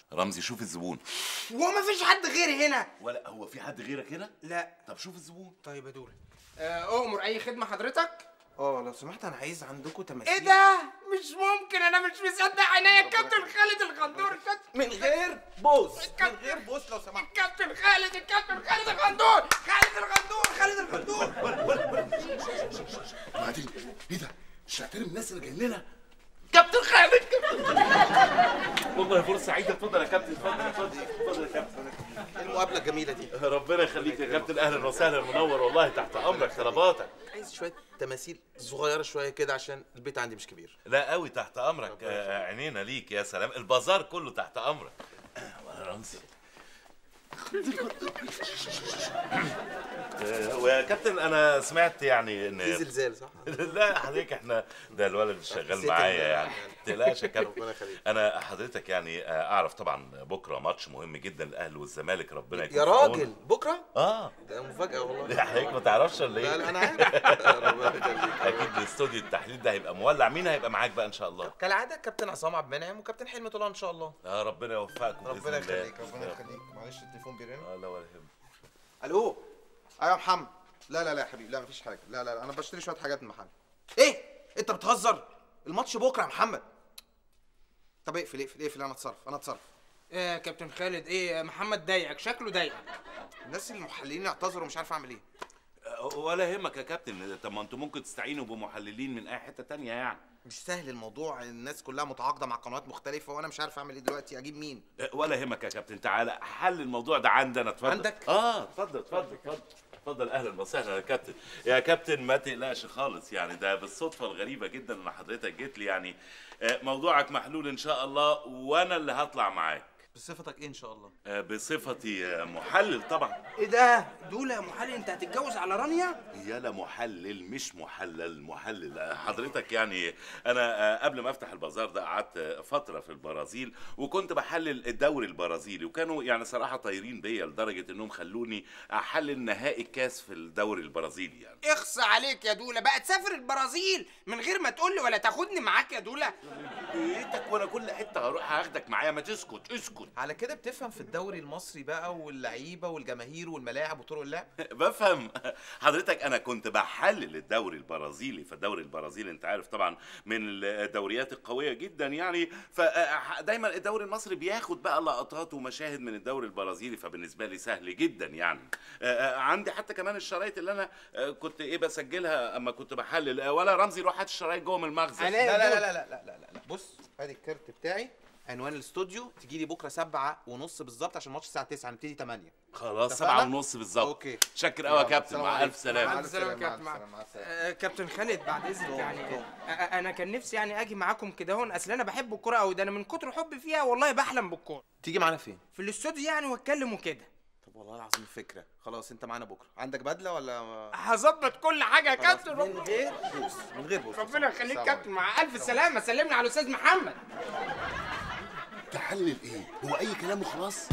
رمزي شوف الزبون هو ما فيش حد غيري هنا ولا هو في حد غيرك هنا لا طب شوف الزبون طيب يا دوله آه، اؤمر اي خدمه حضرتك اه لو سمحت انا عايز عندكم تماثيل ايه ده مش ممكن انا مش مصدق عينيا الكابتن خالد الغندور الكابتن من غير بوس من الكابتن- غير بوس لو سمحت الكابتن خالد الكابتن خالد الغندور خالد الغندور خالد الغندور بعدين ايه ده مش هحترم الناس اللي جايين لنا كابتن خالد والله فرصه سعيده اتفضل يا كابتن اتفضل اتفضل اتفضل يا كابتن المقابله الجميله دي ربنا يخليك يا كابتن اهلا وسهلا منور والله تحت امرك طلباتك عايز شويه تماثيل صغيره شويه كده عشان البيت عندي مش كبير لا قوي تحت امرك آه، عينينا ليك يا سلام البازار كله تحت امرك ولا رمزي آه، ويا كابتن انا سمعت يعني ان في زلزال صح لا حضرتك احنا ده الولد اللي شغال حسيت معايا إن- يعني ما تقلقش يا كابتن ربنا يخليك. انا حضرتك يعني آه، اعرف طبعا بكره ماتش مهم جدا الاهلي والزمالك ربنا يكون يا في عونه. راجل بكره اه ده مفاجاه والله لا حضرتك ما تعرفش ولا لا ايه لا انا عارف ربنا يخليك اكيد الاستوديو التحليل ده هيبقى مولع مين هيبقى معاك بقى ان شاء الله كالعاده كابتن عصام عبد المنعم وكابتن حلمي طلال ان شاء الله يا ربنا يوفقكم بإذن ربنا الله. يخليك ربنا يخليك معلش التليفون بيرن اه لا ولا يهمك الو ايوه يا محمد لا لا لا يا حبيبي لا مفيش حاجه لا لا لا انا بشتري شويه حاجات من المحل ايه انت بتهزر الماتش بكره يا محمد طب اقفل اقفل اقفل انا اتصرف انا اتصرف ايه يا كابتن خالد ايه محمد ضايقك شكله ضايقك الناس المحللين اعتذروا مش عارف اعمل ايه آه، ولا يهمك يا كابتن طب ما انتوا ممكن تستعينوا بمحللين من اي حته تانية يعني مش سهل الموضوع الناس كلها متعاقده مع قنوات مختلفه وانا مش عارف اعمل ايه دلوقتي اجيب مين آه، ولا يهمك يا كابتن تعالى حل الموضوع ده عندنا اتفضل عندك؟ اه اتفضل اتفضل اتفضل اتفضل اهلا وسهلا يا كابتن يا كابتن ما تقلقش خالص يعني ده بالصدفه الغريبه جدا ان حضرتك جيت لي يعني آه، موضوعك محلول ان شاء الله وانا اللي هطلع معاك بصفتك ايه ان شاء الله آه، بصفتي آه، محلل طبعا ايه ده دوله يا محلل انت هتتجوز على رانيا يالا محلل مش محلل محلل آه، حضرتك يعني انا آه، قبل ما افتح البازار ده قعدت آه، فتره في البرازيل وكنت بحلل الدوري البرازيلي وكانوا يعني صراحه طايرين بيا لدرجه انهم خلوني احلل نهائي الكاس في الدوري البرازيلي يعني اخص عليك يا دوله بقى تسافر البرازيل من غير ما تقول لي ولا تاخدني معاك يا دوله بيتك وانا كل حته هروح هاخدك معايا ما تسكت اسكت على كده بتفهم في الدوري المصري بقى واللعيبه والجماهير والملاعب وطرق اللعب بفهم حضرتك انا كنت بحلل الدوري البرازيلي فالدوري البرازيلي انت عارف طبعا من الدوريات القويه جدا يعني فدايما الدوري المصري بياخد بقى لقطات ومشاهد من الدوري البرازيلي فبالنسبه لي سهل جدا يعني عندي حتى كمان الشرايط اللي انا كنت ايه بسجلها اما كنت بحلل ولا رمزي روح هات الشرايط جوه من المخزن أنا- لا لا لا لا لا لا لا, لا. بص ادي الكارت بتاعي عنوان الاستوديو تجي لي بكره سبعة ونص بالظبط عشان الماتش الساعه 9 هنبتدي 8 خلاص اتفقنا؟ سبعة ونص بالظبط أوكي. شكر قوي يا يلا، كابتن السلام مع عليكم. الف سلامه مع السلامة يا مع كابتن السلامة، مع السلامة. آه، كابتن خالد بعد اذنك يعني آه، آه، انا كان نفسي يعني اجي معاكم كده هون اصل انا بحب الكوره قوي ده انا من كتر حبي فيها والله بحلم بالكوره تيجي معانا فين في الاستوديو يعني واتكلم وكده طب والله العظيم فكره خلاص انت معانا بكره عندك بدله ولا هظبط كل حاجه يا كابتن من رب- غير بوس من غير بوس ربنا يخليك السلام كابتن مع الف سلامه سلمنا على الاستاذ محمد تحلل ايه هو اي كلام وخلاص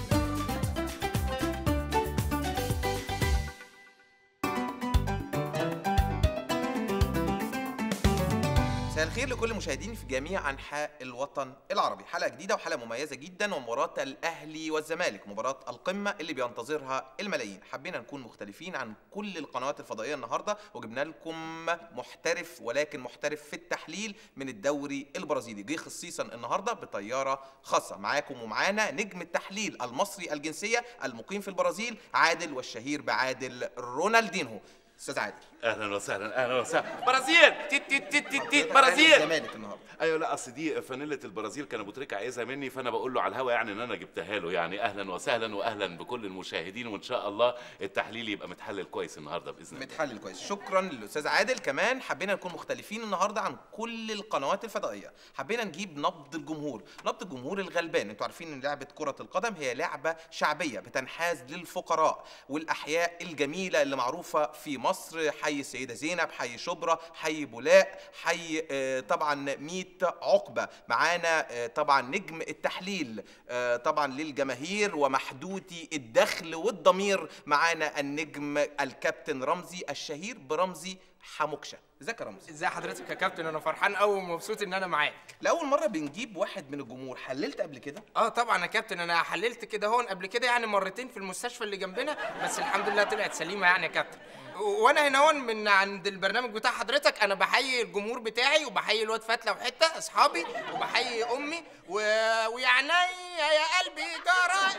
مساء الخير لكل مشاهديني في جميع انحاء الوطن العربي حلقه جديده وحلقه مميزه جدا ومباراه الاهلي والزمالك مباراه القمه اللي بينتظرها الملايين حبينا نكون مختلفين عن كل القنوات الفضائيه النهارده وجبنا لكم محترف ولكن محترف في التحليل من الدوري البرازيلي جه خصيصا النهارده بطياره خاصه معاكم ومعانا نجم التحليل المصري الجنسيه المقيم في البرازيل عادل والشهير بعادل رونالدينهو استاذ عادل اهلا وسهلا اهلا وسهلا برازيل تيت تيت تيت تيت تيت برازيل الزمالك النهارده ايوه لا اصل دي فانيله البرازيل كان ابو تريكه عايزها مني فانا بقول له على الهوا يعني ان انا جبتها له يعني اهلا وسهلا واهلا بكل المشاهدين وان شاء الله التحليل يبقى متحلل كويس النهارده باذن الله متحلل كويس شكرا للاستاذ عادل كمان حبينا نكون مختلفين النهارده عن كل القنوات الفضائيه حبينا نجيب نبض الجمهور نبض الجمهور الغلبان انتوا عارفين ان لعبه كره القدم هي لعبه شعبيه بتنحاز للفقراء والاحياء الجميله اللي معروفه في مصر حي السيده زينب حي شبرا حي بولاق حي آه، طبعا ميت عقبه معانا آه، طبعا نجم التحليل آه، طبعا للجماهير ومحدودي الدخل والضمير معانا النجم الكابتن رمزي الشهير برمزي حموكشه ازيك يا رمزي ازي حضرتك يا كابتن انا فرحان قوي ومبسوط ان انا معاك لاول مره بنجيب واحد من الجمهور حللت قبل كده اه طبعا يا كابتن انا حللت كده هون قبل كده يعني مرتين في المستشفى اللي جنبنا بس الحمد لله طلعت سليمه يعني يا كابتن و- وانا هنا هون من عند البرنامج بتاع حضرتك انا بحيي الجمهور بتاعي وبحيي الواد فتله وحته اصحابي وبحيي امي و... ويعني يا قلبي جرى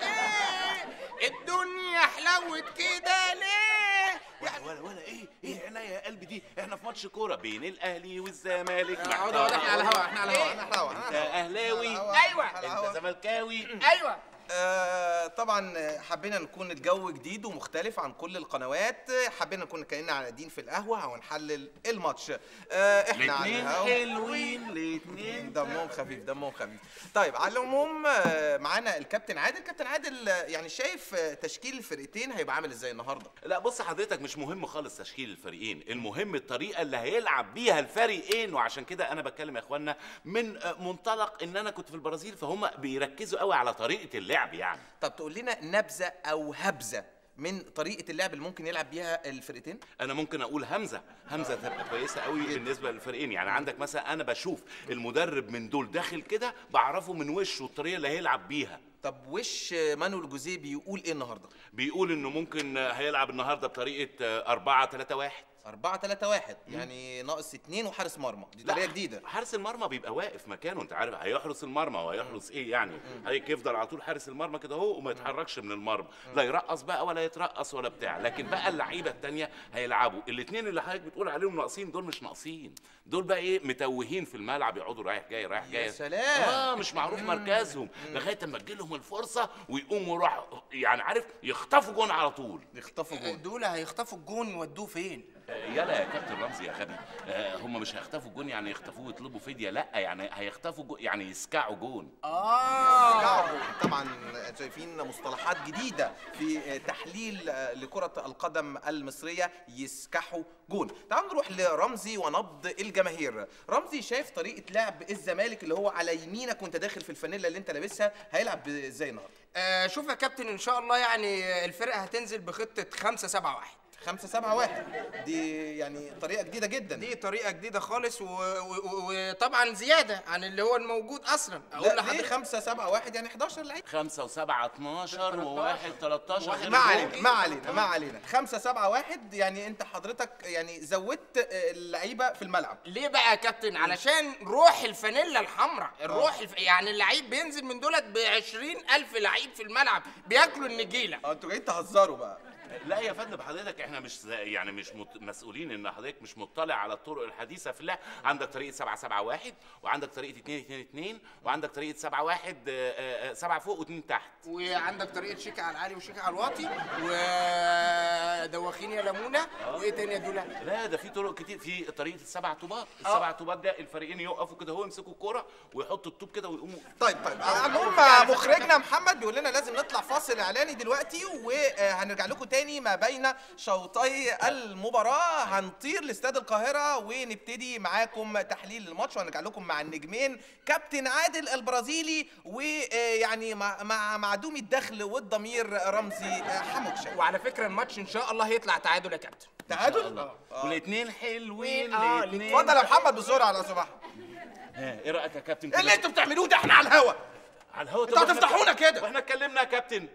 ايه الدنيا حلوت كده ليه ولا ولا ولا ايه ايه عينيا يا قلبي دي احنا في ماتش كوره بين الاهلي والزمالك اقعد اقعد احنا على الهوا احنا على الهوا احنا على الهوا، انت احنا على الهوا. اهلاوي على الهوا، أيوة. على الهوا. انت زملكاوي ايوه آه طبعا حبينا نكون الجو جديد ومختلف عن كل القنوات حبينا نكون كاننا قاعدين في القهوه ونحلل الماتش آه احنا على الاتنين الهوا. حلوين الاتنين دمهم خفيف دمهم خفيف طيب على العموم آه، معانا الكابتن عادل كابتن عادل آه، يعني شايف آه، تشكيل الفرقتين هيبقى عامل ازاي النهارده لا بص حضرتك مش مهم خالص تشكيل الفريقين المهم الطريقه اللي هيلعب بيها الفريقين وعشان كده انا بتكلم يا اخوانا من آه، منطلق ان انا كنت في البرازيل فهم بيركزوا قوي على طريقه اللعب يعني طب تقول لنا نبذه او هبذه من طريقه اللعب اللي ممكن يلعب بيها الفرقتين انا ممكن اقول همزه همزه تبقى كويسه قوي بالنسبه للفريقين يعني عندك مثلا انا بشوف المدرب من دول داخل كده بعرفه من وشه الطريقه اللي هيلعب بيها طب وش آه، مانويل جوزيه بيقول ايه النهارده بيقول انه ممكن آه، هيلعب النهارده بطريقه 4 3 1 4 3 1 يعني ناقص اتنين وحارس مرمى دي طريقه جديده حارس المرمى بيبقى واقف مكانه انت عارف هيحرس المرمى وهيحرس ايه يعني هيك يفضل على طول حارس المرمى كده اهو وما يتحركش من المرمى لا يرقص بقى ولا يترقص ولا بتاع لكن بقى اللعيبه التانية هيلعبوا الاثنين اللي حضرتك بتقول عليهم ناقصين دول مش ناقصين دول بقى ايه متوهين في الملعب يقعدوا رايح جاي رايح جاي سلام. اه مش معروف مركزهم لغايه اما تجيلهم الفرصه ويقوموا راح يعني عارف يخطفوا جون على طول يخطفوا جول دول هيخطفوا الجون يودوه فين آه، يلا يا كابتن رمزي يا غبي آه، هم مش هيخطفوا جون يعني يخطفوه ويطلبوا فديه لا يعني هيخطفوا جون يعني يسكعوا جون اه كعبه. طبعا شايفين مصطلحات جديده في تحليل لكره القدم المصريه يسكحوا جون تعالوا نروح لرمزي ونبض الجماهير رمزي شايف طريقه لعب الزمالك اللي هو على يمينك وانت داخل في الفانيلا اللي انت لابسها هيلعب ازاي النهارده آه شوف يا كابتن ان شاء الله يعني الفرقه هتنزل بخطه 5 7 1 5 7 1 دي يعني طريقه جديده جدا دي طريقه جديده خالص و- و- و- وطبعا زياده عن اللي هو الموجود اصلا لا اقول ليه لحضرتك 5 7 1 يعني 11 لعيب خمسة وسبعة 12 وواحد 13 غير ما الجون. علينا ما علينا ما علينا 5 7 1 يعني انت حضرتك يعني زودت اللعيبه في الملعب ليه بقى يا كابتن علشان روح الفانيلا الحمراء الروح الف... يعني اللعيب بينزل من دولت ب ألف لعيب في الملعب بياكلوا النجيله اه انتوا جايين تهزروا بقى لا يا فندم حضرتك احنا مش زي- يعني مش مت- مسؤولين ان حضرتك مش مطلع على الطرق الحديثه في اللعب عندك طريقه 7 7 1 وعندك طريقه 2 2 2 وعندك طريقه 7 1 7 فوق و2 تحت وعندك طريقه شيكا على العالي وشيكا على الواطي ودواخين يا لمونه وايه تاني يا دولا لا ده في طرق كتير في طريقه السبع طوبات السبع طوبات ده الفريقين يقفوا كده هو يمسكوا الكوره ويحطوا الطوب كده ويقوموا طيب طيب المهم مخرجنا محمد بيقول لنا لازم نطلع فاصل اعلاني دلوقتي وهنرجع لكم تاني ما بين شوطي المباراه هنطير لاستاد القاهره ونبتدي معاكم تحليل الماتش وهنرجع لكم مع النجمين كابتن عادل البرازيلي ويعني مع مع معدوم الدخل والضمير رمزي حموكشه وعلى فكره الماتش ان شاء الله هيطلع تعادل يا كابتن تعادل والاثنين حلوين آه، الاثنين اتفضل يا محمد بسرعه لو سمحت ايه رايك يا كابتن ايه اللي كده؟ انتوا بتعملوه ده احنا على الهوا على الهوا انتوا هتفضحونا كده. واحنا اتكلمنا يا كابتن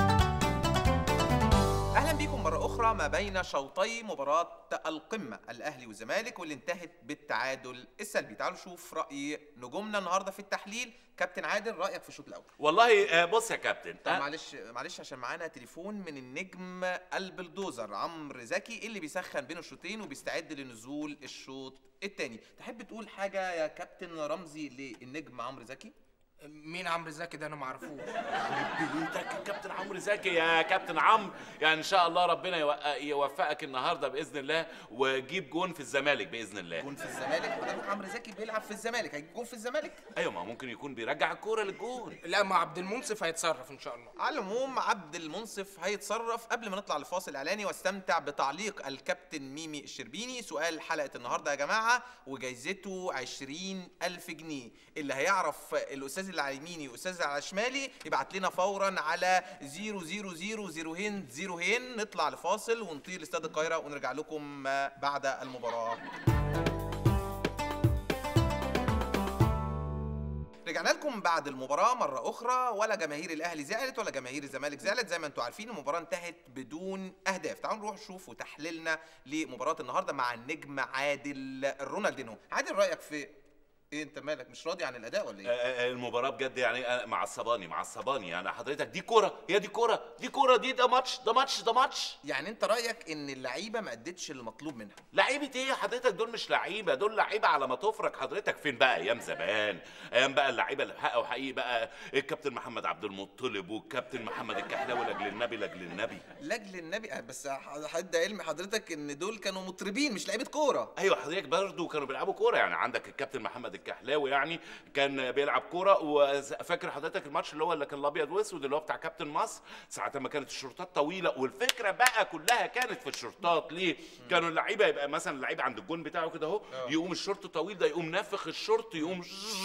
اهلا بيكم مره اخرى ما بين شوطي مباراه القمه الاهلي والزمالك واللي انتهت بالتعادل السلبي تعالوا نشوف راي نجومنا النهارده في التحليل كابتن عادل رايك في الشوط الاول والله آه، بص يا كابتن طب آه، معلش معلش عشان معانا تليفون من النجم البلدوزر عمرو زكي اللي بيسخن بين الشوطين وبيستعد لنزول الشوط الثاني تحب تقول حاجه يا كابتن رمزي للنجم عمرو زكي مين عمرو زكي ده انا ما اعرفوش بيتك يا كابتن عمرو زكي يا كابتن عمرو يعني ان شاء الله ربنا يوق- يوفقك النهارده باذن الله وجيب جون في الزمالك باذن الله جون في الزمالك حضرتك عمرو زكي بيلعب في الزمالك هيجيب جون في الزمالك ايوه ما ممكن يكون بيرجع الكوره للجون لا ما عبد المنصف هيتصرف ان شاء الله على العموم عبد المنصف هيتصرف قبل ما نطلع لفاصل اعلاني واستمتع بتعليق الكابتن ميمي الشربيني سؤال حلقه النهارده يا جماعه وجايزته 20 ألف جنيه اللي هيعرف الاستاذ الاستاذ اللي على يميني والاستاذ اللي على شمالي يبعت لنا فورا على 000 هين زيرو هين نطلع لفاصل ونطير لاستاد القاهره ونرجع لكم آه، بعد المباراه رجعنا لكم بعد المباراة مرة أخرى ولا جماهير الأهلي زعلت ولا جماهير الزمالك زعلت زي ما أنتم عارفين المباراة انتهت بدون أهداف تعالوا نروح نشوف تحليلنا لمباراة النهاردة مع النجم عادل رونالدينو عادل رأيك في إيه أنت مالك مش راضي عن الأداء ولا إيه؟ آه، آه، المباراة بجد يعني آه، معصباني معصباني يعني حضرتك دي كرة هي دي كرة دي كرة دي ده ماتش ده ماتش ده ماتش يعني أنت رأيك إن اللعيبة ما أدتش المطلوب منها لعيبة ايه حضرتك دول مش لعيبة دول لعيبة على ما تفرج حضرتك فين بقى ايام زمان ايام بقى اللعيبة اللي حققوا حقيقي بقى الكابتن محمد عبد المطلب والكابتن محمد الكحلاوي لاجل النبي لاجل النبي لاجل النبي آه، بس حد علم حضرتك إن دول كانوا مطربين مش لعيبة كورة ايوه حضرتك برضه كانوا بيلعبوا كوره يعني عندك الكابتن محمد الكحلاوي يعني كان بيلعب كوره وفاكر حضرتك الماتش اللي هو اللي كان الابيض واسود اللي هو بتاع كابتن مصر ساعه ما كانت الشورتات طويله والفكره بقى كلها كانت في الشورتات ليه كانوا اللعيبه يبقى مثلا اللعيب عند الجون بتاعه كده اهو يقوم الشورت طويل ده يقوم نافخ الشورت يقوم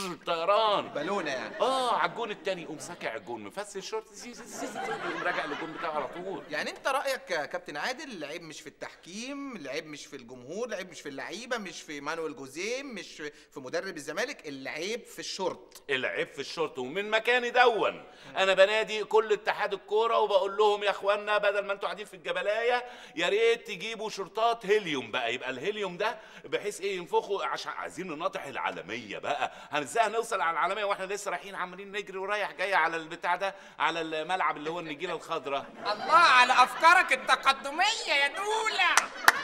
طيران بالونة يعني اه على الجون التاني يقوم ساكع الجون مفسر الشورت زي- زي- زي- زي- يقوم راجع للجون بتاعه على طول يعني انت رايك يا كابتن عادل العيب مش في التحكيم العيب مش في الجمهور العيب مش في اللعيبه مش في مانويل جوزيه مش في مدرب الزمالك العيب في الشرط العيب في الشرط ومن مكاني دون انا بنادي كل اتحاد الكوره وبقول لهم يا اخوانا بدل ما انتوا قاعدين في الجبلايه يا ريت تجيبوا شرطات هيليوم بقى يبقى الهيليوم ده بحيث ايه ينفخوا عشان عايزين نناطح العالميه بقى هن- ازاي هنوصل على العالميه واحنا لسه رايحين عمالين نجري ورايح جاي على البتاع ده على الملعب اللي هو النجيله الخضراء الله على افكارك التقدميه يا دوله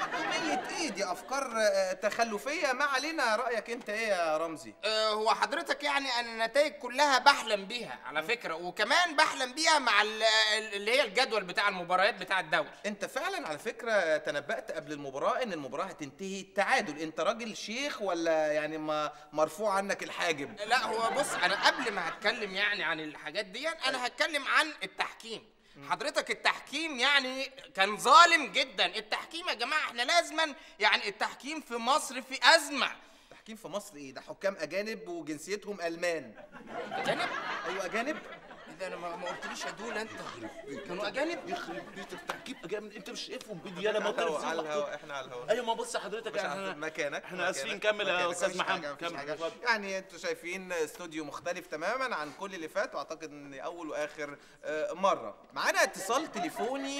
قضيه ايه دي افكار آه، تخلفيه ما علينا رايك انت ايه يا رمزي آه، هو حضرتك يعني انا النتائج كلها بحلم بيها على فكره وكمان بحلم بيها مع ال- ال- اللي هي الجدول بتاع المباريات بتاع الدوري انت فعلا على فكره تنبأت قبل المباراه ان المباراه هتنتهي تعادل انت راجل شيخ ولا يعني ما مرفوع عنك الحاجب لا هو بص انا قبل ما هتكلم يعني عن الحاجات دي انا هتكلم عن التحكيم حضرتك التحكيم يعني كان ظالم جدا التحكيم يا جماعه احنا لازما يعني التحكيم في مصر في ازمه التحكيم في مصر ايه ده حكام اجانب وجنسيتهم المان اجانب ايوه اجانب ده انا ما ما قلتليش يا دول انت كانوا اجانب يخرب بيت التحكيم جامد انت مش شايفهم بدي انا على الهوا موتر على الهوا احنا على الهوا ايوه ما بص حضرتك مش احنا عارف مكانك احنا اسفين مكانك، كمل يا مكانك، استاذ مفيش محمد حاجة، مفيش كمل حاجة. اتفضل. يعني انتوا شايفين استوديو مختلف تماما عن كل اللي فات واعتقد ان اول واخر آه، مره معانا اتصال تليفوني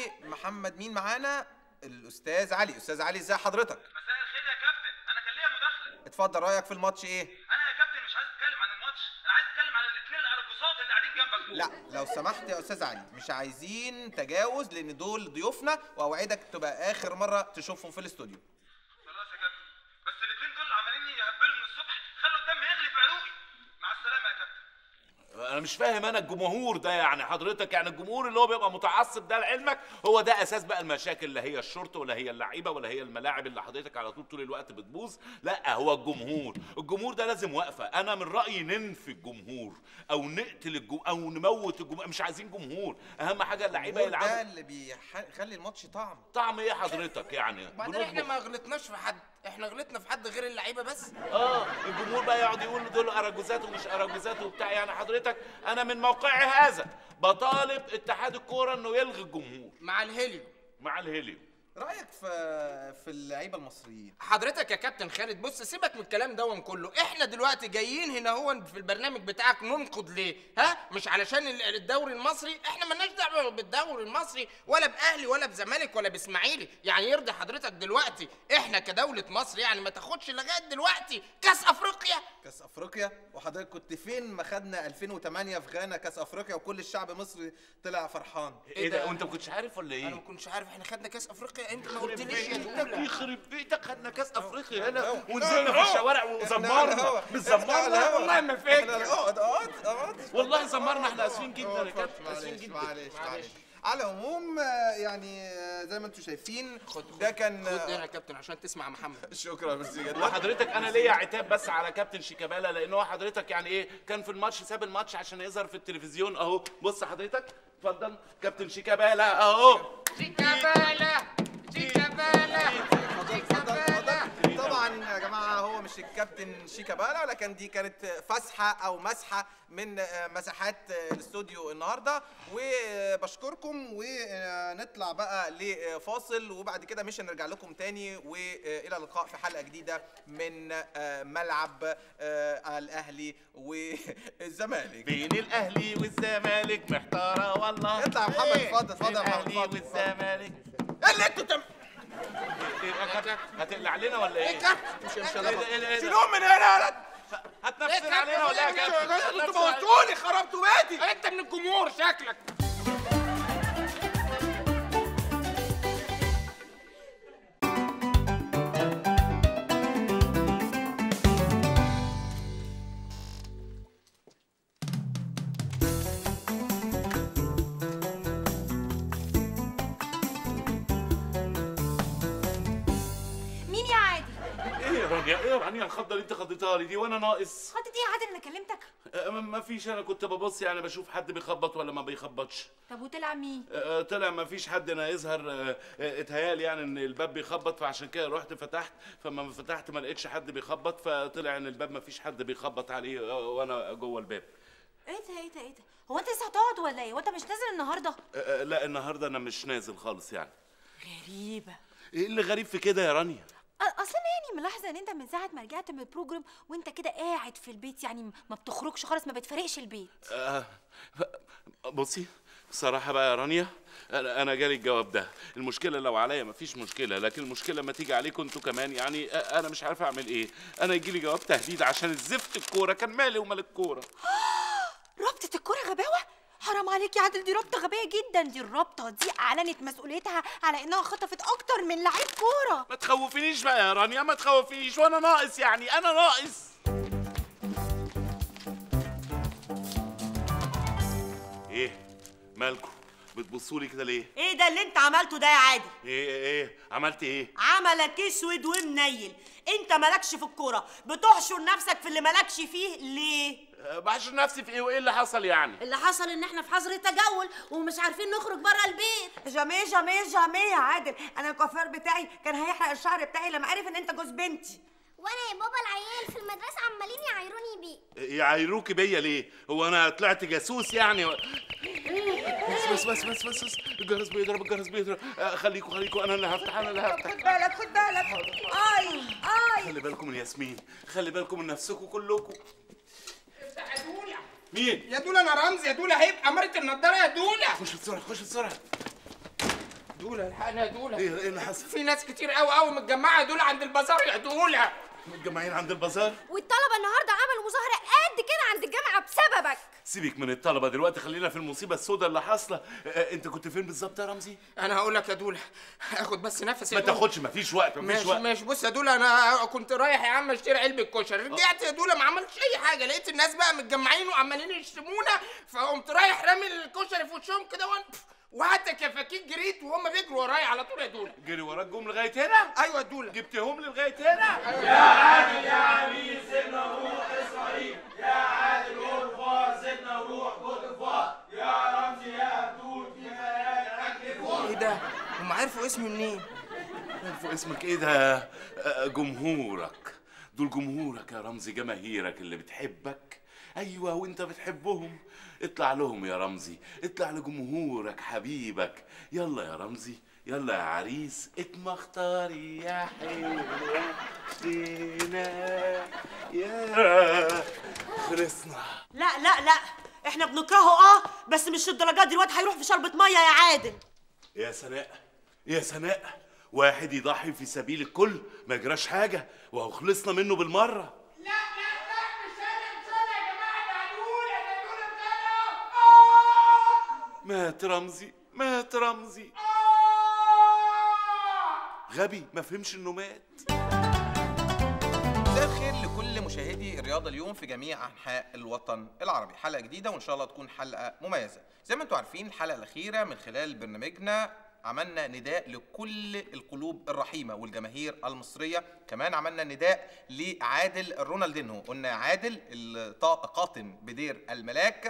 ومحمد مين معانا الاستاذ علي استاذ علي ازي حضرتك مساء الخير يا كابتن انا كان ليا مداخله اتفضل رايك في الماتش ايه انا يا كابتن مش عايز اتكلم عن الماتش انا عايز اتكلم عن الاثنين الارجوزات اللي قاعدين جنبك دول لا لو سمحت يا استاذ علي مش عايزين تجاوز لان دول ضيوفنا واوعدك تبقى اخر مره تشوفهم في الاستوديو خلاص يا كابتن بس الاثنين دول عمالين يهبلوا من الصبح خلوا الدم يغلي في عروقي مع السلامه يا كابتن انا مش فاهم انا الجمهور ده يعني حضرتك يعني الجمهور اللي هو بيبقى متعصب ده لعلمك هو ده اساس بقى المشاكل لا هي الشرطه ولا هي اللعيبه ولا هي الملاعب اللي حضرتك على طول طول الوقت بتبوظ لا هو الجمهور الجمهور ده لازم واقفه انا من رايي ننفي الجمهور او نقتل الجمهور او نموت الجمهور مش عايزين جمهور اهم حاجه اللعيبه الجمهور ده يلعبوا اللي بيخلي الماتش طعم طعم ايه حضرتك يعني بعدين احنا بنطبخ. ما غلطناش في حد احنا غلطنا في حد غير اللعيبه بس اه الجمهور بقى يقعد يقول دول اراجوزات ومش اراجوزات وبتاع يعني حضرتك انا من موقعي هذا بطالب اتحاد الكوره انه يلغي الجمهور مع الهيليو مع الهيليو رايك في في اللعيبه المصريين حضرتك يا كابتن خالد بص سيبك من الكلام دون كله احنا دلوقتي جايين هنا هو في البرنامج بتاعك ننقد ليه ها مش علشان ال- الدوري المصري احنا مالناش دعوه بالدوري المصري ولا باهلي ولا بزمالك ولا باسماعيلي يعني يرضي حضرتك دلوقتي احنا كدوله مصر يعني ما تاخدش لغايه دلوقتي كاس افريقيا كاس افريقيا وحضرتك كنت فين ما خدنا 2008 في غانا كاس افريقيا وكل الشعب المصري طلع فرحان ايه ده وانت ما كنتش عارف ولا انا ما ايه كنتش عارف احنا خدنا كاس افريقيا انت ما يخرب قلتليش يا بيتك دوله يخرب بيتك خدنا كاس افريقيا هنا إحنا ونزلنا في الشوارع وزمرنا مش زمرنا والله ما فاكر اقعد اقعد اقعد والله زمرنا احنا اسفين جدا يا اتفضل، كابتن اسفين معلش جدا معلش معلش على العموم آه، يعني آه، زي ما انتم شايفين ده كان خد آه، هنا يا كابتن عشان تسمع محمد شكرا بس جدا وحضرتك انا ليا عتاب بس على كابتن شيكابالا لان هو حضرتك يعني ايه كان في الماتش ساب الماتش عشان يظهر في التلفزيون اهو بص حضرتك اتفضل كابتن شيكابالا اهو شيكابالا شيكابالا اتفضل اتفضل اتفضل. طبعا يا جماعه هو مش الكابتن شيكابالا ولكن دي كانت فسحه او مسحه من آه، مساحات آه، الاستوديو النهارده وبشكركم ونطلع بقى لفاصل وبعد كده مش هنرجع لكم تاني والى اللقاء في حلقه جديده من آه، ملعب آه، الاهلي والزمالك بين الاهلي والزمالك محتاره والله اطلع يا محمد، إيه؟ اتفضل، اتفضل يا محمد، الاهلي اتفضل، اتفضل. والزمالك إيه اللي انتوا بتعملوا إيه، هت- هتقلع علينا ولا ايه؟ مش مش إيه ده- إيه ده- إيه ده؟ شيلوهم من هنا يا ولد هتنفسن علينا ولا ايه يا كابتن؟ انتوا هتنفسن موتوني خربتوا بيتي انت من الجمهور شكلك مين يا عادل؟ ايه يا رانيا ايه يا رانيا الخضه اللي انت خضتها لي دي وانا ناقص خطة ايه يا عادل انا كلمتك؟ أه، ما ما فيش انا كنت ببص يعني بشوف حد بيخبط ولا ما بيخبطش طب وطلع مين؟ أه، طلع ما فيش حد انا يظهر أه، أه، اتهيالي يعني ان الباب بيخبط فعشان كده رحت فتحت فما فتحت ما لقيتش حد بيخبط فطلع ان الباب ما فيش حد بيخبط عليه أه، وانا جوه الباب ايه ده ايه ده ايه ده؟ هو انت لسه هتقعد ولا ايه؟ وانت مش نازل النهارده؟ أه، أه، لا النهارده انا مش نازل خالص يعني غريبة ايه اللي غريب في كده يا رانيا اصل انا يعني ملاحظة ان انت من ساعة ما رجعت من البروجرام وانت كده قاعد في البيت يعني ما بتخرجش خالص ما بتفارقش البيت آه، بصي بصراحة بقى يا رانيا أنا أنا جالي الجواب ده، المشكلة لو عليا مفيش مشكلة، لكن المشكلة لما تيجي عليكم أنتوا كمان يعني آه، أنا مش عارف أعمل إيه، أنا يجي لي جواب تهديد عشان الزفت الكورة كان مالي ومال الكورة. رابطة الكرة غباوة؟ حرام عليك يا عادل دي رابطة غبية جدا دي الرابطة دي أعلنت مسؤوليتها على إنها خطفت أكتر من لعيب كورة ما تخوفينيش بقى يا رانيا ما تخوفينيش وأنا ناقص يعني أنا ناقص. إيه؟ مالكم؟ بتبصوا لي كده ليه؟ ايه ده اللي انت عملته ده يا عادل إيه إيه إيه؟ عملت إيه؟ عملك اسود ومنيل انت مالكش في الكوره بتحشر نفسك في اللي مالكش فيه ليه أه، بحشر نفسي في إيه وإيه اللي حصل يعني؟ اللي حصل ان احنا في حظر تجول ومش عارفين نخرج بره البيت جاميه جاميه جاميه يا عادل انا الكوافير بتاعي كان هيحرق الشعر بتاعي لما عرف ان انت جوز بنتي وانا يا بابا العيال في المدرسه عمالين يعايروني بيه يعايروكي بيا ليه؟ هو انا طلعت جاسوس يعني و... بس بس بس بس بس بس الجرس بيضرب الجرس بيضرب آه، خليكوا خليكوا انا اللي هفتح انا اللي هفتح خد بالك خد بالك اي اي خلي بالكم من ياسمين خلي بالكم من نفسكم كلكم يا دولة مين؟ يا دولة انا رمزي يا دولة هيبقى مرة النضارة يا دولة خش بسرعه خش بسرعه دولة الحقنا يا دولة ايه ايه اللي حصل؟ في ناس كتير قوي قوي متجمعة يا دولة عند البازار يا دولة متجمعين عند البازار والطلبه النهارده عملوا مظاهره قد كده عند الجامعه بسببك سيبك من الطلبه دلوقتي خلينا في المصيبه السوداء اللي حاصله آه، انت كنت فين بالظبط يا رمزي؟ انا هقول لك يا دولة اخد بس نفس ما يا دولة. تاخدش مفيش وقت مفيش ماشي وقت ماشي بص يا دولة انا كنت رايح يا عم اشتري علبة كشري رجعت يا دولة ما عملتش اي حاجة لقيت الناس بقى متجمعين وعمالين يشتمونا فقمت رايح رامي الكشري في وشهم كده وان وحتى كفاكيك جريت وهم بيجروا ورايا على طول يا دولة جري وراك جم لغايه هنا؟ ايوه يا دولة جبتهم لي لغايه هنا؟ ايه ده هم عرفوا اسمي منين عارفوا اسمك ايه ده آه، جمهورك دول جمهورك يا رمزي جماهيرك اللي بتحبك ايوه وانت بتحبهم اطلع لهم يا رمزي اطلع لجمهورك حبيبك يلا يا رمزي يلا يا عريس اتمختاري يا حلوة فينا يا خلصنا لا لا لا احنا بنكرهه اه بس مش الدرجات دي الواد هيروح في شربة ميه يا عادل يا سناء يا سناء واحد يضحي في سبيل الكل ما يجراش حاجة وهو خلصنا منه بالمرة لا لا لا مش انا مش انا يا جماعة ده دولة ده دولة بتاعنا مات رمزي مات رمزي غبي ما فهمش انه مات مساء الخير لكل مشاهدي الرياضة اليوم في جميع أنحاء الوطن العربي حلقة جديدة وإن شاء الله تكون حلقة مميزة زي ما انتم عارفين الحلقة الأخيرة من خلال برنامجنا عملنا نداء لكل القلوب الرحيمة والجماهير المصرية كمان عملنا نداء لعادل رونالدينهو قلنا عادل القاطن بدير الملاك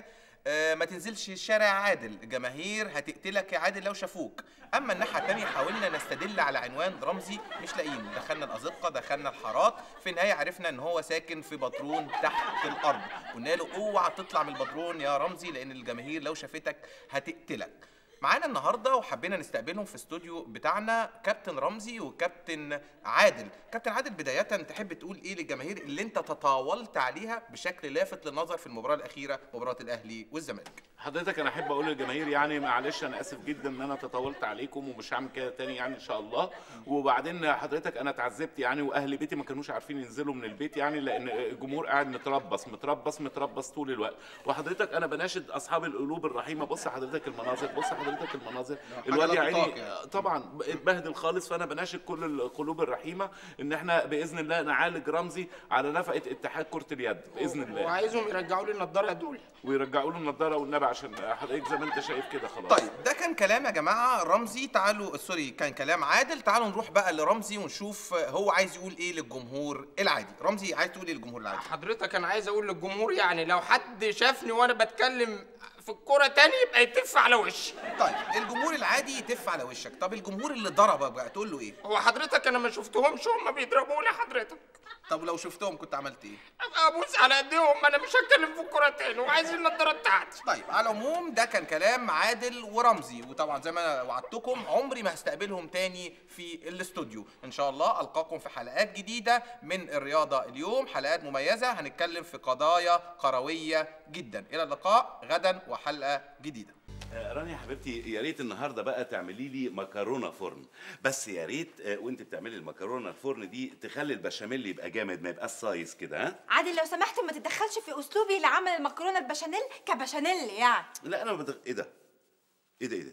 آه ما تنزلش الشارع يا عادل الجماهير هتقتلك يا عادل لو شافوك اما الناحيه التانية حاولنا نستدل على عنوان رمزي مش لاقيين دخلنا الازقه دخلنا الحارات في النهايه عرفنا ان هو ساكن في بدرون تحت الارض قلنا له اوعى تطلع من البدرون يا رمزي لان الجماهير لو شافتك هتقتلك معانا النهارده وحبينا نستقبلهم في استوديو بتاعنا كابتن رمزي وكابتن عادل كابتن عادل بدايه تحب تقول ايه للجماهير اللي انت تطاولت عليها بشكل لافت للنظر في المباراه الاخيره مباراه الاهلي والزمالك حضرتك انا احب اقول للجماهير يعني معلش انا اسف جدا ان انا تطاولت عليكم ومش هعمل كده تاني يعني ان شاء الله وبعدين حضرتك انا اتعذبت يعني واهل بيتي ما كانوش عارفين ينزلوا من البيت يعني لان الجمهور قاعد متربص متربص متربص طول الوقت وحضرتك انا بناشد اصحاب القلوب الرحيمه بص حضرتك المناظر بص حضرتك المناظر الواد يا لا عيني تطاق يعني. طبعا اتبهدل خالص فانا بناشد كل القلوب الرحيمه ان احنا باذن الله نعالج رمزي على نفقه اتحاد كره اليد باذن الله وعايزهم يرجعوا لي النضاره دول ويرجعوا له النضاره والنبي عشان حضرتك زي ما انت شايف كده خلاص طيب ده كان كلام يا جماعه رمزي تعالوا سوري كان كلام عادل تعالوا نروح بقى لرمزي ونشوف هو عايز يقول ايه للجمهور العادي رمزي عايز تقول ايه للجمهور العادي حضرتك انا عايز اقول للجمهور يعني لو حد شافني وانا بتكلم في الكوره تاني يبقى يتف على وشي طيب الجمهور العادي يتف على وشك طب الجمهور اللي ضربك بقى تقول له ايه هو حضرتك انا ما شفتهمش هم بيضربوني حضرتك طب لو شفتهم كنت عملت ايه ابقى ابوس على ايديهم انا مش هتكلم في الكوره تاني وعايز النضاره بتاعتي طيب على العموم ده كان كلام عادل ورمزي وطبعا زي ما وعدتكم عمري ما هستقبلهم تاني في الاستوديو ان شاء الله القاكم في حلقات جديده من الرياضه اليوم حلقات مميزه هنتكلم في قضايا كرويه جدا الى اللقاء غدا وحلقه جديده آه، رانيا يا حبيبتي يا ريت النهارده بقى تعملي لي مكرونه فرن بس يا ريت آه، وانت بتعملي المكرونه الفرن دي تخلي البشاميل يبقى جامد ما يبقاش صايص كده ها عادل لو سمحت ما تتدخلش في اسلوبي اللي عمل المكرونه البشاميل كبشاميل يعني لا انا بدغ... ايه ده ايه ده ايه ده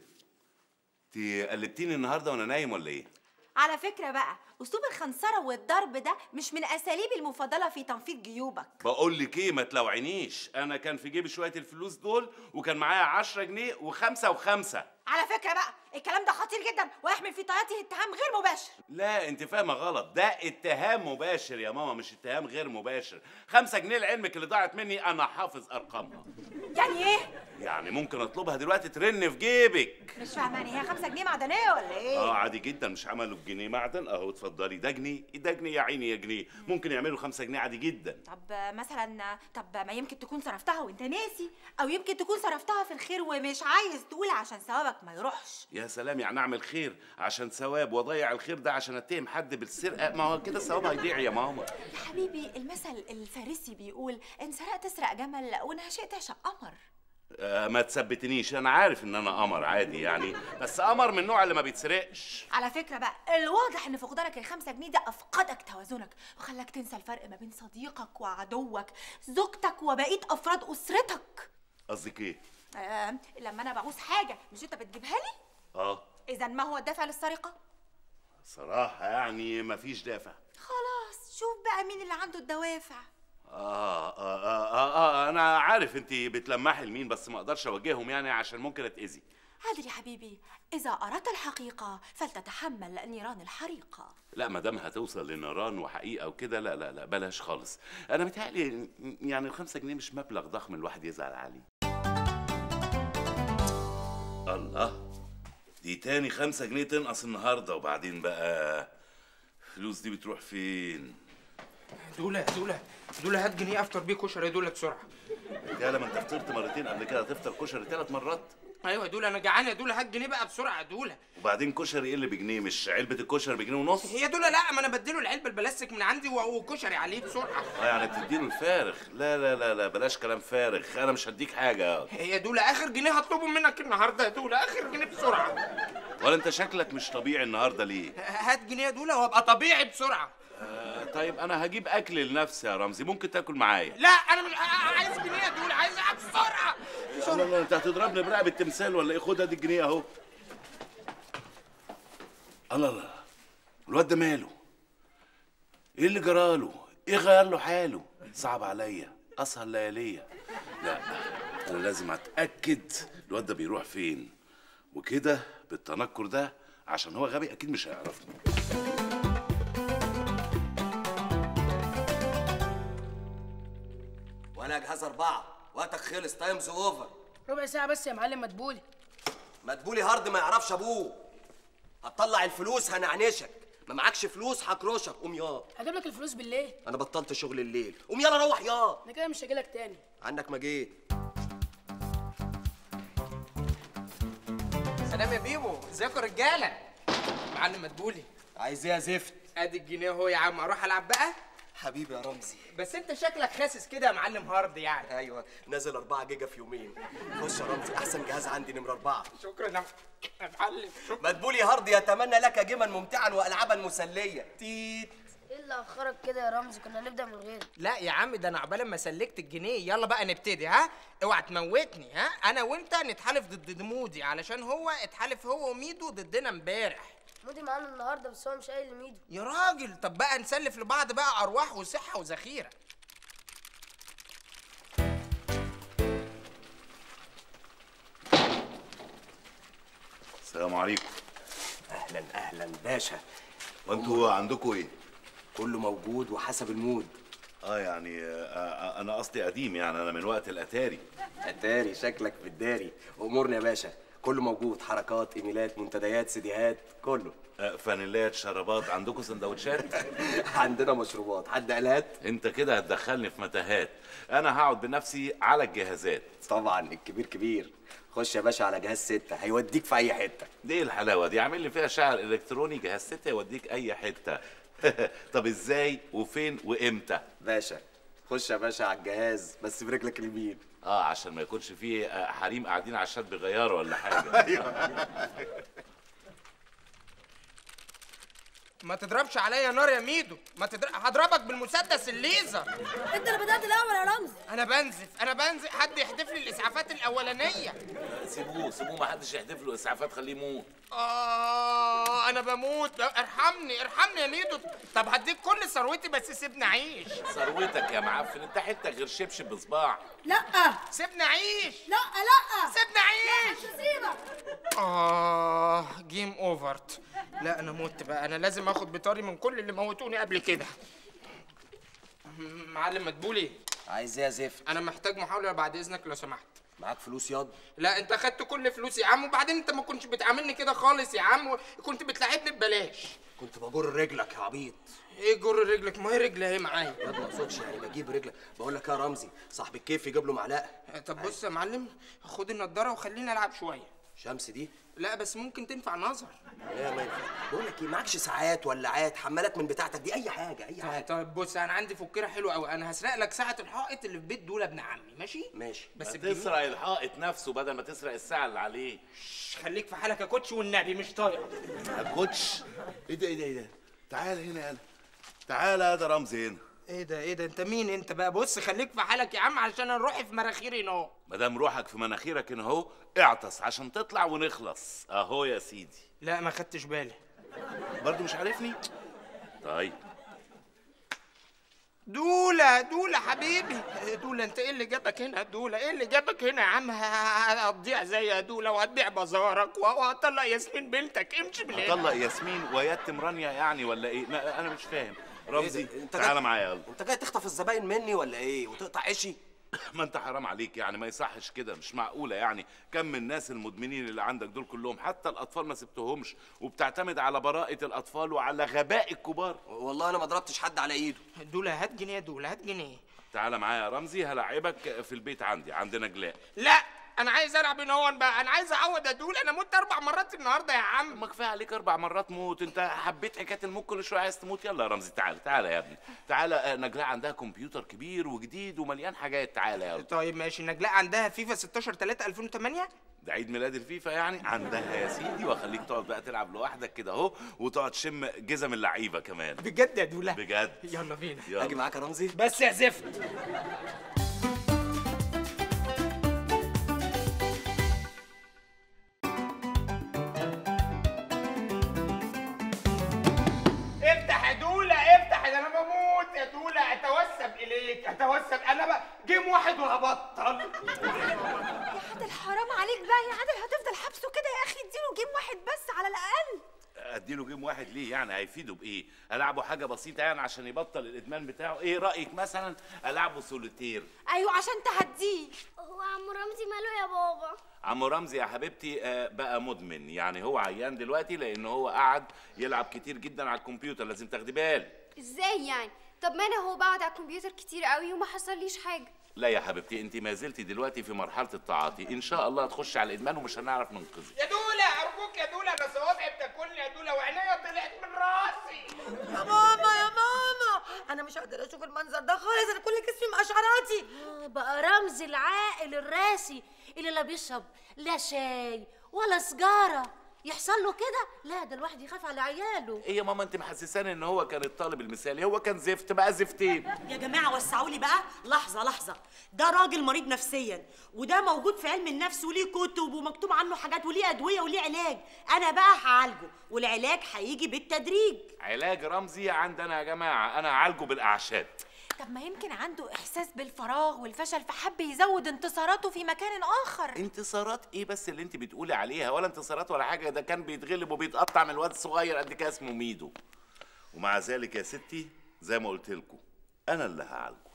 انت قلبتيني النهارده وانا نايم ولا ايه على فكره بقى اسلوب الخنصره والضرب ده مش من اساليبي المفضله في تنفيذ جيوبك بقول لك ايه ما تلوعينيش انا كان في جيبي شويه الفلوس دول وكان معايا 10 جنيه وخمسه وخمسه على فكره بقى الكلام ده خطير جدا ويحمل في طياتي اتهام غير مباشر لا انت فاهمه غلط ده اتهام مباشر يا ماما مش اتهام غير مباشر خمسة جنيه لعلمك اللي ضاعت مني انا حافظ ارقامها يعني ايه يعني ممكن اطلبها دلوقتي ترن في جيبك مش فاهماني هي خمسة جنيه معدنيه ولا ايه اه عادي جدا مش عملوا بجنيه معدن اهو اتفضلي ده جنيه ده جنيه يا عيني يا جنيه ممكن يعملوا خمسة جنيه عادي جدا طب مثلا طب ما يمكن تكون صرفتها وانت ناسي او يمكن تكون صرفتها في الخير ومش عايز تقول عشان ثوابك ما يروحش يا سلام يعني اعمل خير عشان ثواب واضيع الخير ده عشان اتهم حد بالسرقه ما هو كده الثواب هيضيع يا ماما يا حبيبي المثل الفارسي بيقول ان سرقت اسرق جمل وان هشئت اعشق قمر آه ما تثبتنيش انا عارف ان انا قمر عادي يعني بس قمر من النوع اللي ما بيتسرقش على فكرة بقى الواضح ان فقدانك الخمسة جنيه ده افقدك توازنك وخلاك تنسى الفرق ما بين صديقك وعدوك زوجتك وبقية افراد اسرتك قصدك ايه آه لما انا بعوز حاجة مش انت بتجيبها لي اه اذا ما هو الدافع للسرقة صراحه يعني مفيش دافع خلاص شوف بقى مين اللي عنده الدوافع آه, آه, آه, آه, آه أنا عارف أنت بتلمحي لمين بس ما أقدرش أواجههم يعني عشان ممكن أتأذي عادل يا حبيبي اذا اردت الحقيقة فلتتحمل نيران الحريقة لا ما دام هتوصل لنيران وحقيقة وكده لا لا لا بلاش خالص أنا متهيألي يعني الخمسة جنيه مش مبلغ ضخم الواحد يزعل عليه الله دي تاني خمسة جنيه تنقص النهاردة وبعدين بقى الفلوس دي بتروح فين؟ دولة دولة دولة هات جنيه افطر بيه كشري دولة بسرعة يا لما انت فطرت مرتين قبل كده هتفطر كشري ثلاث مرات ايوه يا دولة انا جعان يا دولة هات جنيه بقى بسرعة يا دولة وبعدين كشري ايه اللي بجنيه مش علبة الكشري بجنيه ونص هي دولة لا ما انا بديله العلبة البلاستيك من عندي و- وكشري عليه بسرعة اه يعني بتديله الفارغ لا لا لا لا بلاش كلام فارغ انا مش هديك حاجة هي دولة اخر جنيه هطلبه منك النهارده يا دولة اخر جنيه بسرعة ولا انت شكلك مش طبيعي النهارده ليه هات جنيه يا دولة وابقى طبيعي بسرعة آه طيب انا هجيب اكل لنفسي يا رمزي ممكن تاكل معايا لا انا مش ع- عايز جنيه يا دولة عايزها بسرعة الله الله انت هتضربني برقبة التمثال ولا ايه خد ادي الجنيه اهو الله الله الواد ده ماله ايه اللي جراله ايه غير له حاله صعب عليا اسهر لياليا لا انا لازم اتاكد الواد ده بيروح فين وكده بالتنكر ده عشان هو غبي اكيد مش هيعرفني وانا جهاز اربعه وقتك خلص تايمز اوفر ربع ساعه بس يا معلم مدبولي مدبولي هارد ما يعرفش ابوه هتطلع الفلوس هنعنشك ما معكش فلوس هكرشك قوم يا هجيب لك الفلوس بالليل انا بطلت شغل الليل قوم يلا روح يا انا كده مش هجيلك تاني عنك ما جيت سلام يا بيبو ازيكم يا رجاله معلم مدبولي عايز ايه يا زفت ادي الجنيه اهو يا عم اروح العب بقى حبيبي يا رمزي بس انت شكلك خاسس كده يا معلم هارد يعني ايوه نازل 4 جيجا في يومين خش يا رمزي احسن جهاز عندي نمره أربعة شكرا يا يا معلم شكرا مدبولي هارد يتمنى لك جيما ممتعا والعابا مسليه تيت ايه اللي اخرك كده يا رمزي كنا نبدا من غيرك لا يا عم ده انا عقبال ما سلكت الجنيه يلا بقى نبتدي ها اوعى تموتني ها انا وانت نتحالف ضد مودي علشان هو اتحالف هو وميدو ضدنا امبارح مودي معانا النهارده بس هو مش قايل لميدو يا راجل طب بقى نسلف لبعض بقى ارواح وصحه وذخيره السلام عليكم اهلا اهلا باشا وانتوا عندكم ايه كله موجود وحسب المود اه يعني آه آه انا قصدي قديم يعني انا من وقت الاتاري اتاري شكلك بالداري امورنا يا باشا كله موجود حركات ايميلات منتديات سيديهات كله آه فانيلات شرابات عندكم سندوتشات عندنا مشروبات حد قالهات انت كده هتدخلني في متاهات انا هقعد بنفسي على الجهازات طبعا الكبير كبير خش يا باشا على جهاز ستة هيوديك في اي حته دي إيه الحلاوه دي عامل لي فيها شعر الكتروني جهاز ستة يوديك اي حته طب ازاي وفين وامتى باشا خش يا باشا على الجهاز بس برجلك اليمين اه عشان ما يكونش فيه آه، حريم قاعدين على الشات بيغيروا ولا حاجه ما تضربش عليا نار يا ميدو ما تضرب هضربك بالمسدس الليزر انت اللي بدات الاول يا رمزي انا بنزف انا بنزف حد يحدف لي الاسعافات الاولانيه سيبوه سيبوه ما حدش يحدف له اسعافات خليه يموت اه انا بموت ارحمني ارحمني يا ميدو طب هديك كل ثروتي بس سيبني اعيش ثروتك يا معفن انت حته غير شبشب بصباع لا سيبني اعيش لا لا سيبني اعيش مش هسيبك اه جيم اوفرت لا انا مت بقى انا لازم اخد بطاري من كل اللي موتوني قبل كده معلم مدبولي عايز ايه يا زفت انا محتاج محاولة بعد اذنك لو سمحت معاك فلوس ياض لا انت خدت كل فلوسي يا عم وبعدين انت ما كنتش بتعاملني كده خالص يا عم كنت بتلاعبني ببلاش كنت بجر رجلك يا عبيط ايه جر رجلك ما هي رجلي اهي معايا ياض ما اقصدش يعني بجيب رجلك بقول لك يا رمزي صاحب الكيف يجيب له معلقه طب بص يا معلم خد النضاره وخليني العب شويه شمس دي لا بس ممكن تنفع نظر لا ما ينفع بقول لك ايه معكش ساعات ولاعات حمالات من بتاعتك دي اي حاجه اي طيب, حاجه طيب بص انا عندي فكره حلوه قوي انا هسرق لك ساعه الحائط اللي في بيت دول ابن عمي ماشي ماشي بس بس الجنيه- تسرق الحائط نفسه بدل ما تسرق الساعه اللي عليه شش، خليك في حالك يا كوتش والنبي مش طايق يا كوتش ايه ده ايه ده ايه ده تعال هنا يلا تعال يا ده رمزي هنا ايه ده ايه ده انت مين انت بقى بص خليك في حالك يا عم علشان انا روحي في مناخيري نو ما دام روحك في مناخيرك هنا اهو اعطس عشان تطلع ونخلص اهو يا سيدي لا ما خدتش بالي برضو مش عارفني طيب دولة دولة حبيبي دولة انت ايه اللي جابك هنا دولة ايه اللي جابك هنا يا عم ه- ه- هتضيع زي يا دولة وهتبيع بازارك و- وهطلق ياسمين بنتك امشي من هنا هطلق ياسمين ويتم رانيا يعني ولا ايه ما انا مش فاهم رمزي إيه ده؟ انت تعالى جاي- معايا يلا انت جاي تخطف الزباين مني ولا ايه وتقطع عيشي ما انت حرام عليك يعني ما يصحش كده مش معقوله يعني كم من الناس المدمنين اللي عندك دول كلهم حتى الاطفال ما سبتهمش وبتعتمد على براءه الاطفال وعلى غباء الكبار والله انا ما ضربتش حد على ايده دولة هات جنيه دولة هات جنيه تعالى معايا يا رمزي هلاعبك في البيت عندي عندنا جلاء لا انا عايز العب هنا بقى انا عايز اعوض يا دولة انا مت اربع مرات النهارده يا عم ما كفايه عليك اربع مرات موت انت حبيت حكايه الموت كل شويه عايز تموت يلا يا رمزي تعالى تعالى يا ابني تعالى آه، نجلاء عندها كمبيوتر كبير وجديد ومليان حاجات تعالى يلا طيب ماشي نجلاء عندها فيفا 16 3 2008 ده عيد ميلاد الفيفا يعني عندها يا سيدي واخليك تقعد بقى تلعب لوحدك كده اهو وتقعد تشم جزم اللعيبه كمان بجد يا دولة بجد يلا بينا اجي يلا معاك يا رمزي بس يا زفت افتح يا دولة افتح ده انا بموت يا دولة اتوسب اليك اتوسب انا بقى جيم واحد وهبطل يا عادل حرام عليك بقى يا عادل هتفضل حبسه كده يا اخي اديله جيم واحد بس على الاقل اديله جيم واحد ليه يعني هيفيده بايه العبه حاجه بسيطه يعني عشان يبطل الادمان بتاعه ايه رايك مثلا العبه سوليتير ايوه عشان تهديه هو عم رمزي ماله يا بابا بابا عمو رمزي يا حبيبتي آه، بقى مدمن يعني هو عيان دلوقتي لان هو قعد يلعب كتير جدا على الكمبيوتر لازم تاخدي بالك ازاي يعني طب ما انا هو بقعد على الكمبيوتر كتير قوي وما حصليش حاجه لا يا حبيبتي انت ما زلتي دلوقتي في مرحله التعاطي ان شاء الله تخشي على الادمان ومش هنعرف ننقذك يا دوله ارجوك يا دوله انا صوابعي بتاكلني يا دوله وعينيا طلعت من راسي يا ماما يا ماما انا مش قادره اشوف المنظر ده خالص انا كل جسمي مقشعراتي بقى رمزي العاقل الراسي اللي لا بيشرب لا شاي ولا سجارة يحصل له كده لا ده الواحد يخاف على عياله ايه يا ماما انت محسساني ان هو كان الطالب المثالي هو كان زفت بقى زفتين يا جماعة وسعوا لي بقى لحظة لحظة ده راجل مريض نفسيا وده موجود في علم النفس وليه كتب ومكتوب عنه حاجات وليه أدوية وليه علاج أنا بقى هعالجه والعلاج هيجي بالتدريج علاج رمزي عندنا يا جماعه انا هعالجه بالاعشاب طب ما يمكن عنده احساس بالفراغ والفشل فحب يزود انتصاراته في مكان اخر انتصارات ايه بس اللي انت بتقولي عليها ولا انتصارات ولا حاجه ده كان بيتغلب وبيتقطع من الواد الصغير قد كده اسمه ميدو ومع ذلك يا ستي زي ما قلت لكم انا اللي هعالجه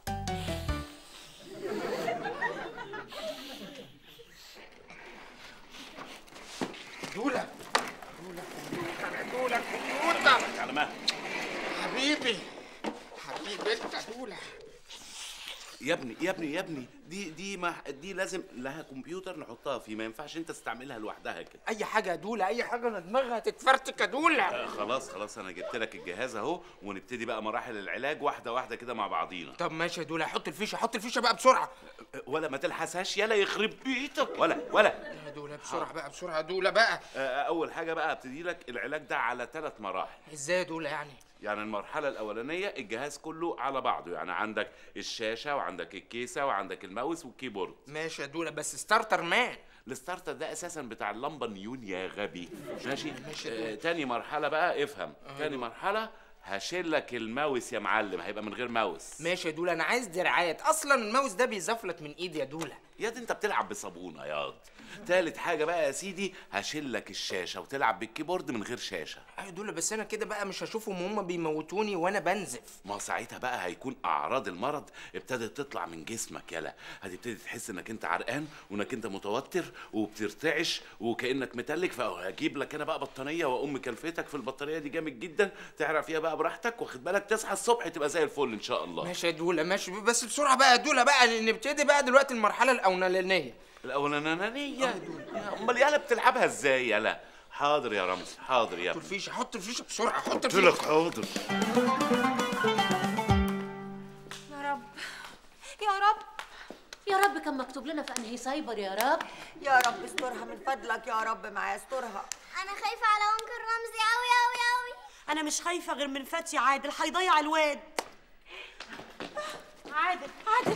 دوله دوله دوله كمبيوتر على مهلك حبيبي حبيبي انت دوله يا ابني يا ابني يا ابني دي دي ما دي لازم لها كمبيوتر نحطها فيه ما ينفعش انت تستعملها لوحدها كده اي حاجه يا دوله اي حاجه انا دماغها تتفرتك يا دوله آه خلاص خلاص انا جبت لك الجهاز اهو ونبتدي بقى مراحل العلاج واحده واحده كده مع بعضينا طب ماشي يا دوله حط الفيشه حط الفيشه بقى بسرعه ولا ما تلحسهاش يلا يخرب بيتك ولا ولا يا دوله بسرعه بقى بسرعه يا دوله بقى آه، اول حاجه بقى ابتدي لك العلاج ده على ثلاث مراحل ازاي يا دوله يعني يعني المرحله الاولانيه الجهاز كله على بعضه يعني عندك الشاشه وعندك الكيسه وعندك الماوس والكيبورد ماشي يا دوله بس ستارتر مان الستارتر ده اساسا بتاع اللمبه نيون يا غبي ماشي آه تاني مرحله بقى افهم تاني مرحله هشيل لك الماوس يا معلم هيبقى من غير ماوس ماشي يا دوله انا عايز دراعات اصلا الماوس ده بيزفلت من ايدي يا دوله يا دي انت بتلعب بصابونه ياض تالت حاجه بقى يا سيدي هشيل لك الشاشه وتلعب بالكيبورد من غير شاشه ايوه دوله بس انا كده بقى مش هشوفهم وهم بيموتوني وانا بنزف ما ساعتها بقى هيكون اعراض المرض ابتدت تطلع من جسمك يلا هتبتدي تحس انك انت عرقان وانك انت متوتر وبترتعش وكانك متلج فهجيب لك انا بقى بطانيه واقوم مكلفتك في البطانيه دي جامد جدا تعرف فيها بقى براحتك واخد بالك تصحى الصبح تبقى زي الفل ان شاء الله ماشي يا دوله ماشي بس بسرعه بقى يا دوله بقى نبتدي بقى دلوقتي المرحله الاولانيه الاولانيه امال يالا بتلعبها ازاي يالا حاضر يا رمزي حاضر يا حط ابني الفيشه حط الفيشه بسرعه حط قلت الفيشه لك حاضر يا رب يا رب يا رب كان مكتوب لنا في انهي سايبر يا رب يا رب استرها من فضلك يا رب معايا استرها انا خايفه على انكل رمزي قوي قوي قوي أنا مش خايفة غير من فتحي عادل هيضيع الواد عادل عادل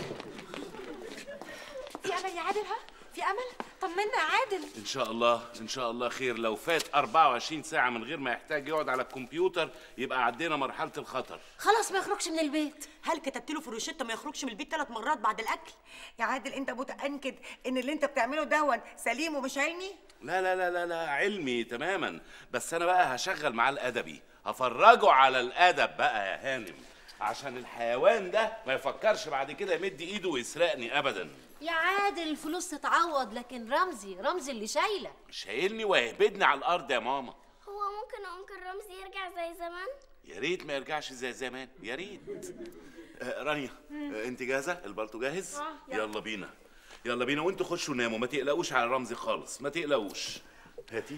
في امل يا عادل ها في امل طمنا يا عادل ان شاء الله ان شاء الله خير لو فات 24 ساعه من غير ما يحتاج يقعد على الكمبيوتر يبقى عدينا مرحله الخطر خلاص ما يخرجش من البيت هل كتبت له في الروشته ما يخرجش من البيت ثلاث مرات بعد الأكل يا عادل انت متاكد ان اللي انت بتعمله دون سليم ومش علمي لا لا لا لا لا علمي تماما بس انا بقى هشغل معاه الادبي هفرجه على الادب بقى يا هانم عشان الحيوان ده ما يفكرش بعد كده يمد ايده ويسرقني ابدا يا عادل الفلوس تتعوض لكن رمزي رمزي اللي شايلة شايلني ويهبدني على الارض يا ماما هو ممكن انكل رمزي يرجع زي زمان يا ريت ما يرجعش زي زمان يا ريت آه رانيا آه انت جاهزه البلطو جاهز آه، يلا. يلا بينا يلا بينا وانتوا خشوا ناموا ما تقلقوش على رمزي خالص ما تقلقوش هاتي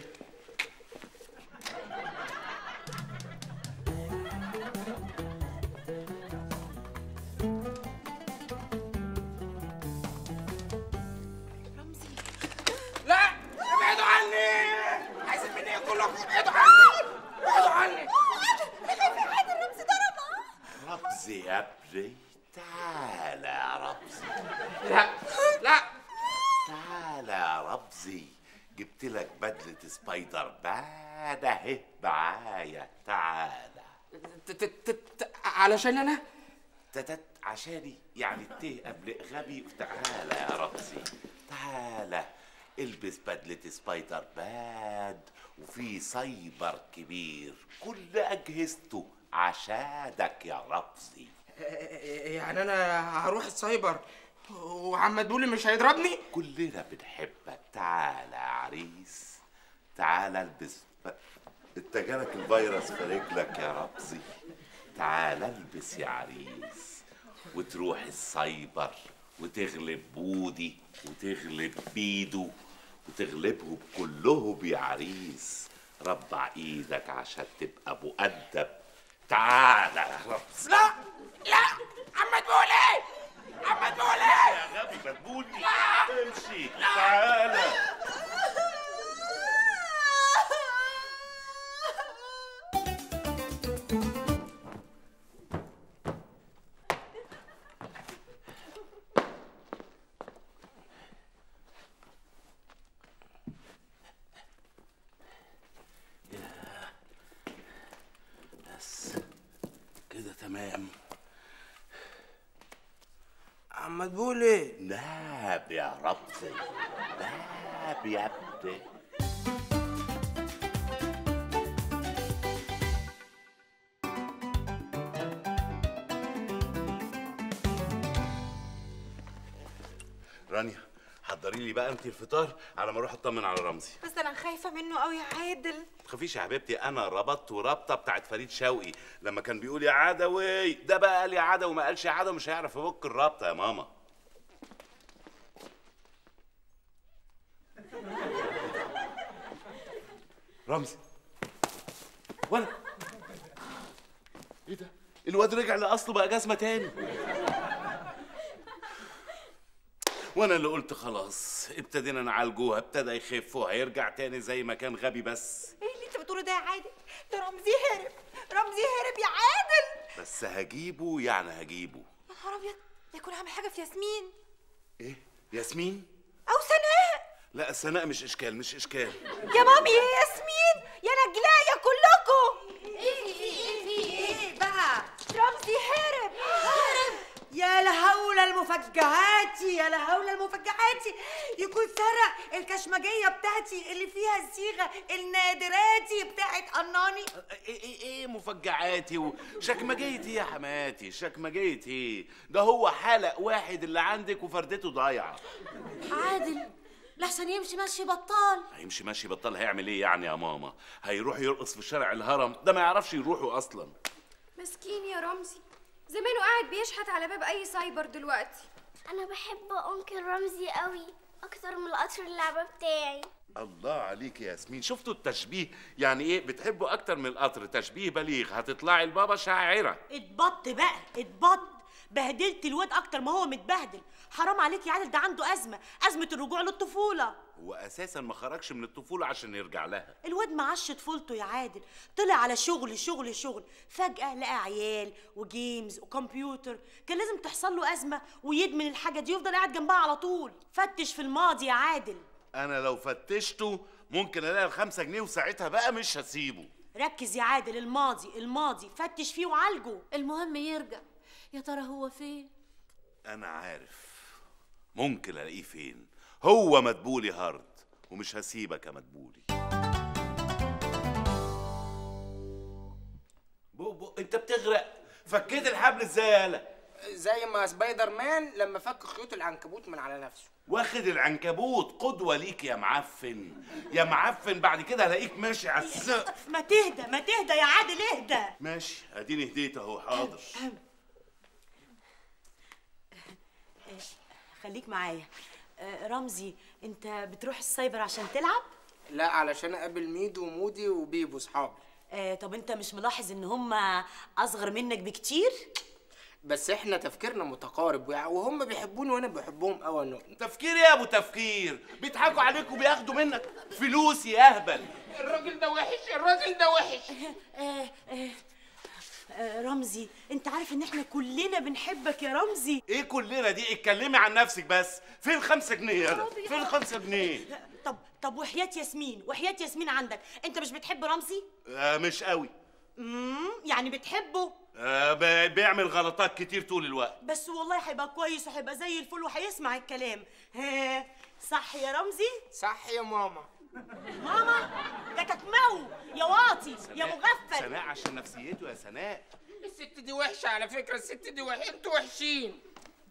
رمزي لا ابعدوا عني عايزين مني إيه كلكم ابعدوا عني ابعدوا عني رمزي يا ابني تعالى يا رمزي لا لا تعالى يا رمزي جبت لك بدلة سبايدر مان اهي معايا تعالى ت- ت- ت- ت- علشان انا تتت عشاني يعني الت قبل غبي تعالى يا رمزي تعالى البس بدلة سبايدر مان وفي سايبر كبير كل أجهزته عشانك يا رمزي يعني انا هروح السايبر وعم دولي مش هيضربني كلنا بنحبك تعالى يا عريس تعالى البس انت جالك الفيروس في رجلك يا رمزي تعالى البس يا عريس وتروح السايبر وتغلب بودي وتغلب بيدو وتغلبهم كلهم يا عريس ربع ايدك عشان تبقى مؤدب تعالى يا رمزي لا لا عم مدبولي عم مدبولي يا غبي مدبولي امشي تعالى بس كده تمام عم مدبولي ناب يا ربي ناب يا ابني رانيا حضري لي بقى انت الفطار على ما اروح اطمن على رمزي بس انا خايفه منه قوي يا عادل ما تخافيش يا حبيبتي انا ربطت رابطه بتاعت فريد شوقي لما كان بيقول يا عدوي ده بقى قال يا عدوي وما قالش يا عدوي مش هيعرف يفك الرابطه يا ماما رمزي ولا ايه ده الواد رجع لاصله بقى جزمه تاني وانا اللي قلت خلاص ابتدينا نعالجوها ابتدى يخف وهيرجع تاني زي ما كان غبي بس ايه اللي انت بتقوله ده يا عادل ده رمزي هرب رمزي هرب يا عادل بس هجيبه يعني هجيبه يا نهار ابيض يكون عامل حاجه في ياسمين ايه ياسمين او سناء لا سناء مش اشكال مش اشكال يا مامي يا ياسمين يا نجلاء يا كلكم ايه في ايه في ايه بقى رمزي هرب هرب يا لهول المفجعات يا لهول المفجعات يكون سرق الكشمجية بتاعتي اللي فيها الصيغة النادراتي بتاعت أناني ايه ايه ايه مفجعاتي وشكمجيتي يا حماتي شكمجيتي ده هو حلق واحد اللي عندك وفردته ضايعه عادل لحسن يمشي ماشي بطال هيمشي ماشي بطل هيعمل ايه يعني يا ماما هيروح يرقص في شارع الهرم ده ما يعرفش يروحوا اصلا مسكين يا رمزي زمانه قاعد بيشحت على باب اي سايبر دلوقتي انا بحب انكل رمزي قوي اكتر من القطر اللعبه بتاعي الله عليك يا ياسمين شفتوا التشبيه يعني ايه بتحبوا اكتر من القطر تشبيه بليغ هتطلعي البابا شاعره اتبط بقى اتبط بهدلت الواد اكتر ما هو متبهدل حرام عليك يا عادل ده عنده ازمه ازمه الرجوع للطفوله هو اساسا ما خرجش من الطفوله عشان يرجع لها الواد معاش طفولته يا عادل طلع على شغل شغل شغل فجأة لقى عيال وجيمز وكمبيوتر كان لازم تحصل له أزمة ويدمن الحاجة دي ويفضل قاعد جنبها على طول فتش في الماضي يا عادل انا لو فتشته ممكن الاقي الخمسة جنيه وساعتها بقى مش هسيبه ركز يا عادل الماضي الماضي فتش فيه وعالجه المهم يرجع يا ترى هو فين انا عارف ممكن الاقيه فين هو مدبولي هارد ومش هسيبك يا مدبولي بو بو انت بتغرق فكيت الحبل ازاي يالا زي ما سبايدر مان لما فك خيوط العنكبوت من على نفسه واخد العنكبوت قدوة ليك يا معفن يا معفن بعد كده هلاقيك ماشي على السقف ما تهدى ما تهدى يا عادل اهدى ماشي اديني هديت اهو حاضر خليك معايا آه، رمزي انت بتروح السايبر عشان تلعب لا علشان اقابل ميدو ومودي وبيبو صحابي آه، طب انت مش ملاحظ ان هم اصغر منك بكتير بس احنا تفكيرنا متقارب ويع- وهم بيحبوني وانا بحبهم قوي انه تفكير يا ابو تفكير بيضحكوا عليك وبياخدوا منك فلوس يا اهبل الراجل ده وحش الراجل ده وحش آه، آه، آه، رمزي انت عارف ان احنا كلنا بنحبك يا رمزي ايه كلنا دي اتكلمي عن نفسك بس فين الخمسة جنيه يالا فين الخمسة جنيه طب طب وحياة ياسمين وحياة ياسمين عندك انت مش بتحب رمزي آه مش قوي امم يعني بتحبه آه ب- بيعمل غلطات كتير طول الوقت بس والله هيبقى كويس وهيبقى زي الفل وهيسمع الكلام ها صح يا رمزي صح يا ماما ماما ده كتمو يا واطي يا مغفل سناء عشان نفسيته يا سناء الست دي وحشه على فكره الست دي وحشه انتوا وحشين انت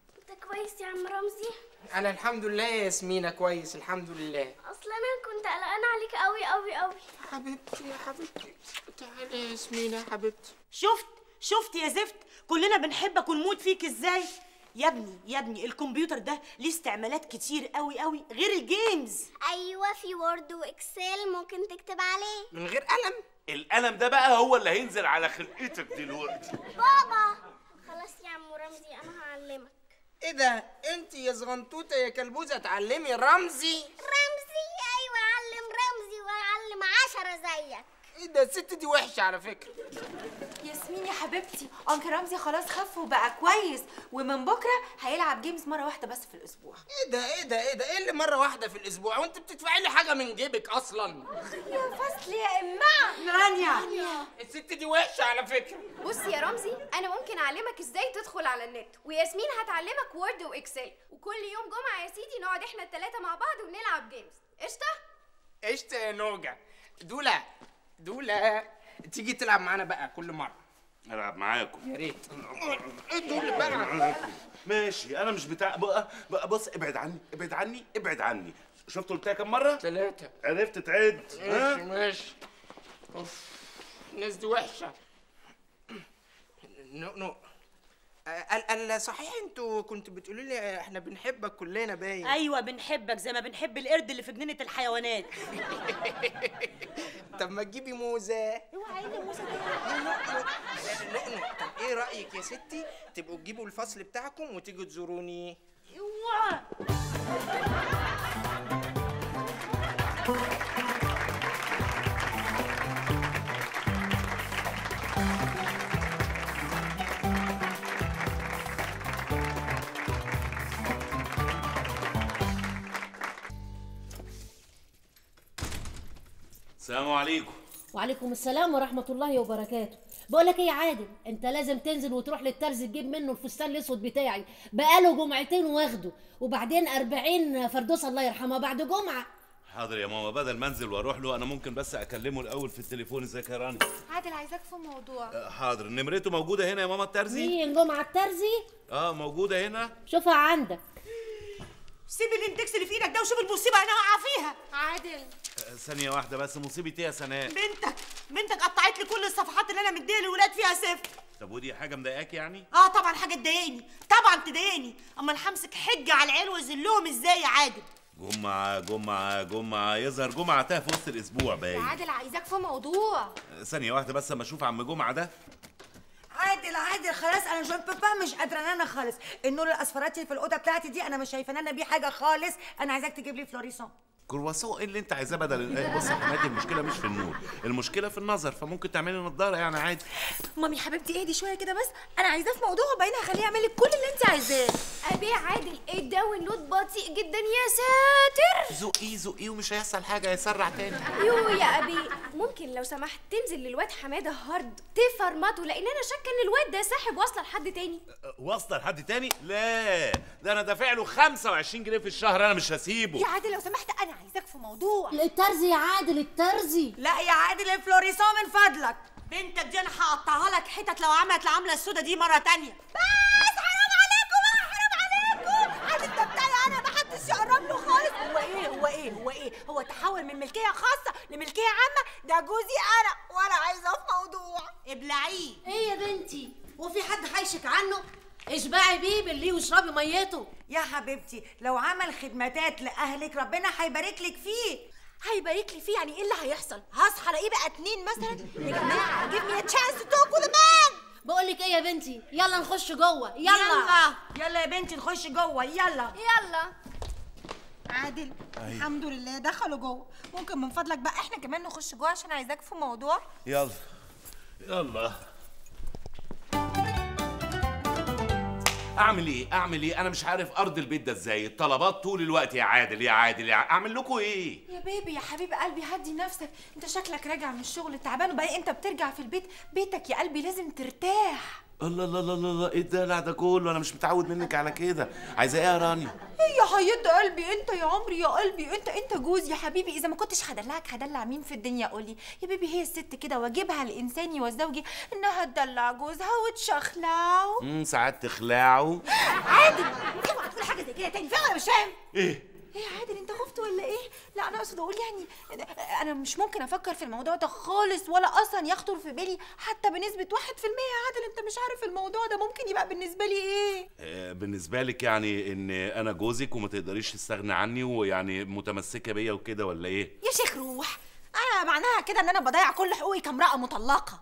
كويس يا عم رمزي انا الحمد لله يا ياسمينة كويس الحمد لله اصل انا كنت قلقانه عليك قوي قوي قوي حبيبتي يا حبيبتي تعالي يا ياسمينة يا حبيبتي شفت شفت يا زفت كلنا بنحبك ونموت فيك ازاي يا ابني يا ابني الكمبيوتر ده ليه استعمالات كتير قوي قوي غير الجيمز ايوه في وورد واكسل ممكن تكتب عليه من غير قلم القلم ده بقى هو اللي هينزل على خلقتك دلوقتي بابا خلاص يا عم رمزي انا هعلمك ايه ده انت يا صغنطوطه يا كلبوزه تعلمي رمزي رمزي ايوه علم رمزي واعلم عشرة زيك ايه ده الست دي وحشه على فكره ياسمين يا حبيبتي انكل رمزي خلاص خف وبقى كويس ومن بكره هيلعب جيمز مره واحده بس في الاسبوع ايه ده ايه ده ايه ده ايه اللي مره واحده في الاسبوع وانت بتدفعي لي حاجه من جيبك اصلا يا فصل يا امها رانيا الست دي وحشه على فكره بص يا رمزي انا ممكن اعلمك ازاي تدخل على النت وياسمين هتعلمك وورد واكسل وكل يوم جمعه يا سيدي نقعد احنا الثلاثه مع بعض ونلعب جيمز قشطه قشطه يا نوجه دولا دولا تيجي تلعب معانا بقى كل مره العب معاكم يا ريت ايه دول بقى ماشي انا مش بتاع بقى بقى بص ابعد عني ابعد عني ابعد عني شفت قلتها كم مره ثلاثه عرفت تعد ماشي ها ماشي اوف الناس دي وحشه نو نو ال ال صحيح انتوا كنتوا بتقولوا لي احنا بنحبك كلنا باين ايوه بنحبك زي ما بنحب القرد اللي في جنينه الحيوانات طب ما تجيبي موزه اوعى ايه موسى نقنق طب ايه رايك يا ستي تبقوا تجيبوا الفصل بتاعكم وتيجوا تزوروني اوعى السلام عليكم وعليكم السلام ورحمة الله وبركاته بقول لك ايه يا عادل انت لازم تنزل وتروح للترز تجيب منه الفستان الاسود بتاعي بقاله جمعتين واخده وبعدين أربعين فردوس الله يرحمها بعد جمعة حاضر يا ماما بدل ما انزل واروح له انا ممكن بس اكلمه الاول في التليفون ازيك يا راني عادل عايزاك في موضوع أه، حاضر نمرته موجوده هنا يا ماما الترزي مين جمعة الترزي اه موجوده هنا شوفها عندك سيب الاندكس اللي في ايدك ده وشوف المصيبه انا هقع فيها عادل أه، ثانيه واحده بس مصيبه ايه يا سناء بنتك بنتك قطعت لي كل الصفحات اللي انا مديها للولاد فيها صفر طب ودي حاجه مضايقاك يعني اه طبعا حاجه تضايقني طبعا تضايقني اما انا همسك حجه على العيال واذلهم ازاي يا عادل جمعه جمعه جمعه يظهر جمعه تاه في وسط الاسبوع باين عادل عايزاك في موضوع أه، ثانيه واحده بس اما اشوف عم جمعه ده عادل عادل خلاص انا جون بابا مش قادره انا خالص النور الاصفراتي في الاوضه بتاعتي دي انا مش شايفه انا بيه حاجه خالص انا عايزاك تجيب لي فلوريسون كرواسون ايه اللي انت عايزاه بدل إيه، بص يا حماتي المشكله مش في النور المشكله في النظر فممكن تعملي نظاره يعني عادي مامي حبيبتي اهدي شويه كده بس انا عايزاه في موضوع وبعدين هخليه يعمل لك كل اللي انت عايزاه ابي يا عادل الداونلود بطيء جدا يا ساتر زقيه زقيه ومش هيحصل حاجه هيسرع تاني يو يا ابي ممكن لو سمحت تنزل للواد حماده هارد تفرمطه لان انا شاكه ان الواد ده ساحب واصله لحد تاني واصله لحد تاني لا ده انا دافع له 25 جنيه في الشهر انا مش هسيبه يا عادل لو سمحت انا عايزاك في موضوع الترزي يا عادل الترزي لا يا عادل الفلوريسون من فضلك بنتك دي انا هقطعها لك حتت لو عملت العمله السودا دي مره تانية بس حرام عليكم بقى حرام عليكم عادل ده بتاعي انا ما حدش يقرب له خالص هو ايه هو ايه هو ايه هو تحول من ملكيه خاصه لملكيه عامه ده جوزي انا وانا عايزاه في موضوع ابلعيه ايه يا بنتي وفي حد هيشك عنه اشبعي بيه بالليه واشربي ميته يا حبيبتي لو عمل خدمتات لاهلك ربنا هيبارك لك فيه هيبارك لي فيه يعني ايه اللي هيحصل هصحى الاقيه بقى اتنين مثلا يا جماعه give me a chance to talk with a man بقول لك ايه يا بنتي يلا نخش جوه يلا يلا يلا يا بنتي نخش جوه يلا يلا عادل الحمد لله دخلوا جوه ممكن من فضلك بقى احنا كمان نخش جوه عشان عايزاك في موضوع يلا يلا اعمل ايه اعمل ايه انا مش عارف ارض البيت ده ازاي الطلبات طول الوقت يا عادل يا عادل يا ع- اعمل لكم ايه يا بيبي يا حبيب قلبي هدي نفسك انت شكلك راجع من الشغل تعبان وبعدين انت بترجع في البيت بيتك يا قلبي لازم ترتاح الله الله الله الله ايه الدلع ده كله انا مش متعود منك على كده عايزه ايه يا رانيا ايه يا حيد قلبي انت يا عمري يا قلبي انت انت جوز يا حبيبي اذا ما كنتش هدلعك هدلع مين في الدنيا قولي يا بيبي هي الست كده واجبها الانساني والزوجي انها تدلع جوزها وتشخلعه امم ساعات تخلعه عادل اوعى تقول حاجه زي كده تاني فاهم ولا مش فاهم ايه ايه يا عادل انت خفت ولا ايه لا انا اقصد اقول يعني انا مش ممكن افكر في الموضوع ده خالص ولا اصلا يخطر في بالي حتى بنسبه واحد في المية يا عادل انت مش عارف الموضوع ده ممكن يبقى بالنسبه لي ايه آه، بالنسبه لك يعني ان انا جوزك وما تقدريش تستغنى عني ويعني متمسكه بيا وكده ولا ايه يا شيخ روح انا معناها كده ان انا بضيع كل حقوقي كامراه مطلقه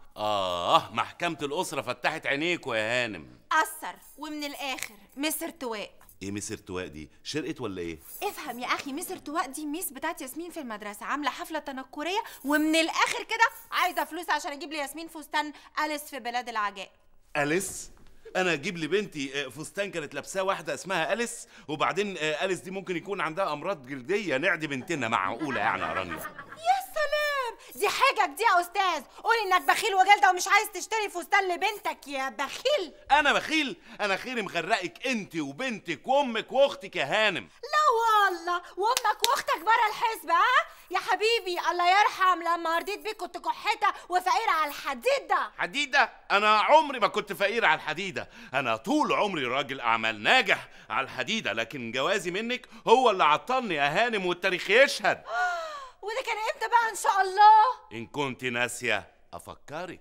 اه محكمه الاسره فتحت عينيكوا يا هانم اثر ومن الاخر مصر تواء ايه مس ارتواء دي شرقت ولا ايه افهم يا اخي مصر تواء دي ميس بتاعت ياسمين في المدرسه عامله حفله تنكريه ومن الاخر كده عايزه فلوس عشان اجيب لي ياسمين فستان اليس في بلاد العجائب أليس انا اجيب لبنتي آه، فستان كانت لابساه واحده اسمها أليس وبعدين آه، أليس دي ممكن يكون عندها امراض جلديه نعدي بنتنا معقوله يعني يا رانيا يا سلام دي حاجك دي يا استاذ قول انك بخيل وجلده ومش عايز تشتري فستان لبنتك يا بخيل انا بخيل انا خيري مغرقك انت وبنتك وامك واختك يا هانم لا والله وامك واختك بره الحسبة ها يا حبيبي الله يرحم لما رضيت بيك كنت كحتة وفقيرة على الحديدة حديدة أنا عمري ما كنت فقير على الحديدة أنا طول عمري راجل أعمال ناجح على الحديدة لكن جوازي منك هو اللي عطلني يا هانم والتاريخ يشهد وده كان امتى بقى ان شاء الله إن كنت ناسية أفكرك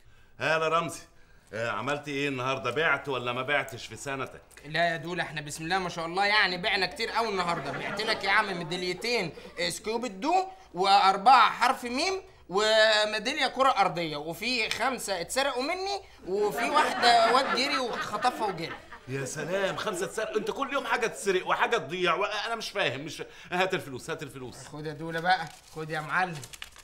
هلا رمزي آه، عملت إيه النهاردة بعت ولا ما بعتش في سنتك لا يا دول احنا بسم الله ما شاء الله يعني بعنا كتير قوي النهارده بعت لك يا عم ميداليتين سكوب الدو واربعه حرف ميم وميداليه كره ارضيه وفي خمسه اتسرقوا مني وفي واحده واد جري وخطفها وجري يا سلام خمسة سرق انت كل يوم حاجة تسرق وحاجة تضيع وانا مش فاهم مش فاهم. هات الفلوس هات الفلوس خد يا دولة بقى خد يا معلم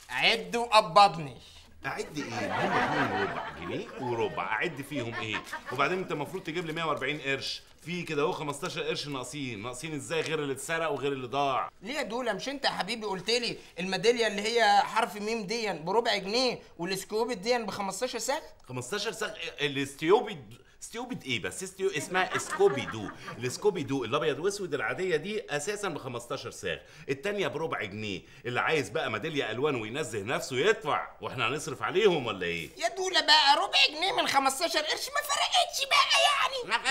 عد وقبضني اعد ايه؟ هم اتنين ربع جنيه وربع اعد فيهم ايه؟ وبعدين انت المفروض تجيب لي 140 قرش في كده اهو 15 قرش ناقصين ناقصين ازاي غير اللي اتسرق وغير اللي ضاع ليه يا دولة مش انت يا حبيبي قلت لي الميداليه اللي هي حرف ميم دي بربع جنيه والسكوب دي ب 15 ساغ 15 ساغ الاستيوبيد ستيوبيد ايه بس استيو اسمها سكوبي دو السكوبي دو الابيض واسود العاديه دي اساسا ب 15 ساغ التانيه بربع جنيه اللي عايز بقى ميداليه الوان وينزه نفسه يدفع واحنا هنصرف عليهم ولا ايه يا دولة بقى ربع جنيه من 15 قرش ما فرقتش بقى يعني ما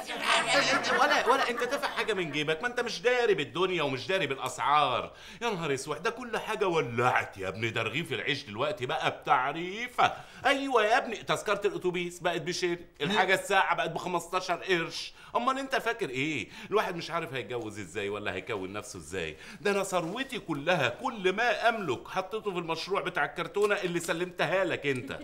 فرقتش ولا ولا انت دافع حاجه من جيبك ما انت مش داري بالدنيا ومش داري بالاسعار يا نهار اسود ده كل حاجه ولعت يا ابني ده رغيف العيش دلوقتي بقى بتعريفه ايوه يا ابني تذكره الاتوبيس بقت بشير الحاجه الساعه بقت ب 15 قرش امال انت فاكر ايه الواحد مش عارف هيتجوز ازاي ولا هيكون نفسه ازاي ده انا ثروتي كلها كل ما املك حطيته في المشروع بتاع الكرتونه اللي سلمتها لك انت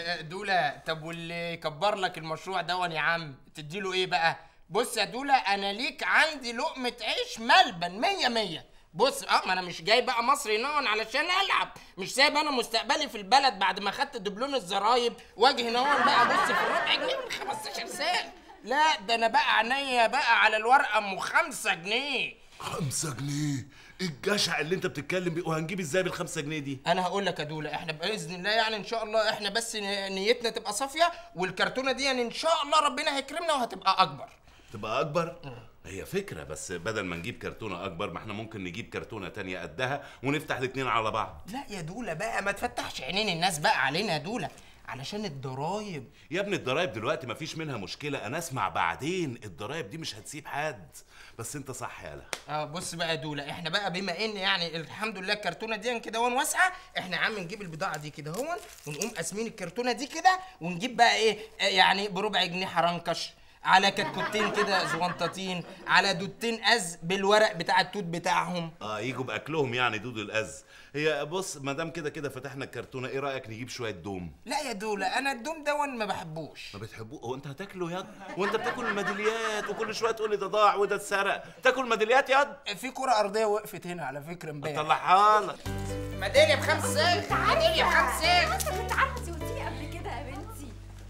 دولة طب واللي يكبر لك المشروع دون يا عم تديله ايه بقى بص يا دولة انا ليك عندي لقمة عيش ملبن مية مية بص اه ما انا مش جاي بقى مصر هنا علشان العب مش سايب انا مستقبلي في البلد بعد ما خدت دبلوم الزرايب واجي هنا بقى بص في الربع جنيه من 15 ساعه لا ده انا بقى عينيا بقى على الورقه ام 5 جنيه خمسة جنيه ايه الجشع اللي انت بتتكلم بيه وهنجيب ازاي بالخمسة جنيه دي انا هقول لك يا دوله احنا باذن الله يعني ان شاء الله احنا بس ن- نيتنا تبقى صافيه والكرتونه دي يعني ان شاء الله ربنا هيكرمنا وهتبقى اكبر تبقى اكبر هي فكرة بس بدل ما نجيب كرتونة أكبر ما احنا ممكن نجيب كرتونة تانية قدها ونفتح الاتنين على بعض لا يا دوله بقى ما تفتحش عينين الناس بقى علينا يا دوله علشان الضرايب يا ابني الضرايب دلوقتي ما فيش منها مشكلة أنا أسمع بعدين الضرايب دي مش هتسيب حد بس أنت صح يالا اه بص بقى يا دوله احنا بقى بما ان يعني الحمد لله الكرتونه دي كده وان واسعه احنا يا عم نجيب البضاعه دي كده هون ونقوم قاسمين الكرتونه دي كده ونجيب بقى ايه آه، يعني بربع جنيه حرنكش على كتكوتين كده زوانطتين على دودتين از بالورق بتاع التوت بتاعهم اه يجوا باكلهم يعني دود الاز هي بص ما دام كده كده فتحنا الكرتونه ايه رايك نجيب شويه دوم لا يا دوله انا الدوم دون ما بحبوش ما بتحبوه هو انت هتاكله ياض وانت بتاكل الميداليات وكل شويه تقول لي ده ضاع وده اتسرق تاكل ميداليات ياض في كره ارضيه وقفت هنا على فكره امبارح طلعها لك ميداليه بخمس ساغ ميداليه بخمس ساغ انت كنت عارفه انت قلتي قبل كده يا بنتي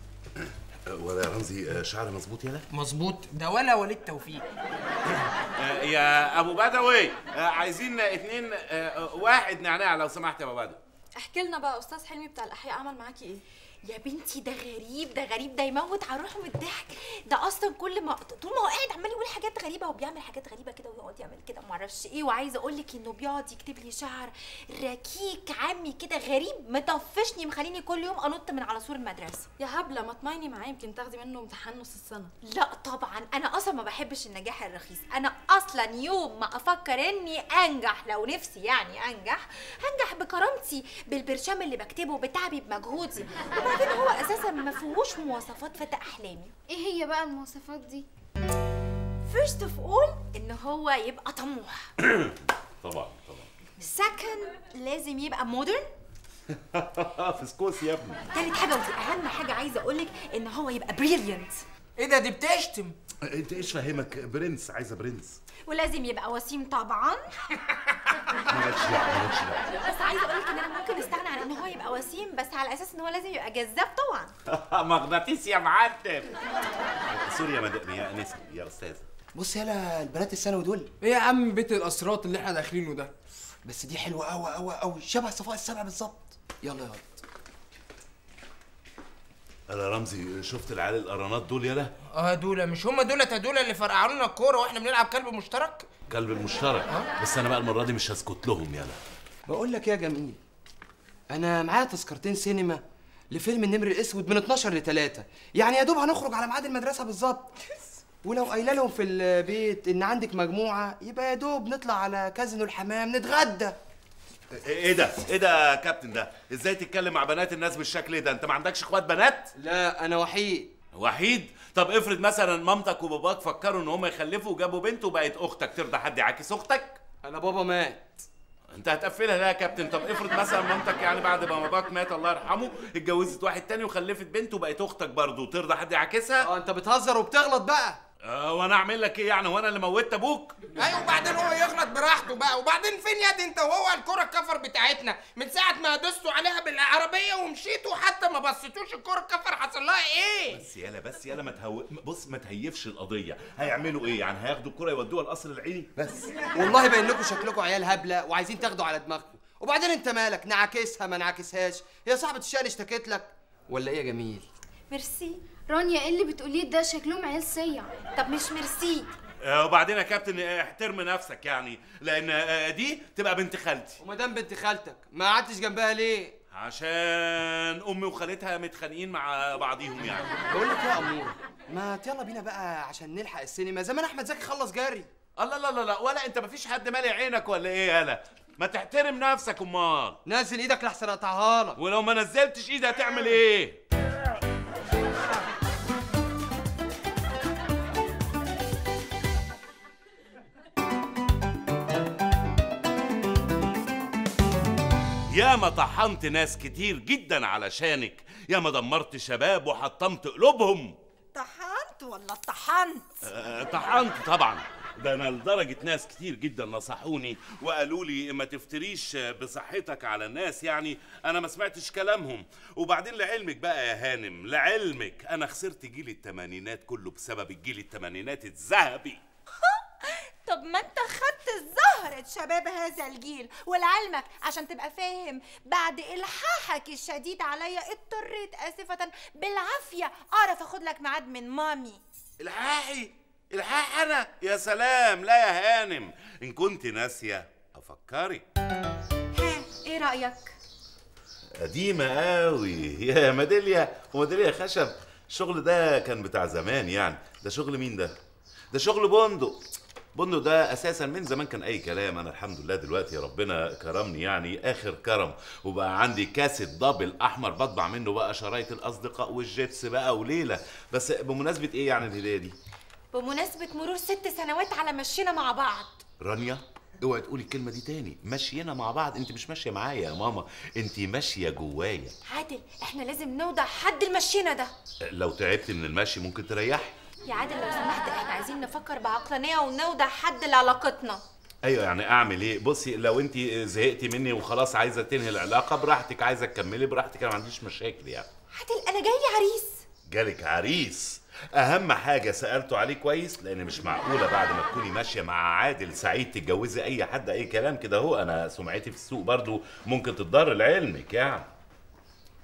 ولا يا رمزي شعر مظبوط يالا مظبوط ده ولا وليد توفيق يا ابو بدوي عايزين اتنين واحد نعناع لو سمحت يا ابو بدوي احكي لنا بقى استاذ حلمي بتاع الاحياء عمل معاكي ايه يا بنتي ده غريب ده غريب ده يموت على روحه من الضحك ده اصلا كل ما طول ما هو قاعد عمال يقول حاجات غريبه وبيعمل حاجات غريبه كده ويقعد يعمل كده ومعرفش ايه وعايزه اقول لك انه بيقعد يكتب لي شعر ركيك عمي كده غريب مطفشني مخليني كل يوم انط من على سور المدرسه يا هبله ما تمايني معاه يمكن تاخدي منه امتحان نص السنه لا طبعا انا اصلا ما بحبش النجاح الرخيص انا اصلا يوم ما افكر اني انجح لو نفسي يعني انجح هنجح بكرامتي بالبرشام اللي بكتبه بتعبي بمجهودي وبعدين هو اساسا ما فيهوش مواصفات فتى احلامي ايه هي بقى المواصفات دي فيرست اوف اول ان هو يبقى طموح طبعا طبعا سكند لازم يبقى مودرن فسكوس يا ابني تالت حاجه ودي اهم حاجه عايزه اقولك ان هو يبقى بريليانت ايه ده دي بتشتم انت ايش فاهمك برنس عايزه برنس ولازم يبقى وسيم طبعا مالكش دعوه مالكش دعوه بس عايزه اقولك ان انا ممكن استغنى عن ان هو يبقى وسيم بس على اساس ان هو لازم يبقى جذاب طبعا مغناطيس يا معلم سوري يا مدام يا انسه يا استاذه بص يلا البنات الثانوي دول ايه يا عم بيت الاسرات اللي احنا داخلينه ده بس دي حلوه قوي قوي قوي شبه صفاء السبع بالظبط يلا يلا انا رمزي شفت العيال القرانات دول يلا اه دول مش هم دول دول اللي فرقعوا لنا الكوره واحنا بنلعب كلب مشترك كلب المشترك بس انا بقى المره دي مش هسكت لهم يلا بقول لك يا جميل انا معايا تذكرتين سينما لفيلم النمر الاسود من 12 ل 3 يعني يا دوب هنخرج على ميعاد المدرسه بالظبط ولو قايله لهم في البيت ان عندك مجموعه يبقى يا دوب نطلع على كازينو الحمام نتغدى ايه ده ايه ده يا كابتن ده ازاي تتكلم مع بنات الناس بالشكل ده انت ما عندكش اخوات بنات لا انا وحيد وحيد طب افرض مثلا مامتك وباباك فكروا ان هم يخلفوا وجابوا بنت وبقت اختك ترضى حد يعاكس اختك انا بابا مات انت هتقفلها ليه يا كابتن طب افرض مثلا مامتك يعني بعد ما باباك مات الله يرحمه اتجوزت واحد تاني وخلفت بنت وبقت اختك برضه ترضى حد يعاكسها اه انت بتهزر وبتغلط بقى اه وانا اعمل لك ايه يعني وانا اللي موتت ابوك ايوه وبعدين هو يغلط براحته بقى وبعدين فين يا دي انت وهو الكره الكفر بتاعتنا من ساعه ما دوستوا عليها بالعربيه ومشيتوا حتى ما بصيتوش الكره الكفر حصل لها ايه بس يالا بس يالا ما تهو... بص ما تهيفش القضيه هيعملوا ايه يعني هياخدوا الكره يودوها القصر العيني بس والله باين لكم شكلكم عيال هبله وعايزين تاخدوا على دماغكم وبعدين انت مالك نعاكسها ما نعاكسهاش هي صاحبه الشقه اشتكت لك ولا ايه يا جميل ميرسي رانيا ايه اللي بتقوليه ده شكلهم عيال صيع طب مش ميرسي آه وبعدين يا كابتن آه، احترم نفسك يعني لان آه، دي تبقى بنت خالتي وما دام بنت خالتك ما قعدتش جنبها ليه عشان امي وخالتها متخانقين مع بعضيهم يعني بقول لك ايه يا اموره ما يلا بينا بقى عشان نلحق السينما زمان احمد زكي خلص جري الله لا لا لا ولا انت مفيش حد مالي عينك ولا ايه يالا ما تحترم نفسك امال نزل ايدك لحسن اقطعها لك ولو ما نزلتش ايدي هتعمل ايه ياما طحنت ناس كتير جدا علشانك ياما دمرت شباب وحطمت قلوبهم طحنت ولا طحنت آه، طحنت طبعا ده انا لدرجه ناس كتير جدا نصحوني وقالوا لي ما تفتريش بصحتك على الناس يعني انا ما سمعتش كلامهم وبعدين لعلمك بقى يا هانم لعلمك انا خسرت جيل التمانينات كله بسبب الجيل التمانينات الذهبي طب ما انت خدت زهرة شباب هذا الجيل ولعلمك عشان تبقى فاهم بعد الحاحك الشديد عليا اضطريت اسفة بالعافية اعرف اخد لك ميعاد من مامي الحاحي الحاح انا يا سلام لا يا هانم ان كنت ناسيه افكرك ايه رأيك؟ قديمة قوي يا ميداليا وميداليا خشب الشغل ده كان بتاع زمان يعني ده شغل مين ده ده شغل بندق بندق ده اساسا من زمان كان اي كلام انا الحمد لله دلوقتي ربنا كرمني يعني اخر كرم وبقى عندي كاسيت دبل احمر بطبع منه بقى شرايط الاصدقاء والجيتس بقى وليله بس بمناسبه ايه يعني الهديه دي بمناسبة مرور ست سنوات على مشينا مع بعض رانيا اوعي تقولي الكلمه دي تاني ماشيين مع بعض انت مش ماشيه معايا يا ماما انت ماشيه جوايا عادل احنا لازم نوضع حد المشينا ده لو تعبت من المشي ممكن تريحي يا عادل لو سمحت احنا عايزين نفكر بعقلانية ونوضع حد لعلاقتنا ايوه يعني اعمل ايه بصي لو انت زهقتي مني وخلاص عايزه تنهي العلاقه براحتك عايزه تكملي براحتك انا ما عنديش مشاكل يعني عادل انا جاي عريس جالك عريس اهم حاجه سالته عليه كويس لان مش معقوله بعد ما تكوني ماشيه مع عادل سعيد تتجوزي اي حد اي كلام كده هو انا سمعتي في السوق برضو ممكن تتضر لعلمك يعني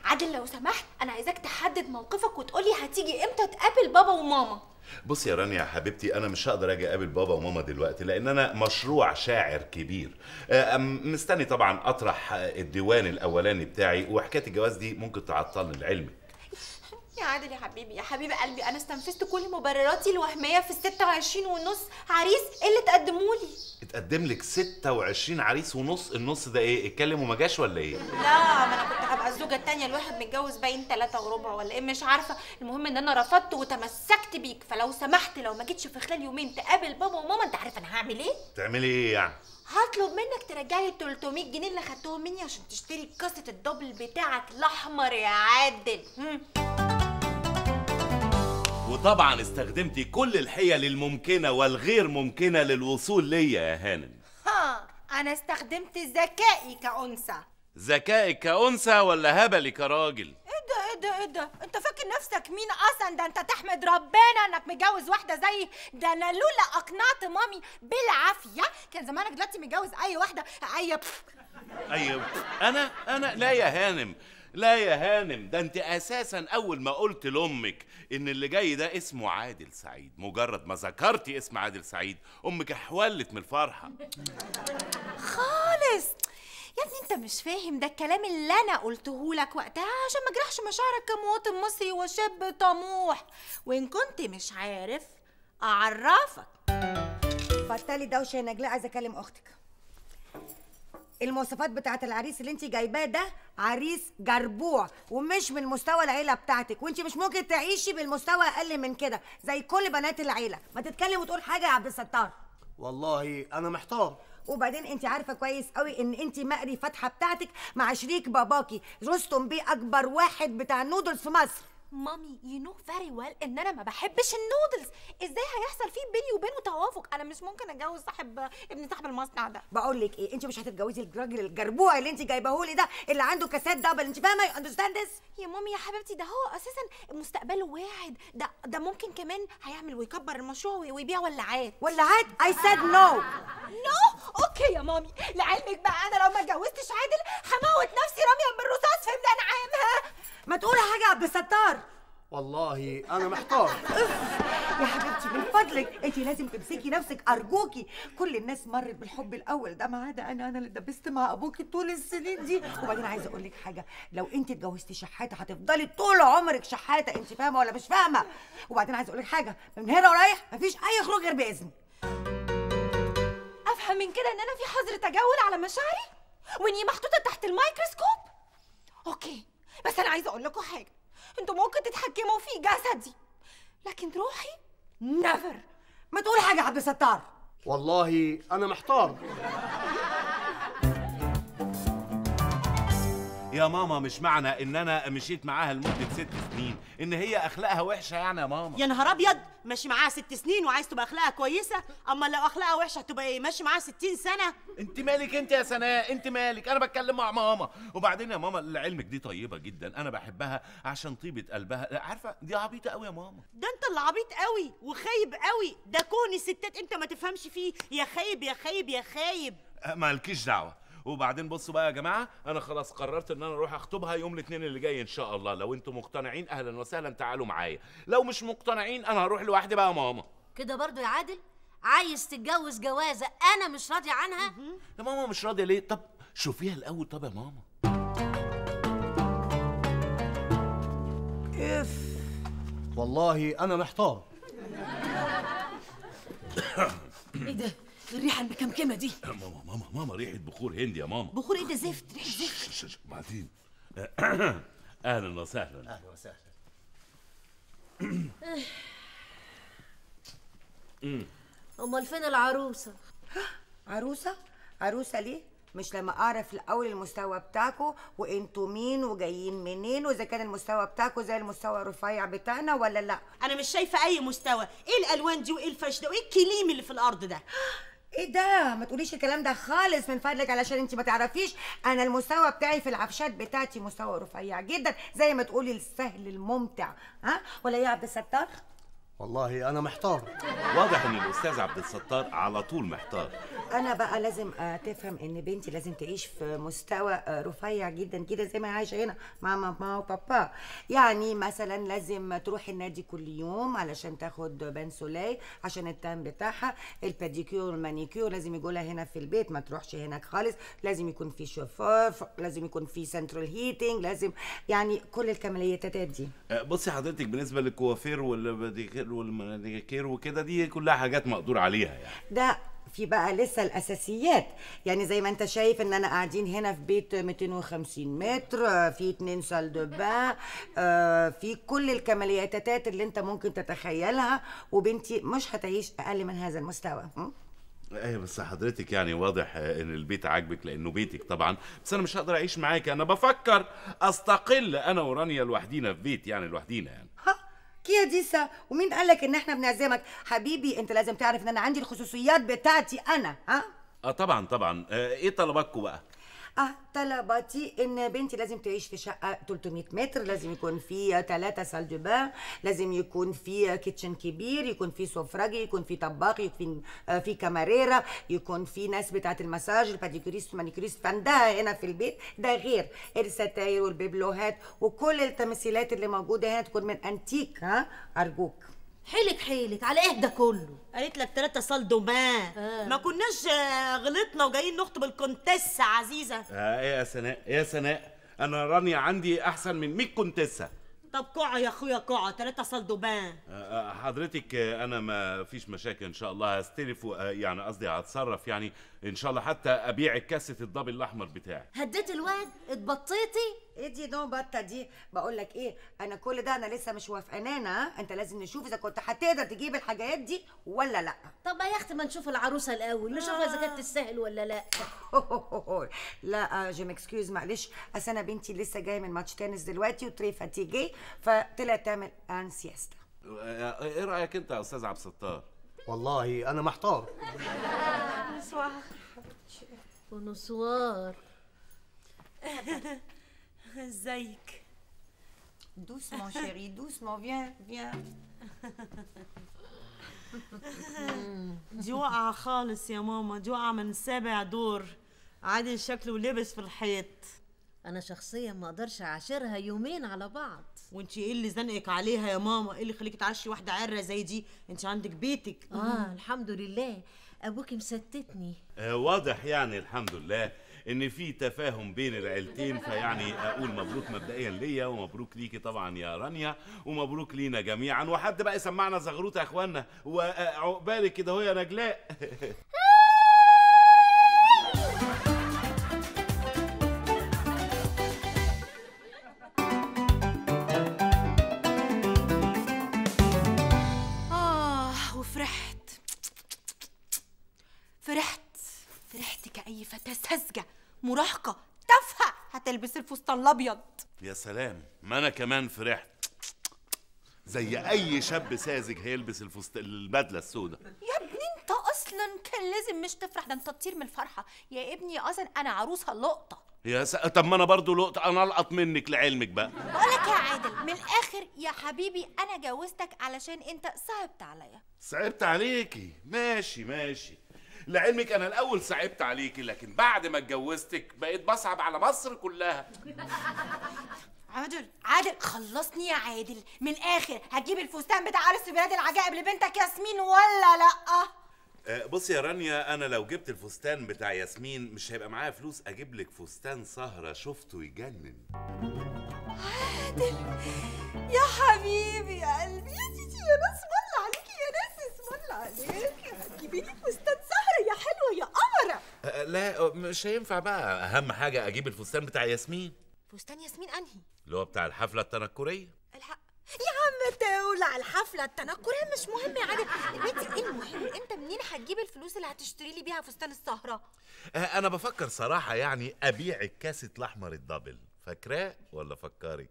عادل لو سمحت انا عايزاك تحدد موقفك وتقولي هتيجي امتى تقابل بابا وماما بص يا رانيا يا حبيبتي انا مش هقدر اجي اقابل بابا وماما دلوقتي لان انا مشروع شاعر كبير آه، أم- مستني طبعا اطرح آه، الديوان الاولاني بتاعي وحكايه الجواز دي ممكن تعطلني لعلمك يا عادل يا حبيبي يا حبيب قلبي انا استنفذت كل مبرراتي الوهميه في ال 26 ونص عريس إيه اللي تقدموا لي اتقدم لك 26 عريس ونص النص ده ايه اتكلم وما جاش ولا ايه لا ما انا كنت هبقى الزوجه التانية الواحد متجوز باين ثلاثة وربع ولا ايه مش عارفه المهم ان انا رفضت وتمسكت بيك فلو سمحت لو ما جيتش في خلال يومين تقابل بابا وماما انت عارف انا هعمل ايه تعملي ايه يعني هطلب منك ترجع لي 300 جنيه اللي خدتهم مني عشان تشتري كاسه الدبل بتاعك الاحمر يا عادل هم. وطبعا استخدمتي كل الحيل الممكنه والغير ممكنه للوصول ليا يا هانم ها انا استخدمت ذكائي كأنثى ذكائك كأنثى ولا هبلي كراجل ايه ده ايه ده ايه ده انت فاكر نفسك مين اصلا ده انت تحمد ربنا انك متجوز واحده زيي ده انا لولا اقنعت مامي بالعافيه كان زمانك دلوقتي متجوز اي واحده اي بف. ايوه انا انا لا يا هانم لا يا هانم ده انت اساسا اول ما قلت لامك ان اللي جاي ده اسمه عادل سعيد مجرد ما ذكرتي اسم عادل سعيد امك احولت من الفرحه خالص يا ابني انت مش فاهم ده الكلام اللي انا قلته لك وقتها عشان ما اجرحش مشاعرك كمواطن مصري وشاب طموح وان كنت مش عارف اعرفك بطلي دوشه يا نجلاء عايزه اكلم اختك المواصفات بتاعت العريس اللي انت جايباه ده عريس جربوع ومش من مستوى العيله بتاعتك وانت مش ممكن تعيشي بالمستوى اقل من كده زي كل بنات العيله ما تتكلم وتقول حاجه يا عبد الستار والله انا محتار وبعدين انت عارفه كويس قوي ان انت مقري فتحه بتاعتك مع شريك باباكي رستم بيه اكبر واحد بتاع نودلز في مصر مامي يو نو فيري ويل ان انا ما بحبش النودلز ازاي هيحصل فيه بيني وبينه توافق انا مش ممكن اتجوز صاحب ابن صاحب المصنع ده بقول لك ايه انت مش هتتجوزي الراجل الجربوع اللي انت جايبهولي ده اللي عنده كاسات دبل انت فاهمه يو اندرستاند ذس يا مامي يا حبيبتي ده هو اساسا مستقبله واعد ده ده ممكن كمان هيعمل ويكبر المشروع وي- ويبيع ولاعات ولاعات اي سيد نو نو اوكي يا مامي لعلمك بقى انا لو ما اتجوزتش عادل هموت نفسي راميه بالرصاص في ميدان عامها ما تقولي حاجه يا عبد الستار والله انا محتار يا حبيبتي من فضلك انت لازم تمسكي نفسك ارجوكي كل الناس مرت بالحب الاول ده ما عدا انا انا اللي دبست مع ابوكي طول السنين دي وبعدين عايزه اقول لك حاجه لو انت اتجوزتي شحاته هتفضلي طول عمرك شحاته انت فاهمه ولا مش فاهمه وبعدين عايزه اقول لك حاجه من هنا ورايح مفيش اي خروج غير باذن افهم من كده ان انا في حظر تجول على مشاعري واني محطوطه تحت الميكروسكوب اوكي بس انا عايزه اقول لكم حاجه انتوا ممكن تتحكموا في جسدي لكن روحي نيفر ما تقولي حاجه يا عبد الستار والله انا محتار يا ماما مش معنى ان انا مشيت معاها لمده ست سنين ان هي اخلاقها وحشه يعني يا ماما يا نهار ابيض ماشي معاها ست سنين وعايز تبقى اخلاقها كويسه اما لو اخلاقها وحشه هتبقى ايه ماشي معاها 60 سنه انت مالك انت يا سناء انت مالك انا بتكلم مع ماما وبعدين يا ماما لعلمك دي طيبه جدا انا بحبها عشان طيبه قلبها لا، عارفه دي عبيطه قوي يا ماما ده انت اللي عبيط قوي وخايب قوي ده كون الستات انت ما تفهمش فيه يا خايب يا خايب يا خايب أه، مالكيش دعوه وبعدين بصوا بقى يا جماعه انا خلاص قررت ان انا اروح اخطبها يوم الاثنين اللي جاي ان شاء الله لو انتم مقتنعين اهلا وسهلا تعالوا معايا لو مش مقتنعين انا هروح لوحدي بقى يا ماما كده برضو يا عادل عايز تتجوز جوازه انا مش راضيه عنها يا ماما مش راضيه ليه طب شوفيها الاول طب يا ماما اف والله انا محتار ايه ده الريحه المكمكمه دي ماما ماما ماما ريحه بخور هندي يا ماما بخور ايه ده زفت ريحه زفت ش- ش- بعدين اهلا وسهلا اهلا وسهلا امال فين العروسه عروسه عروسه ليه مش لما اعرف الاول المستوى بتاعكو وانتوا مين وجايين منين واذا كان المستوى بتاعكو زي المستوى الرفيع بتاعنا ولا لا انا مش شايفه اي مستوى ايه الالوان دي وايه الفش ده وايه الكليم اللي في الارض ده ايه ده ما تقوليش الكلام ده خالص من فضلك علشان انت ما تعرفيش انا المستوى بتاعي في العفشات بتاعتي مستوى رفيع جدا زي ما تقولي السهل الممتع ها ولا ايه يا عبد الستار والله انا محتار واضح ان الاستاذ عبد الستار على طول محتار انا بقى لازم آه، تفهم ان بنتي لازم تعيش في مستوى آه، رفيع جدا كده زي ما هي عايشه هنا مع ماما وبابا يعني مثلا لازم تروح النادي كل يوم علشان تاخد بنسولاي عشان التان بتاعها الباديكيور والمانيكيور لازم يجولها هنا في البيت ما تروحش هناك خالص لازم يكون في شوفور لازم يكون في سنترال هيتنج لازم يعني كل الكماليات دي آه، بصي حضرتك بالنسبه للكوافير والباديكير والمانيكير وكده دي كلها حاجات مقدور عليها يعني ده في بقى لسه الاساسيات يعني زي ما انت شايف ان انا قاعدين هنا في بيت 250 متر آه، في اتنين سال دو بان آه، في كل الكمالياتات اللي انت ممكن تتخيلها وبنتي مش هتعيش اقل من هذا المستوى م? ايه بس حضرتك يعني واضح آه، ان البيت عاجبك لانه بيتك طبعا بس انا مش هقدر اعيش معاك انا بفكر استقل انا ورانيا لوحدينا في بيت يعني لوحدينا يعني كيا ديسا ومين قالك ان احنا بنعزمك حبيبي انت لازم تعرف ان انا عندي الخصوصيات بتاعتي انا ها اه طبعا طبعا آه، ايه طلباتكم بقى اه طلباتي ان بنتي لازم تعيش في شقه 300 متر لازم يكون في ثلاثة سال دو بان لازم يكون في كيتشن كبير يكون في سفرجي يكون في طباخ يكون آه، في كاماريرا يكون في ناس بتاعه المساج الباديكوريست والمانيكوريست عندها هنا في البيت ده غير الستاير والبيبلوهات وكل التمثيلات اللي موجوده هنا تكون من انتيك ها ارجوك حيلك حيلك على ايه ده كله قالت لك ثلاثة صال دومان آه. ما كناش آه، غلطنا وجايين نخطب الكونتيسة عزيزة آه ايه يا سناء ايه يا سناء انا رانيا عندي احسن من 100 كونتيسه طب كوع يا اخويا كوع ثلاثة صال دومان آه، آه، حضرتك آه، انا ما فيش مشاكل ان شاء الله هستلف و- آه، يعني قصدي هتصرف يعني ان شاء الله حتى ابيع الكاسه الدبل الاحمر بتاعي هديت الواد اتبطيتي ايه دي نو بطه دي بقول لك ايه انا كل ده انا لسه مش وافقانانا ها؟ انت لازم نشوف اذا كنت هتقدر تجيب الحاجات دي ولا لا طب ما يا اختي ما نشوف العروسه الاول نشوف اذا كانت تستاهل ولا لا لا جو مكسكيوز معلش اصل انا بنتي لسه جايه من ماتش تنس دلوقتي وتري فاتيجي فطلعت تعمل ان سياستا آه، ايه رايك انت يا استاذ عبد الستار والله انا محتار ونسوار ازيك doucement chérie doucement viens viens دي واقعة خالص يا ماما دي واقعة من سابع دور عادل شكله لبس في الحيط انا شخصيا ما اقدرش اعاشرها يومين على بعض وانت ايه اللي زنقك عليها يا ماما ايه اللي خليكي تعشي واحدة عرة زي دي انت عندك بيتك اه الحمد لله ابوكي مستتني آه، واضح يعني الحمد لله ان في تفاهم بين العيلتين فيعني اقول مبروك مبدئيا ليا ومبروك ليكي طبعا يا رانيا ومبروك لينا جميعا وحد بقى يسمعنا زغروطه يا اخوانا وعقبالك كده هو يا نجلاء آه وفرحت فرحت فرحت كأي فتاة ساذجة مراهقة تافهة هتلبس الفستان الأبيض يا سلام ما انا كمان فرحت زي اي شاب ساذج هيلبس الفست البدله السوداء يا ابني انت اصلا كان لازم مش تفرح ده انت تطير من الفرحه يا ابني اصلا انا عروسه لقطه يا س... طب ما انا برضو لقطه انا القط منك لعلمك بقى بقولك يا عادل من الاخر يا حبيبي انا جوزتك علشان انت صعبت عليا صعبت عليكي ماشي ماشي لعلمك انا الاول صعبت عليكي لكن بعد ما اتجوزتك بقيت بصعب على مصر كلها عادل عادل خلصني يا عادل من الاخر هتجيب الفستان بتاع عرس في بلاد العجائب لبنتك ياسمين ولا لا آه، بصي يا رانيا انا لو جبت الفستان بتاع ياسمين مش هيبقى معايا فلوس اجيب لك فستان سهره شفته يجنن عادل يا حبيبي يا قلبي يا تيتي يا ناس مل عليكي يا ناس اسم عليكي هتجيبي لي فستان سهره يا حلوه يا قمره آه، لا مش هينفع بقى اهم حاجه اجيب الفستان بتاع ياسمين فستان ياسمين انهي اللي هو بتاع الحفله التنكريه الحق يا عم تولع الحفله التنكريه مش مهم يا عادل دلوقتي ايه المهم انت منين هتجيب الفلوس اللي هتشتري لي بيها فستان السهره آه، انا بفكر صراحه يعني ابيع الكاسه الاحمر الدبل فاكراه ولا فكرك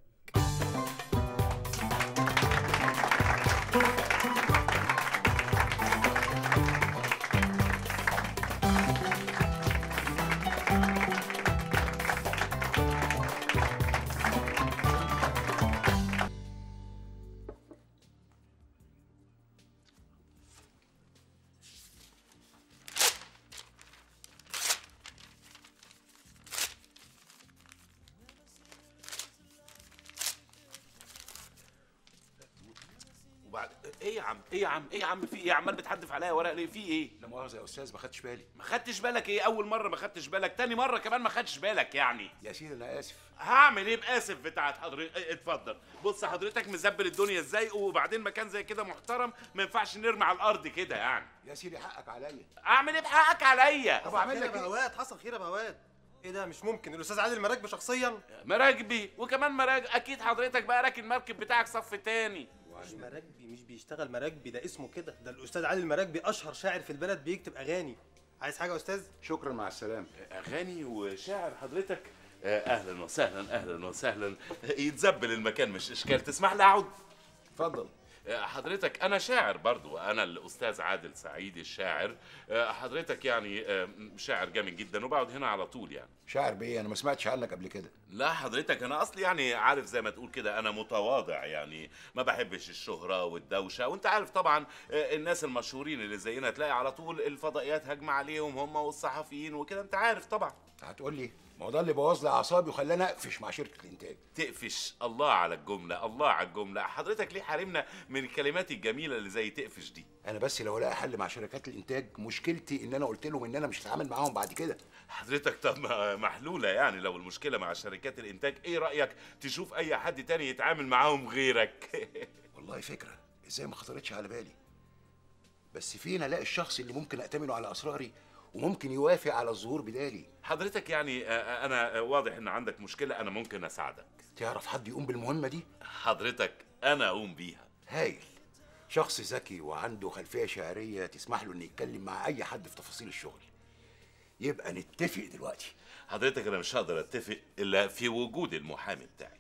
ايه يا عم ايه يا عم ايه يا عم في ايه عمال بتحدف عليا ورق ليه في ايه لا مؤاخذه يا استاذ ما خدتش بالي ما خدتش بالك ايه اول مره ما خدتش بالك تاني مره كمان ما خدتش بالك يعني يا سيدي انا اسف هعمل ايه باسف بتاعت حضرتك اه، اتفضل بص حضرتك مزبل الدنيا ازاي وبعدين مكان زي كده محترم ما ينفعش نرمي على الارض كده يعني يا سيدي حقك عليا اعمل ايه بحقك عليا طب اعمل خير يا لك ايه بهوات حصل خير يا بهوات ايه ده مش ممكن الاستاذ عادل مراكبي شخصيا مراكبي وكمان مراكب اكيد حضرتك بقى راكن المركب بتاعك صف تاني مش مراكبي مش بيشتغل مراكبي ده اسمه كده ده الاستاذ عادل مراكبي اشهر شاعر في البلد بيكتب اغاني عايز حاجه يا استاذ شكرا مع السلامه اغاني وشاعر حضرتك آه، اهلا وسهلا اهلا وسهلا يتزبل المكان مش اشكال تسمح لي اقعد اتفضل آه، حضرتك انا شاعر برضو انا الاستاذ عادل سعيد الشاعر آه، حضرتك يعني آه، شاعر جامد جدا وبقعد هنا على طول يعني شاعر بيه انا ما سمعتش عنك قبل كده لا حضرتك انا اصلي يعني عارف زي ما تقول كده انا متواضع يعني ما بحبش الشهرة والدوشة وانت عارف طبعا آه، الناس المشهورين اللي زينا تلاقي على طول الفضائيات هجمة عليهم هم والصحفيين وكده انت عارف طبعا هتقول لي ما هو ده اللي بوظ لي اعصابي وخلاني اقفش مع شركه الانتاج تقفش الله على الجملة الله على الجملة حضرتك ليه حارمنا من الكلمات الجميلة اللي زي تقفش دي انا بس لو الاقي حل مع شركات الانتاج مشكلتي ان انا قلت لهم ان انا مش هتعامل معاهم بعد كده حضرتك طب ما- محلولة يعني لو المشكلة مع شركات الإنتاج إيه رأيك تشوف أي حد تاني يتعامل معاهم غيرك والله فكره ازاي ما خطرتش على بالي بس فين الاقي الشخص اللي ممكن اتمنه على اسراري وممكن يوافق على الظهور بدالي حضرتك يعني آه، أنا واضح إن عندك مشكلة أنا ممكن أساعدك تعرف حد يقوم بالمهمه دي حضرتك أنا أقوم بيها هايل شخص ذكي وعنده خلفيه شعريه تسمح له انه يتكلم مع اي حد في تفاصيل الشغل يبقى نتفق دلوقتي حضرتك أنا مش هقدر أتفق إلا في وجود المحامي بتاعي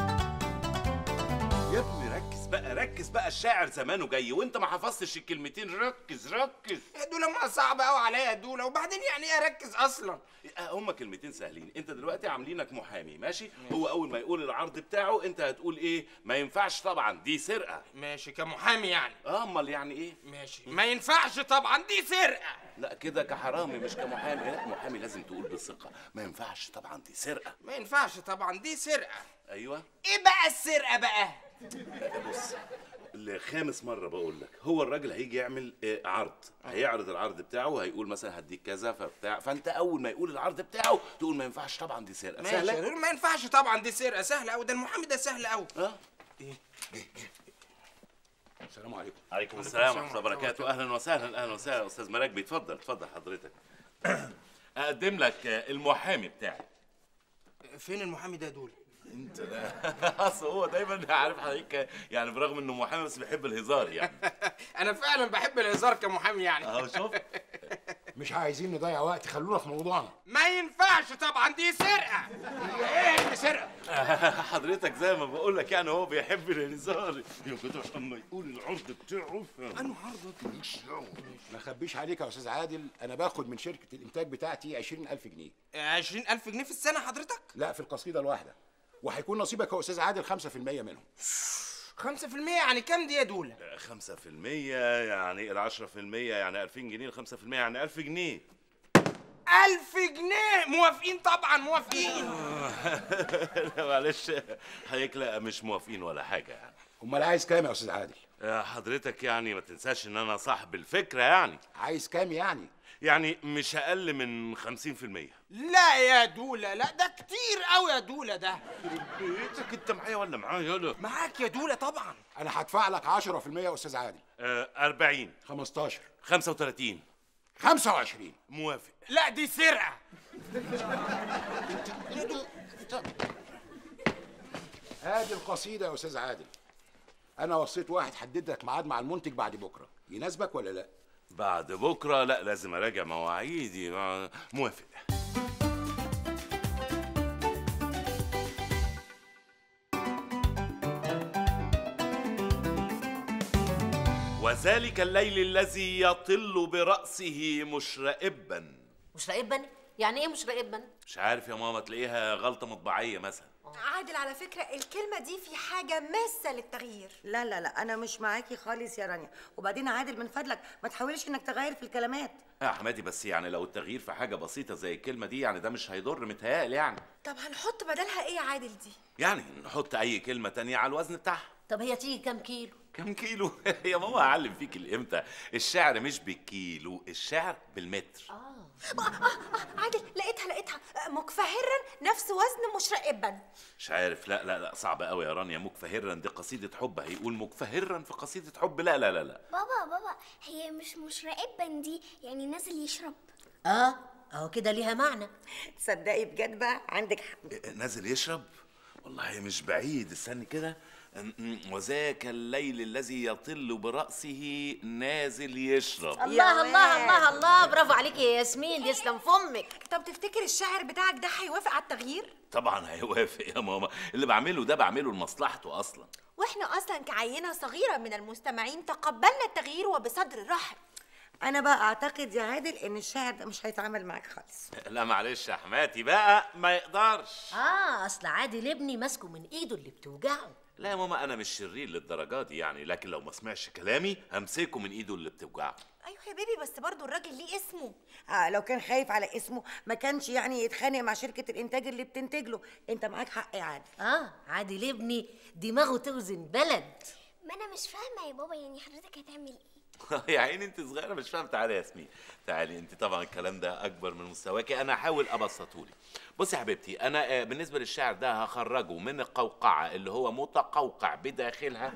يا ابني ركز بقى ركز بقى الشاعر زمانه جاي وانت ما حفظتش الكلمتين ركز ركز يا دوله ما صعب قوي عليا يا دوله وبعدين يعني ايه اركز اصلا هما كلمتين سهلين انت دلوقتي عاملينك محامي ماشي هو اول ما يقول العرض بتاعه انت هتقول ايه ما ينفعش طبعا دي سرقه ماشي كمحامي يعني اه امال يعني ايه ماشي ما ينفعش طبعا دي سرقه لا كده كحرامي مش كمحامي لا محامي لازم تقول بالثقه ما ينفعش طبعا دي سرقه ما ينفعش طبعا دي سرقه ايوه ايه بقى السرقه بقى بص لخامس مره بقول لك هو الراجل هيجي يعمل آه، عرض هيعرض العرض بتاعه هيقول مثلا هديك كذا فبتاع فانت اول ما يقول العرض بتاعه تقول ما ينفعش طبعا دي سرقه ماشي يا سهله دول ما ينفعش طبعا دي سرقه سهله قوي ده المحامي ده سهل قوي اه السلام عليكم عليكم السلام ورحمه الله وبركاته اهلا وسهلا اهلا وسهلا استاذ مراكبي اتفضل اتفضل حضرتك اقدم لك آه، المحامي بتاعي فين المحامي ده يا دول انت ده اصل هو دايما عارف حضرتك يعني برغم انه محامي بس بيحب الهزار يعني انا فعلا بحب الهزار كمحامي يعني اهو شوف مش عايزين نضيع وقت خلونا في موضوعنا ما ينفعش طبعا دي سرقه ايه اللي سرقه حضرتك زي ما بقول لك يعني هو بيحب الهزار يا كده اما يقول العرض بتاعه انا عرضك ما اخبيش عليك يا استاذ عادل انا باخد من شركه الانتاج بتاعتي 20000 جنيه 20000 جنيه في السنه حضرتك لا في القصيده الواحده وهيكون نصيبك يا استاذ عادل 5% منهم 5% يعني كام دي يا دوله 5% يعني ال 10% يعني 2000 جنيه ال 5% يعني 1000 جنيه 1000 جنيه موافقين طبعا موافقين لا معلش حضرتك لا مش موافقين ولا حاجه يعني امال عايز كام يا استاذ عادل حضرتك يعني ما تنساش ان انا صاحب الفكره يعني عايز كام يعني يعني مش اقل من 50% لا يا دوله لا ده كتير قوي يا دوله ده بيتك انت معايا ولا معايا يلا معاك يا دوله طبعا انا هدفع لك 10% يا استاذ عادل آه 40 15 35 25 موافق لا دي سرقه ادي القصيده يا استاذ عادل انا وصيت واحد حدد لك ميعاد مع المنتج بعد بكره يناسبك ولا لا بعد بكره لا لازم اراجع مواعيدي ما- موافق وذلك الليل الذي يطل برأسه مشرئبا مش راقبا يعني ايه مش راقبا مش عارف يا ماما تلاقيها غلطة مطبعية مثلا عادل على فكرة الكلمة دي في حاجة ماسة للتغيير لا لا لا انا مش معاكي خالص يا رانيا وبعدين عادل من فضلك ما تحاولش انك تغير في الكلمات يا حمادي بس يعني لو التغيير في حاجة بسيطة زي الكلمة دي يعني ده مش هيضر متهيألي يعني طب هنحط بدلها ايه يا عادل دي يعني نحط أي كلمة تانية على الوزن بتاعها طب هي تيجي كام كيلو كم كيلو يا ماما اعلم فيك الامتى الشعر مش بالكيلو الشعر بالمتر عادل لقيتها لقيتها مكفهرا نفس وزن مشرقبا مش عارف لا لا لا صعب قوي يا رانيا مكفهرا دي قصيده حب هيقول مكفهرا في قصيده حب لا لا لا لا بابا بابا هي مش مشرقبا دي يعني نازل يشرب اه اهو كده ليها معنى تصدقي بجد بقى عندك حق نازل يشرب والله مش بعيد استني كده م- م- وذاك الليل الذي يطل برأسه نازل يشرب الله الله الله الله برافو عليكي يا ياسمين يسلم فمك طب تفتكر الشاعر بتاعك ده هيوافق على التغيير طبعا هيوافق يا ماما اللي بعمله ده بعمله لمصلحته اصلا واحنا اصلا كعينه صغيره من المستمعين تقبلنا التغيير وبصدر رحب انا بقى اعتقد يا عادل ان الشاعر ده مش هيتعامل معاك خالص لا معلش يا حماتي بقى ما يقدرش اه اصل عادل ابني ماسكه من ايده اللي بتوجعه لا يا ماما انا مش شرير للدرجه دي يعني لكن لو ما سمعش كلامي همسكه من ايده اللي بتوجعه ايوه يا بيبي بس برضو الراجل ليه اسمه آه لو كان خايف على اسمه ما كانش يعني يتخانق مع شركه الانتاج اللي بتنتج له انت معاك حق يا عادل اه عادل ابني دماغه توزن بلد ما انا مش فاهمه يا بابا يعني حضرتك هتعمل ايه يا عيني انت صغيره مش فاهم تعالي يا ياسمين تعالي انت طبعا الكلام ده اكبر من مستواكي انا هحاول ابسطه لك بصي يا حبيبتي انا آه، بالنسبه للشعر ده هخرجه من القوقعه اللي هو متقوقع بداخلها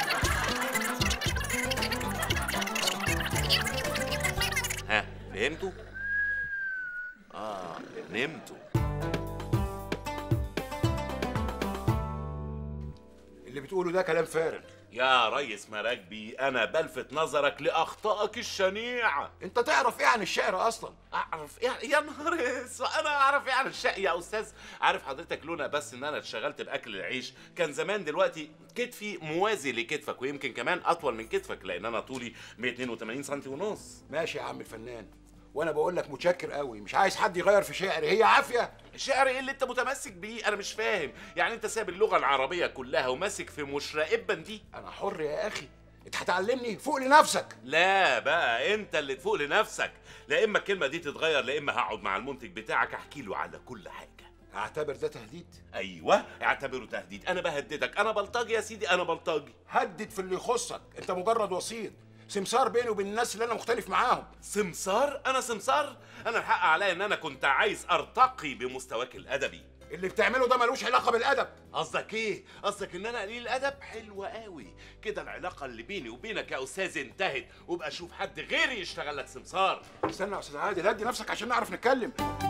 ها فهمتوا اه نمتوا اللي بتقوله ده كلام فارغ يا ريس مراكبي انا بلفت نظرك لاخطائك الشنيعه انت تعرف ايه عن الشعر اصلا اعرف يعني يا نهار اسود انا اعرف ايه عن الشقي يا استاذ عارف حضرتك لولا بس ان انا اتشغلت باكل العيش كان زمان دلوقتي كتفي موازي لكتفك ويمكن كمان اطول من كتفك لان انا طولي 182 سم ونص ماشي يا عم الفنان وانا بقول لك متشكر قوي مش عايز حد يغير في شعري هي عافيه الشعر ايه اللي انت متمسك بيه انا مش فاهم يعني انت ساب اللغه العربيه كلها وماسك في مشرقبا دي انا حر يا اخي انت هتعلمني فوق لنفسك لا بقى انت اللي تفوق لنفسك لا اما الكلمه دي تتغير لا اما هقعد مع المنتج بتاعك احكي له على كل حاجه اعتبر ده تهديد ايوه اعتبره تهديد انا بهددك انا بلطجي يا سيدي انا بلطجي هدد في اللي يخصك انت مجرد وسيط سمسار بيني وبين الناس اللي انا مختلف معاهم سمسار انا سمسار انا الحق عليا ان انا كنت عايز ارتقي بمستواك الادبي اللي بتعمله ده ملوش علاقه بالادب قصدك ايه قصدك ان انا قليل الادب حلوه قوي كده العلاقه اللي بيني وبينك يا استاذ انتهت وابقى شوف حد غيري يشتغل لك سمسار استنى يا استاذ عادل هدي نفسك عشان نعرف نتكلم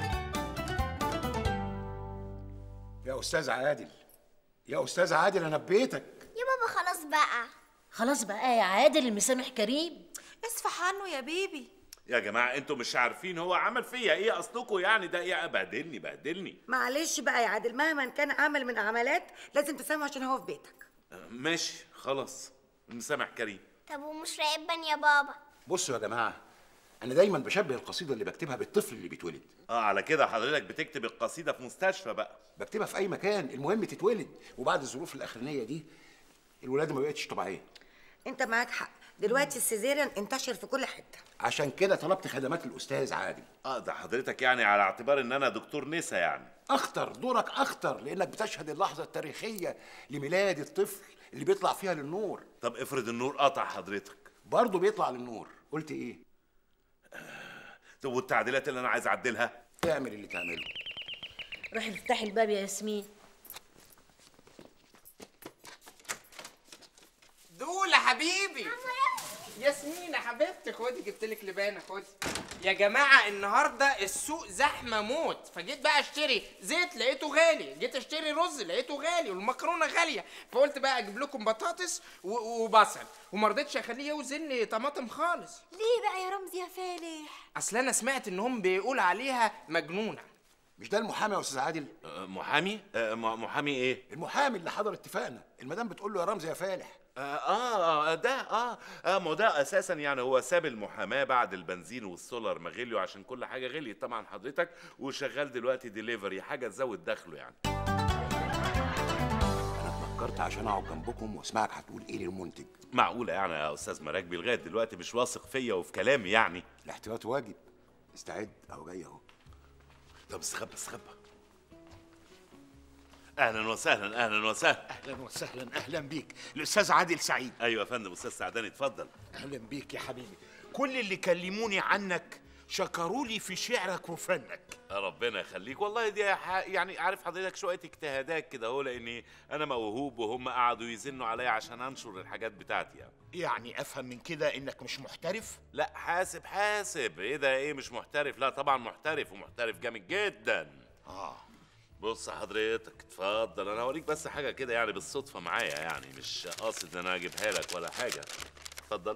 يا استاذ عادل يا استاذ عادل انا ببيتك يا بابا خلاص بقى خلاص بقى يا عادل المسامح كريم اصفح عنه يا بيبي يا جماعه انتوا مش عارفين هو عمل فيا ايه اصلكوا يعني ده ايه بهدلني بهدلني معلش بقى يا عادل مهما كان عمل من عملات لازم تسامحه عشان هو في بيتك آه، ماشي خلاص مسامح كريم طب ومش راقبا يا بابا بصوا يا جماعه انا دايما بشبه القصيده اللي بكتبها بالطفل اللي بيتولد اه على كده حضرتك بتكتب القصيده في مستشفى بقى بكتبها في اي مكان المهم تتولد وبعد الظروف الاخرانيه دي الولاده ما بقتش طبيعيه انت معاك حق دلوقتي السيزيريان انتشر في كل حته عشان كده طلبت خدمات الاستاذ عادل اه ده حضرتك يعني على اعتبار ان انا دكتور نسا يعني اخطر دورك اخطر لانك بتشهد اللحظه التاريخيه لميلاد الطفل اللي بيطلع فيها للنور طب افرض النور قطع حضرتك برضه بيطلع للنور قلت ايه طب والتعديلات اللي انا عايز اعدلها اعمل اللي تعمله روحي افتحي الباب يا ياسمين دول يا حبيبي ياسمين يا حبيبتي خدي جبت لك لبانه خدي يا جماعه النهارده السوق زحمه موت فجيت بقى اشتري زيت لقيته غالي جيت اشتري رز لقيته غالي والمكرونه غاليه فقلت بقى اجيب لكم بطاطس و- وبصل وما رضيتش اخليه يوزن لي طماطم خالص ليه بقى يا رمزي يا فالح اصل انا سمعت انهم بيقولوا عليها مجنونه مش ده المحامي يا استاذ عادل آه محامي آه م- محامي ايه المحامي اللي حضر اتفاقنا المدام بتقول له يا رمزي يا فالح آه, اه آه، ده اه اه ما هو ده اساسا يعني هو ساب المحاماه بعد البنزين والسولار ما غليوا عشان كل حاجه غليت طبعا حضرتك وشغال دلوقتي ديليفري حاجه تزود دخله يعني انا اتنكرت عشان اقعد جنبكم واسمعك هتقول ايه للمنتج معقوله يعني يا استاذ مراكبي لغايه دلوقتي مش واثق فيا وفي كلامي يعني الاحتياط واجب استعد اهو جاي اهو طب استخبى استخبى اهلا وسهلا اهلا وسهلا اهلا وسهلا اهلا بيك الاستاذ عادل سعيد ايوه يا فندم استاذ سعداني اتفضل اهلا بيك يا حبيبي كل اللي كلموني عنك شكروا لي في شعرك وفنك ربنا يخليك والله دي ح- يعني عارف حضرتك شويه اجتهادات كده اهو لاني انا موهوب وهم قعدوا يزنوا عليا عشان انشر الحاجات بتاعتي يعني يعني افهم من كده انك مش محترف لا حاسب حاسب ايه ده ايه مش محترف لا طبعا محترف ومحترف جامد جدا اه بص حضرتك اتفضل انا هوريك بس حاجه كده يعني بالصدفه معايا يعني مش قاصد ان انا اجيبها لك ولا حاجه اتفضل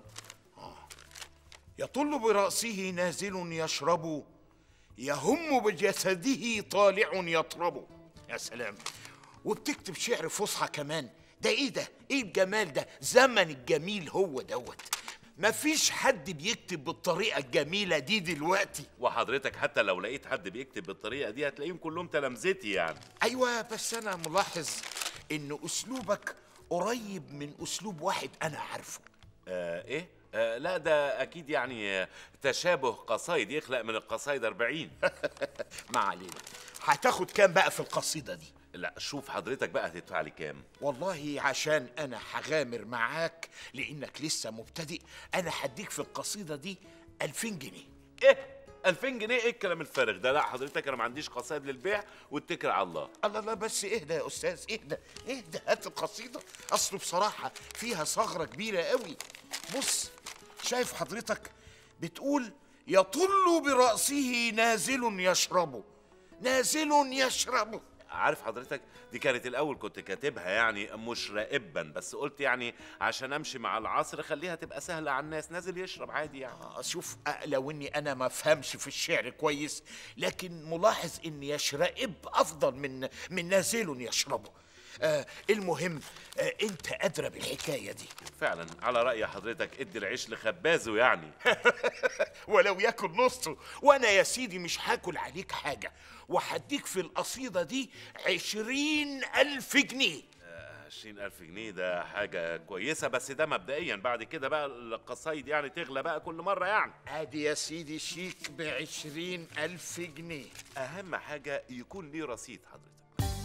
يطل برأسه نازل يشرب يهم بجسده طالع يطرب يا سلام وبتكتب شعر فصحى كمان ده ايه ده ايه الجمال ده زمن الجميل هو دوت مفيش حد بيكتب بالطريقة الجميلة دي دلوقتي وحضرتك حتى لو لقيت حد بيكتب بالطريقه دي هتلاقيهم كلهم تلامذتي يعني ايوه بس انا ملاحظ ان اسلوبك قريب من اسلوب واحد انا عارفه آه ايه آه لا ده اكيد يعني آه تشابه قصايد يخلق من القصايد 40 ما علينا هتاخد كام بقى في القصيدة دي لا شوف حضرتك بقى هتدفع لي كام والله عشان انا هغامر معاك لانك لسه مبتدئ انا هديك في القصيدة دي 2000 جنيه ايه 2000 جنيه ايه الكلام الفارغ ده لا حضرتك انا ما عنديش قصايد للبيع واتكل على الله الله لا بس اهدى يا استاذ اهدى اهدى هات القصيده اصله بصراحه فيها ثغره كبيره قوي بص شايف حضرتك بتقول يطل براسه نازل يشرب نازل يشرب عارف حضرتك دي كانت الاول كنت كاتبها يعني مش راقبا بس قلت يعني عشان امشي مع العصر خليها تبقى سهله على الناس نازل يشرب عادي يعني شوف أه، لو اني انا ما فهمش في الشعر كويس لكن ملاحظ ان يشرب افضل من من نازل يشربه آه المهم آه انت ادرى بالحكايه دي فعلا على راي حضرتك ادي العيش لخبازه يعني ولو ياكل نصه وانا يا سيدي مش هاكل عليك حاجه وهديك في القصيده دي عشرين الف جنيه عشرين ألف جنيه ده حاجة كويسة بس ده مبدئيا بعد كده بقى القصايد يعني تغلى بقى كل مرة يعني ادي يا سيدي شيك بعشرين الف جنيه أهم حاجة يكون ليه رصيد حضرتك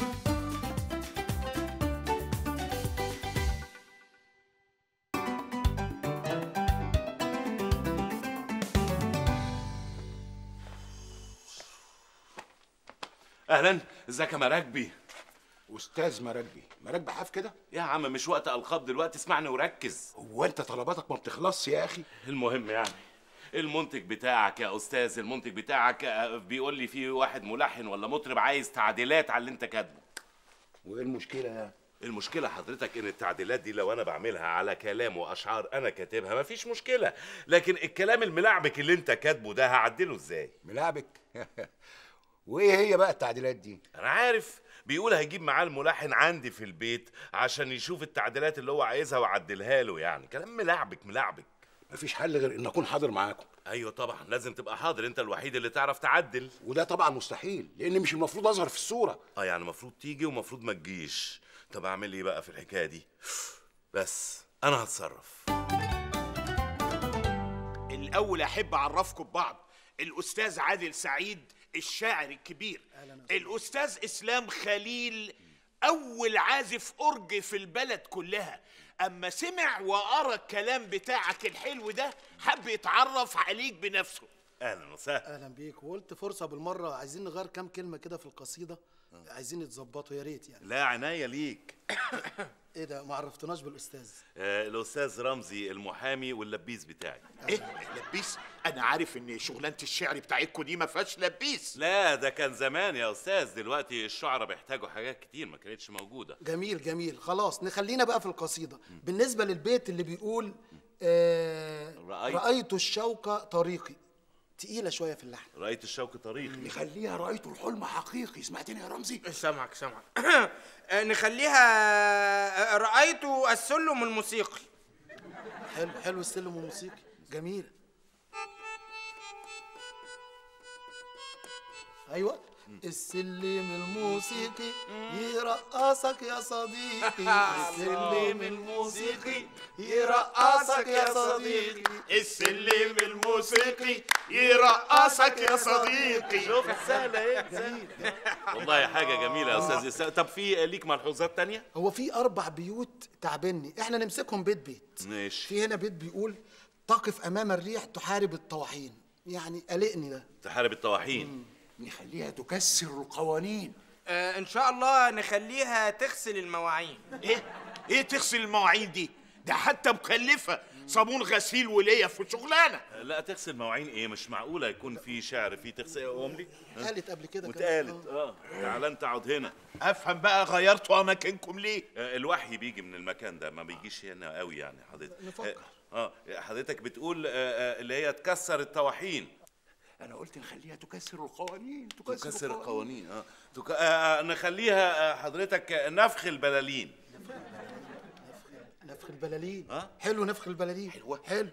أهلا ازيك يا مراكبي استاذ مراكبي مراكبي حاف كده يا عم مش وقت ألقاب دلوقتي اسمعني وركز هو انت طلباتك ما بتخلصش يا اخي المهم يعني المنتج بتاعك يا استاذ المنتج بتاعك آه، بيقول لي في واحد ملحن ولا مطرب عايز تعديلات على اللي انت كاتبه وايه المشكله يعني المشكله حضرتك ان التعديلات دي لو انا بعملها على كلام واشعار انا كاتبها مفيش مشكله لكن الكلام الملعبك اللي انت كاتبه ده هعدله ازاي ملعبك وايه هي بقى التعديلات دي انا عارف بيقول هيجيب معاه الملحن عندي في البيت عشان يشوف التعديلات اللي هو عايزها ويعدلها له يعني كلام ملعبك ملعبك مفيش حل غير ان اكون حاضر معاكم ايوه طبعا لازم تبقى حاضر انت الوحيد اللي تعرف تعدل وده طبعا مستحيل لان مش المفروض اظهر في الصوره اه يعني المفروض تيجي ومفروض ما تجيش طب اعمل ايه بقى في الحكايه دي بس انا هتصرف الاول احب اعرفكم ببعض الاستاذ عادل سعيد الشاعر الكبير الاستاذ اسلام خليل اول عازف اورج في البلد كلها اما سمع وقرا الكلام بتاعك الحلو ده حب يتعرف عليك بنفسه اهلا وسهلا اهلا بيك وقلت فرصه بالمره عايزين نغير كام كلمه كده في القصيده عايزين يتظبطوا يا ريت يعني لا عناية ليك ايه ده ما عرفتناش بالاستاذ آه الاستاذ رمزي المحامي واللبيس بتاعي ايه لبيس انا عارف ان شغلانه الشعر بتاعتكم دي ما فيهاش لبيس لا ده كان زمان يا استاذ دلوقتي الشعراء بيحتاجوا حاجات كتير ما كانتش موجوده جميل جميل خلاص نخلينا بقى في القصيده بالنسبه للبيت اللي بيقول آه رأيت- رايت الشوق طريقي تقيله شويه في اللحن رايت الشوك طريقي نخليها رايته الحلم حقيقي سمعتني يا رمزي سامعك سامعك آه، نخليها آه، رأيت السلم الموسيقي حلو حلو السلم الموسيقي جميل ايوه السلم الموسيقي يرقصك يا صديقي السلم الموسيقي يرقصك يا صديقي السلم الموسيقي يرقصك يا صديقي شوف سهلة ايه والله حاجة جميلة يا استاذ إسلام. طب في ليك ملحوظات تانية؟ هو في اربع بيوت تعبني احنا نمسكهم بيت بيت ماشي في هنا بيت بيقول تقف امام الريح تحارب الطواحين يعني قلقني ده تحارب الطواحين نخليها تكسر القوانين آه ان شاء الله نخليها تغسل المواعين ايه ايه تغسل المواعين دي ده حتى مكلفه صابون غسيل وليا في شغلانه لا تغسل مواعين ايه مش معقولة يكون في شعر في تغسل يا أملي قالت قبل كده واتقالت اه تعال انت اقعد هنا افهم بقى غيرتوا اماكنكم ليه آه، الوحي بيجي من المكان ده ما بيجيش هنا قوي يعني حضرتك نفكر. اه آه، حضرتك بتقول آه، آه، اللي هي تكسر الطواحين انا قلت نخليها تكسر القوانين تكسر القوانين اه, تك... آه آه، نخليها آه، حضرتك آه، نفخ البلالين نفخ البلالين ها؟ حلو نفخ البلالين حلوة حلو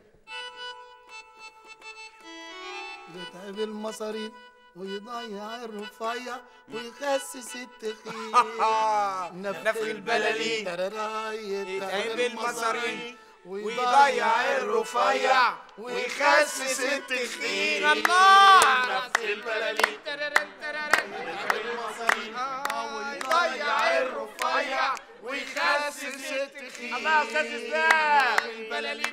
يتعب المصارين ويضيع الرفيع ويخسس التخين نفخ البلالين. يتعب المصارين ويضيع الرفيع ويخسس التخين الله نفخ البلالين ويضيع الرفيع ويخسس التخين الله يا أستاذ إسلام. البلالين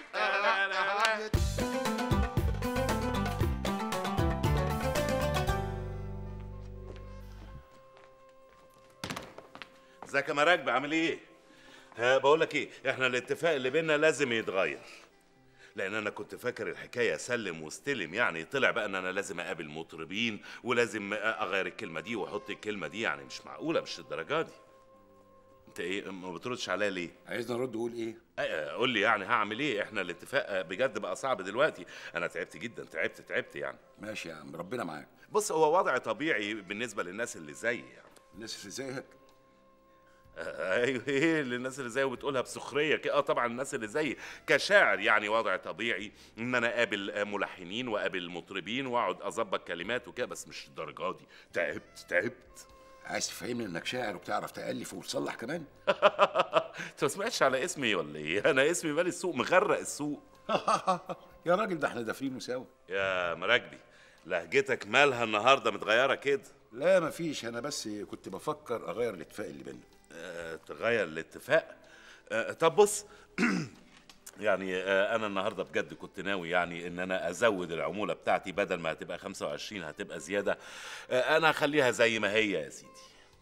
ازيك يا مراكب عامل ايه؟ ها بقول لك ايه احنا الاتفاق اللي بينا لازم يتغير لان انا كنت فاكر الحكايه سلم واستلم يعني طلع بقى ان انا لازم اقابل مطربين ولازم اغير الكلمه دي واحط الكلمه دي يعني مش معقوله مش الدرجه دي انت ايه ما بتردش عليا ليه عايزني ارد اقول ايه آه، قول لي يعني هعمل ايه احنا الاتفاق بجد بقى صعب دلوقتي انا تعبت جدا تعبت تعبت يعني ماشي يا عم ربنا معاك بص هو وضع طبيعي بالنسبه للناس اللي زيي يعني الناس اللي زيك آه، ايوه ايه اللي الناس اللي زيي وبتقولها بسخريه كده اه طبعا الناس اللي زيي كشاعر يعني وضع طبيعي ان انا اقابل آه، ملحنين واقابل مطربين واقعد اظبط كلمات وكده بس مش الدرجه دي تعبت تعبت عايز تفهمني انك شاعر وبتعرف تالف وتصلح كمان انت ما سمعتش على اسمي ولا ايه انا اسمي مالي السوق مغرق السوق يا راجل ده احنا دافرينه سوا يا مراكبي لهجتك مالها النهارده متغيره كده لا مفيش انا بس كنت بفكر اغير الاتفاق اللي بينا آه، تغير الاتفاق آه، طب بص يعني آه، انا النهارده بجد كنت ناوي يعني ان انا ازود العموله بتاعتي بدل ما هتبقى 25 هتبقى زياده آه، انا هخليها زي ما هي يا سيدي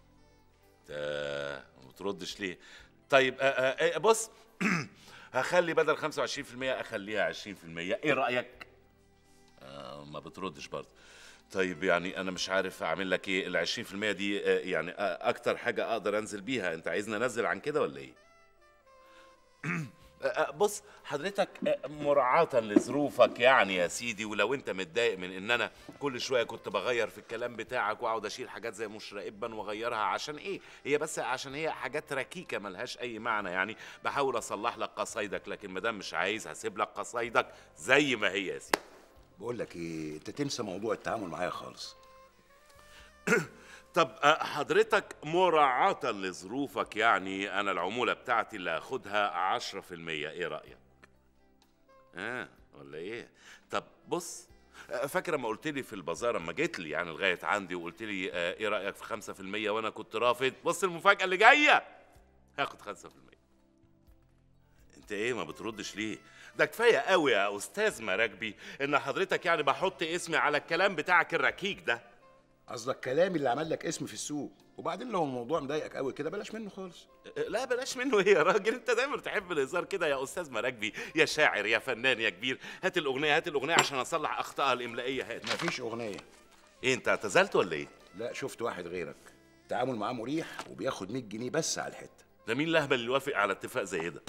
انت ما بتردش ليه طيب آه، آه، آه، بص هخلي بدل 25% اخليها 20% ايه رايك آه، ما بتردش برضه طيب يعني انا مش عارف اعمل لك ايه ال 20% دي آه، يعني آه، اكتر حاجه اقدر انزل بيها انت عايزني انزل عن كده ولا ايه آه، آه، بص حضرتك آه، مراعاة لظروفك يعني يا سيدي ولو انت متضايق من ان انا كل شويه كنت بغير في الكلام بتاعك واقعد اشيل حاجات زي مشرق ابا واغيرها عشان ايه هي بس عشان هي حاجات ركيكه ملهاش اي معنى يعني بحاول اصلح لك قصايدك لكن ما دام مش عايز هسيب لك قصايدك زي ما هي يا سيدي بقول لك ايه انت تنسى موضوع التعامل معايا خالص طب آه، حضرتك مراعاة لظروفك يعني أنا العمولة بتاعتي اللي هاخدها عشرة في المية إيه رأيك؟ آه ولا إيه؟ طب بص آه، فاكرة ما قلت لي في البازار لما جيت لي يعني لغاية عندي وقلت لي آه إيه رأيك في خمسة في المية وأنا كنت رافض بص المفاجأة اللي جاية هاخد خمسة في المية انت ايه ما بتردش ليه ده كفايه قوي يا استاذ مراكبي ان حضرتك يعني بحط اسمي على الكلام بتاعك الركيك ده قصدك كلامي اللي عمل لك اسم في السوق وبعدين لو الموضوع مضايقك قوي كده بلاش منه خالص لا بلاش منه ايه يا راجل انت دايما تحب الهزار كده يا استاذ مراكبي يا شاعر يا فنان يا كبير هات الاغنيه هات الاغنيه عشان اصلح اخطائها الاملائيه هات مفيش اغنيه ايه انت اعتزلت ولا ايه لا شفت واحد غيرك التعامل معاه مريح وبياخد 100 جنيه بس على الحته ده مين الاهبل اللي وافق على اتفاق زي ده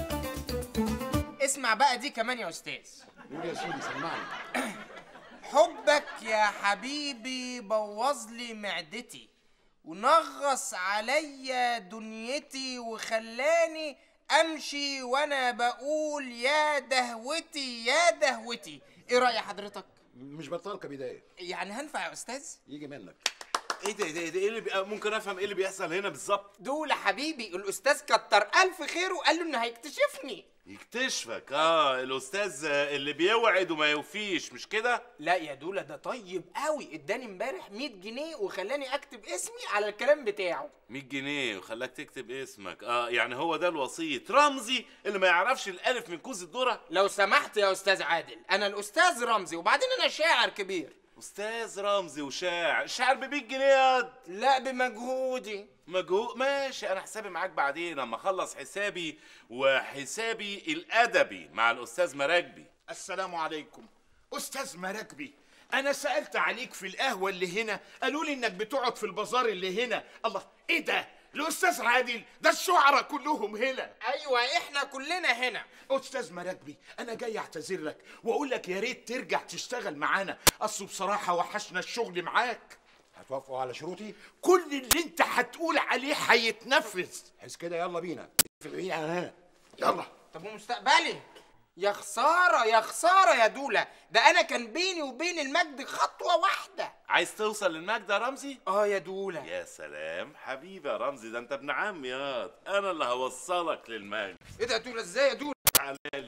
اسمع بقى دي كمان يا استاذ قول يا سيدي سمعني حبك يا حبيبي بوظ لي معدتي ونغص عليا دنيتي وخلاني امشي وانا بقول يا دهوتي يا دهوتي ايه راي حضرتك مش بطال كبدايه يعني هنفع يا استاذ يجي منك ايه ده ده ده ايه اللي بي... ممكن افهم ايه اللي بيحصل هنا بالظبط دول حبيبي الاستاذ كتر الف خير وقال له انه هيكتشفني يكتشفك اه الاستاذ اللي بيوعد وما يوفيش مش كده لا يا دولا ده طيب قوي اداني امبارح 100 جنيه وخلاني اكتب اسمي على الكلام بتاعه 100 جنيه وخلاك تكتب اسمك اه يعني هو ده الوسيط رمزي اللي ما يعرفش الالف من كوز الذره لو سمحت يا استاذ عادل انا الاستاذ رمزي وبعدين انا شاعر كبير استاذ رمزي وشاعر شاعر ب 100 جنيه ياض لا بمجهودي مجهود ماشي انا حسابي معاك بعدين لما اخلص حسابي وحسابي الادبي مع الاستاذ مراكبي السلام عليكم استاذ مراكبي انا سالت عليك في القهوه اللي هنا قالوا لي انك بتقعد في البازار اللي هنا الله ايه ده الاستاذ عادل ده الشعراء كلهم هنا ايوه احنا كلنا هنا استاذ مراكبي انا جاي اعتذر لك واقول لك يا ريت ترجع تشتغل معانا اصل بصراحه وحشنا الشغل معاك هتوافقوا على شروطي كل اللي انت هتقول عليه هيتنفذ حس كده يلا بينا في بعيد عن هنا يلا طب ومستقبلي يا خساره يا خساره يا دولا ده انا كان بيني وبين المجد خطوه واحده عايز توصل للمجد يا رمزي اه يا دولا يا سلام حبيبي يا رمزي ده انت ابن عمي ياض انا اللي هوصلك للمجد ايه ده يا دولا ازاي يا دولا تعالى لي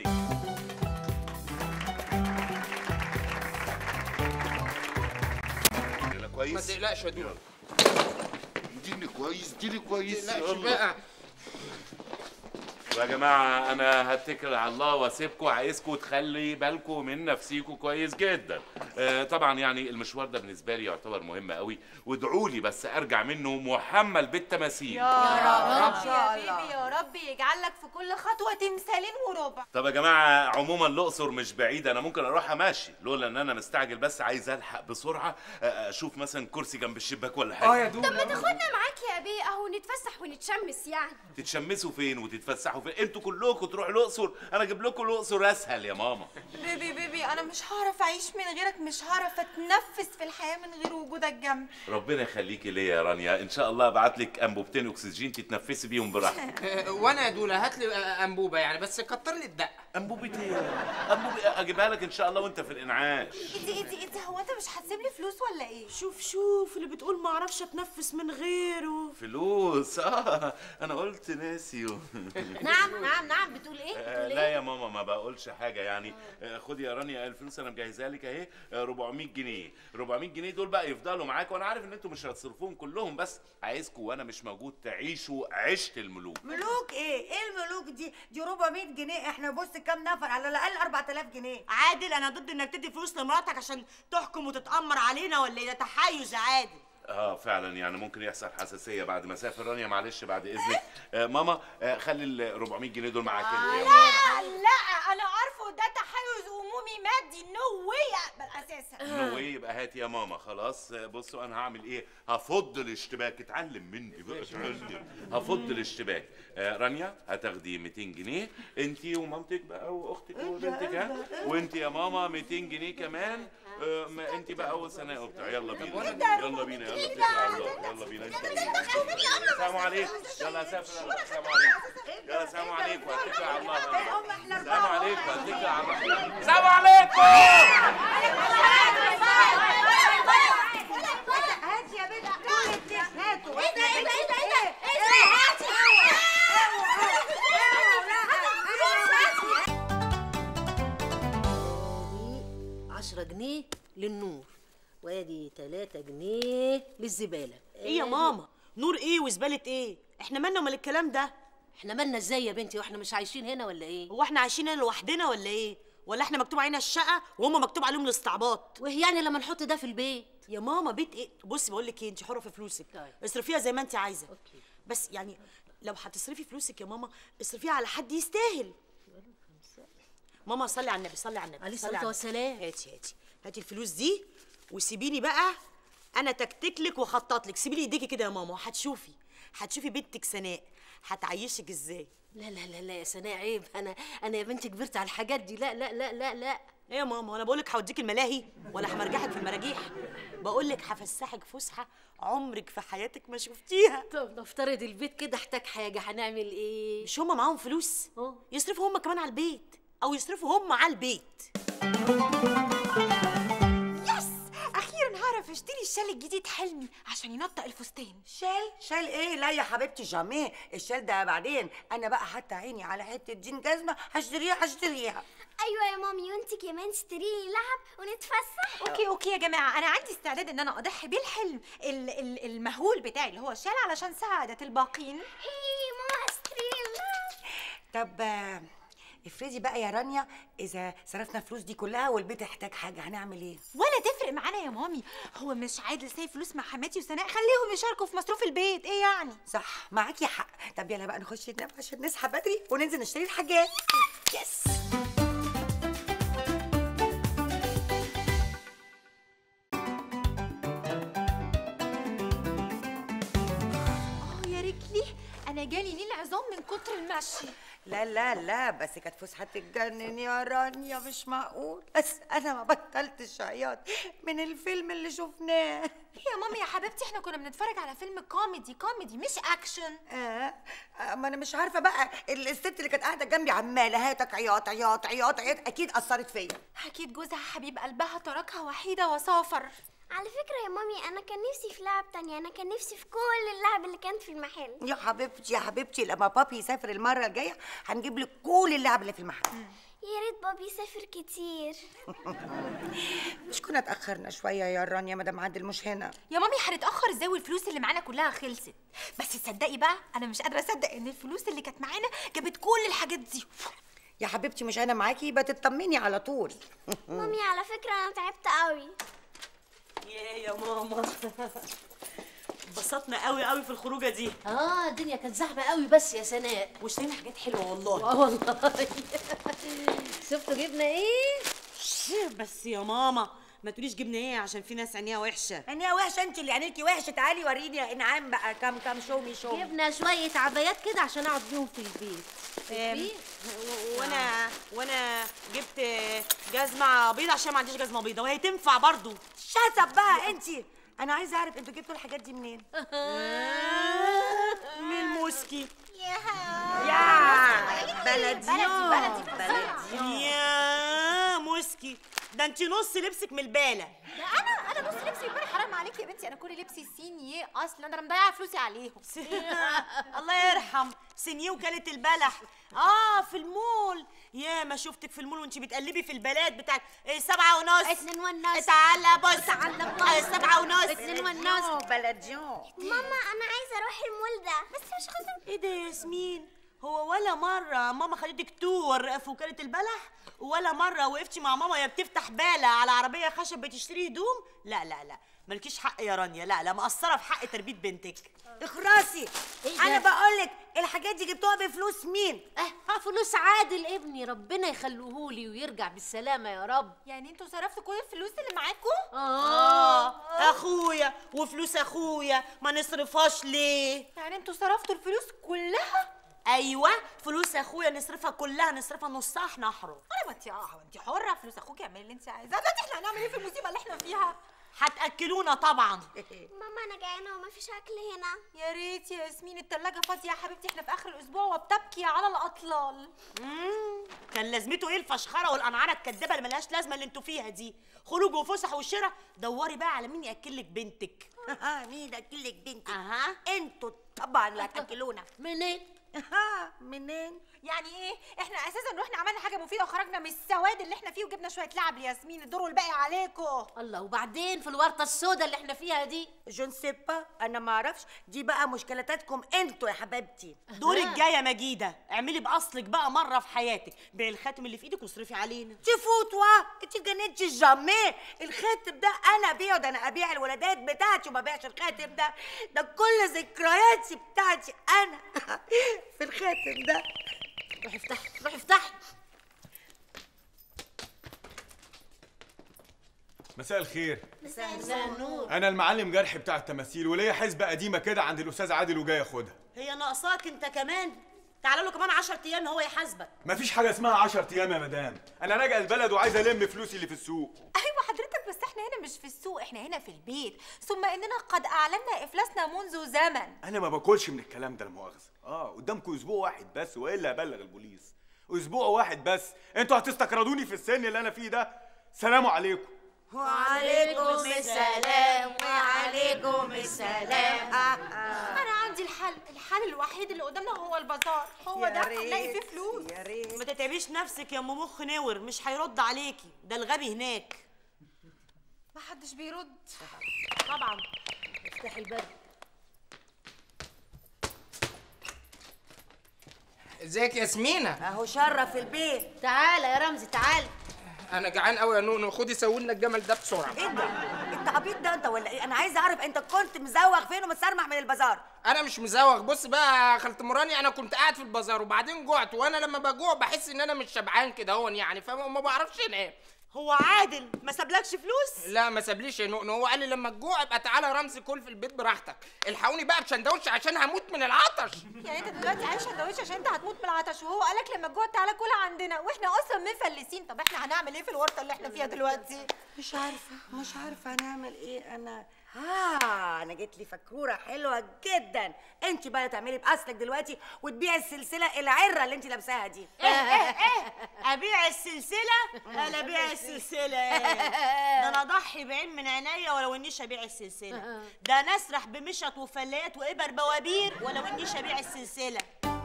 انا ما كويس تقلقش يا دولا اديني كويس اديني كويس تقلقش يلا. بقى يا جماعة أنا هتكل على الله وأسيبكم عايزكم تخلي بالكم من نفسيكم كويس جدا. آه طبعا يعني المشوار ده بالنسبة لي يعتبر مهم قوي وادعوا لي بس أرجع منه محمل بالتماثيل. يا رب يا بيبي يا رب يجعل لك في كل خطوه تمثالين وربع طب يا جماعة عموما الأقصر مش بعيدة أنا ممكن أروح أمشي لولا إن أنا مستعجل بس عايز ألحق بسرعة آه، أشوف مثلا كرسي جنب الشباك ولا حاجة. طب ما تاخدنا معاك يا بيه اهو نتفسح ونتشمس يعني تتشمسوا فين وتتفسحوا فين؟ أنتوا كلكم تروحوا الأقصر، أنا أجيب لكم الأقصر أسهل يا ماما. بيبي بيبي انا مش هعرف اعيش من غيرك مش هعرف اتنفس في الحياه من غير وجودك جنبي ربنا يخليكي ليا يا رانيا ان شاء الله ابعت لك انبوبتين اكسجين تتنفسي بيهم براحتك آه، وانا يا دولا هات لي آه، انبوبه يعني بس كتر لي الدقه انبوبه ايه انبوبه اجيبها لك ان شاء الله وانت في الانعاش انتي انتي انتي هو انت مش هتسيب لي فلوس ولا ايه شوف شوف اللي بتقول ما اعرفش اتنفس من غيره فلوس اه انا قلت ناسيو نعم نعم نعم بتقول ايه آه، بتقول لا ايه يا ماما ما بقولش حاجه يعني آه، خدي يا رانيا الفلوس انا مجهزها لك اهي آه، 400 جنيه 400 جنيه دول بقى يفضلوا معاك وانا عارف ان انتوا مش هتصرفوهم كلهم بس عايزكم وانا مش موجود تعيشوا عيشه الملوك ملوك ايه ايه الملوك دي دي 400 جنيه احنا بص كام نفر على الاقل 4000 جنيه عادل انا ضد انك تدي فلوس لمراتك عشان تحكم وتتامر علينا ولا ايه ده تحيز يا عادل اه فعلا يعني ممكن يحصل حساسيه بعد ما اسافر رانيا معلش بعد اذنك آه ماما آه خلي ال 400 جنيه دول معاك انت يا ماما لا لا انا عارفه ده تحيز عمومي مادي نو واي اقبل اساسا نو واي يبقى هاتي يا ماما خلاص آه، بصوا انا هعمل ايه هفض الاشتباك اتعلم مني بقى اتعلم هفض الاشتباك آه رانيا هتاخدي 200 جنيه انت ومامتك بقى واختك وبنتك ها وانت يا ماما 200 جنيه كمان آه ما انت بقى وسناء وبتاع يلا بينا يلا بينا يلا اتكل على الله يلا بينا انت السلام عليكم يلا اسافر انا السلام عليكم يلا السلام عليكم اتكل على الله السلام عليكم اتكل على الله السلام عليكم هات يا بنت هاتوا ايه ده ايه ده ايه ده ايه ده ايه ده هاتي عشرة جنيه للنور وادي تلاتة جنيه للزبالة ايه يا ماما نور ايه وزباله ايه احنا مالنا ومال الكلام ده احنا مالنا ازاي يا بنتي واحنا مش عايشين هنا ولا ايه هو احنا عايشين هنا لوحدنا ولا ايه ولا احنا مكتوب علينا الشقه وهم مكتوب عليهم الاستعباط وايه يعني لما نحط ده في البيت يا ماما بيت ايه بصي بقول لك ايه انت حره في فلوسك طيب. اصرفيها زي ما انت عايزه أوكي. بس يعني لو هتصرفي فلوسك يا ماما اصرفيها على حد يستاهل ماما صلي على النبي صلي على النبي عليه صلي الصلاة على والسلام. النبي. هاتي هاتي هاتي الفلوس دي وسيبيني بقى انا تكتك لك واخطط لك سيبي لي ايديكي كده يا ماما وهتشوفي هتشوفي بنتك سناء هتعيشك ازاي لا لا لا لا يا سناء عيب انا انا يا بنتي كبرت على الحاجات دي لا لا لا لا لا ايه يا ماما وانا بقول لك هوديك الملاهي ولا همرجحك في المراجيح بقول لك هفسحك فسحه عمرك في حياتك ما شفتيها طب نفترض البيت كده احتاج حاجة هنعمل ايه مش هما معاهم فلوس يصرفوا هما كمان على البيت او يصرفوا هما على البيت يس اخيرا هعرف فاشتري الشال الجديد حلمي عشان ينطق الفستان شال شال ايه لا يا حبيبتي جاميه الشال ده بعدين انا بقى حتى عيني على حته دين جزمه هشتريها هشتريها ايوه يا مامي وانت كمان اشتري لي لعب ونتفسح اوكي اوكي يا جماعه انا عندي استعداد ان انا اضحي بالحلم ال- ال- المهول بتاعي اللي هو الشال علشان سعاده الباقين هي ماما اشتري لي لعب طب آه، افرضي بقى يا رانيا اذا صرفنا الفلوس دي كلها والبيت احتاج حاجه هنعمل ايه ولا تفرق معانا يا مامي هو مش عادل سايب فلوس مع حماتي وسناء خليهم يشاركوا في مصروف البيت ايه يعني صح معاكي حق طب يلا بقى نخش ننام عشان نصحى بدري وننزل نشتري الحاجات يس اه يا رجلي انا جالي ليه العظام من كتر المشي لا لا لا بس كانت فسحه تتجنن يا رانيا مش معقول بس انا ما بطلتش عياط من الفيلم اللي شفناه يا مامي يا حبيبتي احنا كنا بنتفرج على فيلم كوميدي كوميدي مش اكشن آه آه، ما انا مش عارفه بقى ال- الست اللي كانت قاعده جنبي عماله هاتك عياط عياط عياط عياط اكيد اثرت فيا اكيد جوزها حبيب قلبها تركها وحيده وسافر على فكرة يا مامي أنا كان نفسي في لعب تانية أنا كان نفسي في كل اللعب اللي كانت في المحل يا حبيبتي يا حبيبتي لما بابي يسافر المره الجايه هنجيب لك كل اللعب اللي في المحل يا ريت بابي يسافر كتير مش كنا اتاخرنا شويه يا رانيا مدام عادل مش هنا يا مامي هنتاخر ازاي والفلوس اللي معانا كلها خلصت بس تصدقي بقى انا مش قادره اصدق ان الفلوس اللي كانت معانا جابت كل الحاجات دي يا حبيبتي مش انا معاكي يبقى تطمني على طول مامي على فكرة أنا تعبت قوي يا يا ماما انبسطنا قوي قوي في الخروجه دي اه الدنيا كانت زحمه قوي بس يا سناء واشترينا حاجات حلوه والله اه والله شفتوا جبنا ايه بس يا ماما ما تقوليش جبنا ايه عشان في ناس عينيها وحشه عينيها وحشه انت اللي عينيكي وحشه تعالي وريني يا انعام بقى كم كم شومي شومي جبنا شويه عبايات كده عشان اقعد بيهم في البيت أم، في؟ و- وانا وانا جبت جزمه بيضه عشان ما عنديش جزمه بيضه وهي تنفع برضو شطب بقى انت انا عايزه اعرف انتوا جبتوا الحاجات دي منين من الموسكي يا بلديو بلدي بلدي يا موسكي ده انت نص لبسك من الباله ده انا انا بص لبسي يبقى حرام عليكي يا بنتي انا كل لبسي سينيه اصلا ده انا مضيعه فلوسي عليهم الله يرحم سنيه وكاله البلح اه في المول يا ما شفتك في المول وانت بتقلبي في البلات بتاعت إيه سبعة ونص اتنين ونص تعالى بص تعالى بص. آه، سبعة ونص اتنين ونص بلديو ماما أنا عايزة أروح المول ده بس مش خسر ايه ده يا ياسمين هو ولا مرة ماما خدتك تور في وكالة البلح ولا مرة وقفتي مع ماما يا بتفتح بالة على عربية خشب بتشتري هدوم لا لا لا مالكيش حق يا رانيا لا لا مقصرة في حق تربية بنتك اخرسي إيه انا ده؟ بقول لك الحاجات دي جبتوها بفلوس مين اه فلوس عادل ابني ربنا يخليهولي ويرجع بالسلامه يا رب يعني انتوا صرفتوا كل الفلوس اللي معاكم اه اخويا وفلوس اخويا ما نصرفهاش ليه يعني انتوا صرفتوا الفلوس كلها ايوه فلوس اخويا نصرفها كلها نصرفها نصها احنا احرم انا ما انت اه انت حره فلوس اخوك اعملي اللي انت عايزاه دلوقتي احنا هنعمل ايه في المصيبه اللي احنا فيها هتاكلونا طبعا ماما أنا جعانة ومفيش أكل هنا يا ريت يا ياسمين التلاجة فاضية يا حبيبتي احنا في آخر الأسبوع وبتبكي على الأطلال مم. كان لازمته ايه الفشخره والقنعره الكدابه اللي ملهاش لازمه اللي انتوا فيها دي خروج وفسح وشراء دوري بقى على مين ياكل لك بنتك مين اكل لك بنتي اها انتوا طبعا اللي هتاكلونا منين منين يعني ايه احنا اساسا رحنا عملنا حاجه مفيده وخرجنا من السواد اللي احنا فيه وجبنا شويه لعب لياسمين الدور الباقي عليكم الله وبعدين في الورطه السوداء اللي احنا فيها دي جون سيبا انا ما اعرفش دي بقى مشكلتاتكم انتوا يا حبايبتي دورك جاي يا مجيده اعملي باصلك بقى مره في حياتك بيعي الخاتم اللي في ايدك واصرفي علينا تفوتوا انت جننتي الجاميه الخاتم ده انا ابيعه ده انا ابيع الولادات بتاعتي وما بيعش الخاتم ده ده كل ذكرياتي بتاعتي انا في الخاتم ده روحي افتحي روحي افتحي مساء الخير مساء النور انا المعلم جرحي بتاع التماثيل وليا حسبه قديمه كده عند الاستاذ عادل وجاي اخدها هي ناقصاك انت كمان تعالى له كمان 10 ايام هو يحاسبك مفيش حاجه اسمها 10 ايام يا مدام انا راجع البلد وعايز الم فلوسي اللي في السوق ايوه حضرتك بس احنا هنا مش في السوق احنا هنا في البيت ثم اننا قد اعلنا افلاسنا منذ زمن انا ما باكلش من الكلام ده المؤاخذه اه قدامكم اسبوع واحد بس والا هبلغ البوليس اسبوع واحد بس انتوا هتستقرضوني في السن اللي انا فيه ده سلام عليكم وعليكم السلام وعليكم السلام انا عندي الحل الحل الوحيد اللي قدامنا هو البازار هو يا ده ريت، هنلاقي فيه فلوس يا ريت ما تتعبيش نفسك يا ام مخ نور مش هيرد عليكي ده الغبي هناك محدش بيرد طبعا افتحي الباب ازيك يا ياسمينة اهو شرف البيت تعالى يا رمزي تعالى انا جعان قوي يا نونو خدي سوي لنا الجمل ده بسرعه ايه ده انت عبيط ده انت ولا ايه انا عايزه اعرف انت كنت مزوغ فين ومتسرمح من البازار انا مش مزوغ بص بقى يا خالة مراني انا كنت قاعد في البازار وبعدين جوعت وانا لما بجوع بحس ان انا مش شبعان كده هون يعني فما بعرفش انام هو عادل ما سابلكش فلوس لا ما سابليش يا نونو هو قال لي لما تجوع ابقى تعالى يا رمزي كل في البيت براحتك الحقوني بقى بشندوتش عشان هموت من العطش يعني انت دلوقتي عايش سندوتش عشان انت هتموت بالعطش وهو قالك لما تجوع تعالى كل عندنا واحنا اصلا مفلسين طب احنا هنعمل ايه في الورطه اللي احنا فيها دلوقتي مش عارفه مش عارفه هنعمل ايه انا ها انا جيت لي فكوره حلوه جدا انت بقى تعملي باصلك دلوقتي وتبيعي السلسله العره اللي انت لابساها دي ايه ايه ايه ابيع السلسله انا ابيع السلسله ايه ده انا اضحي بعين من عينيا ولو انيش ابيع السلسله ده انا اسرح بمشط وفلات وابر بوابير ولو انيش ابيع السلسله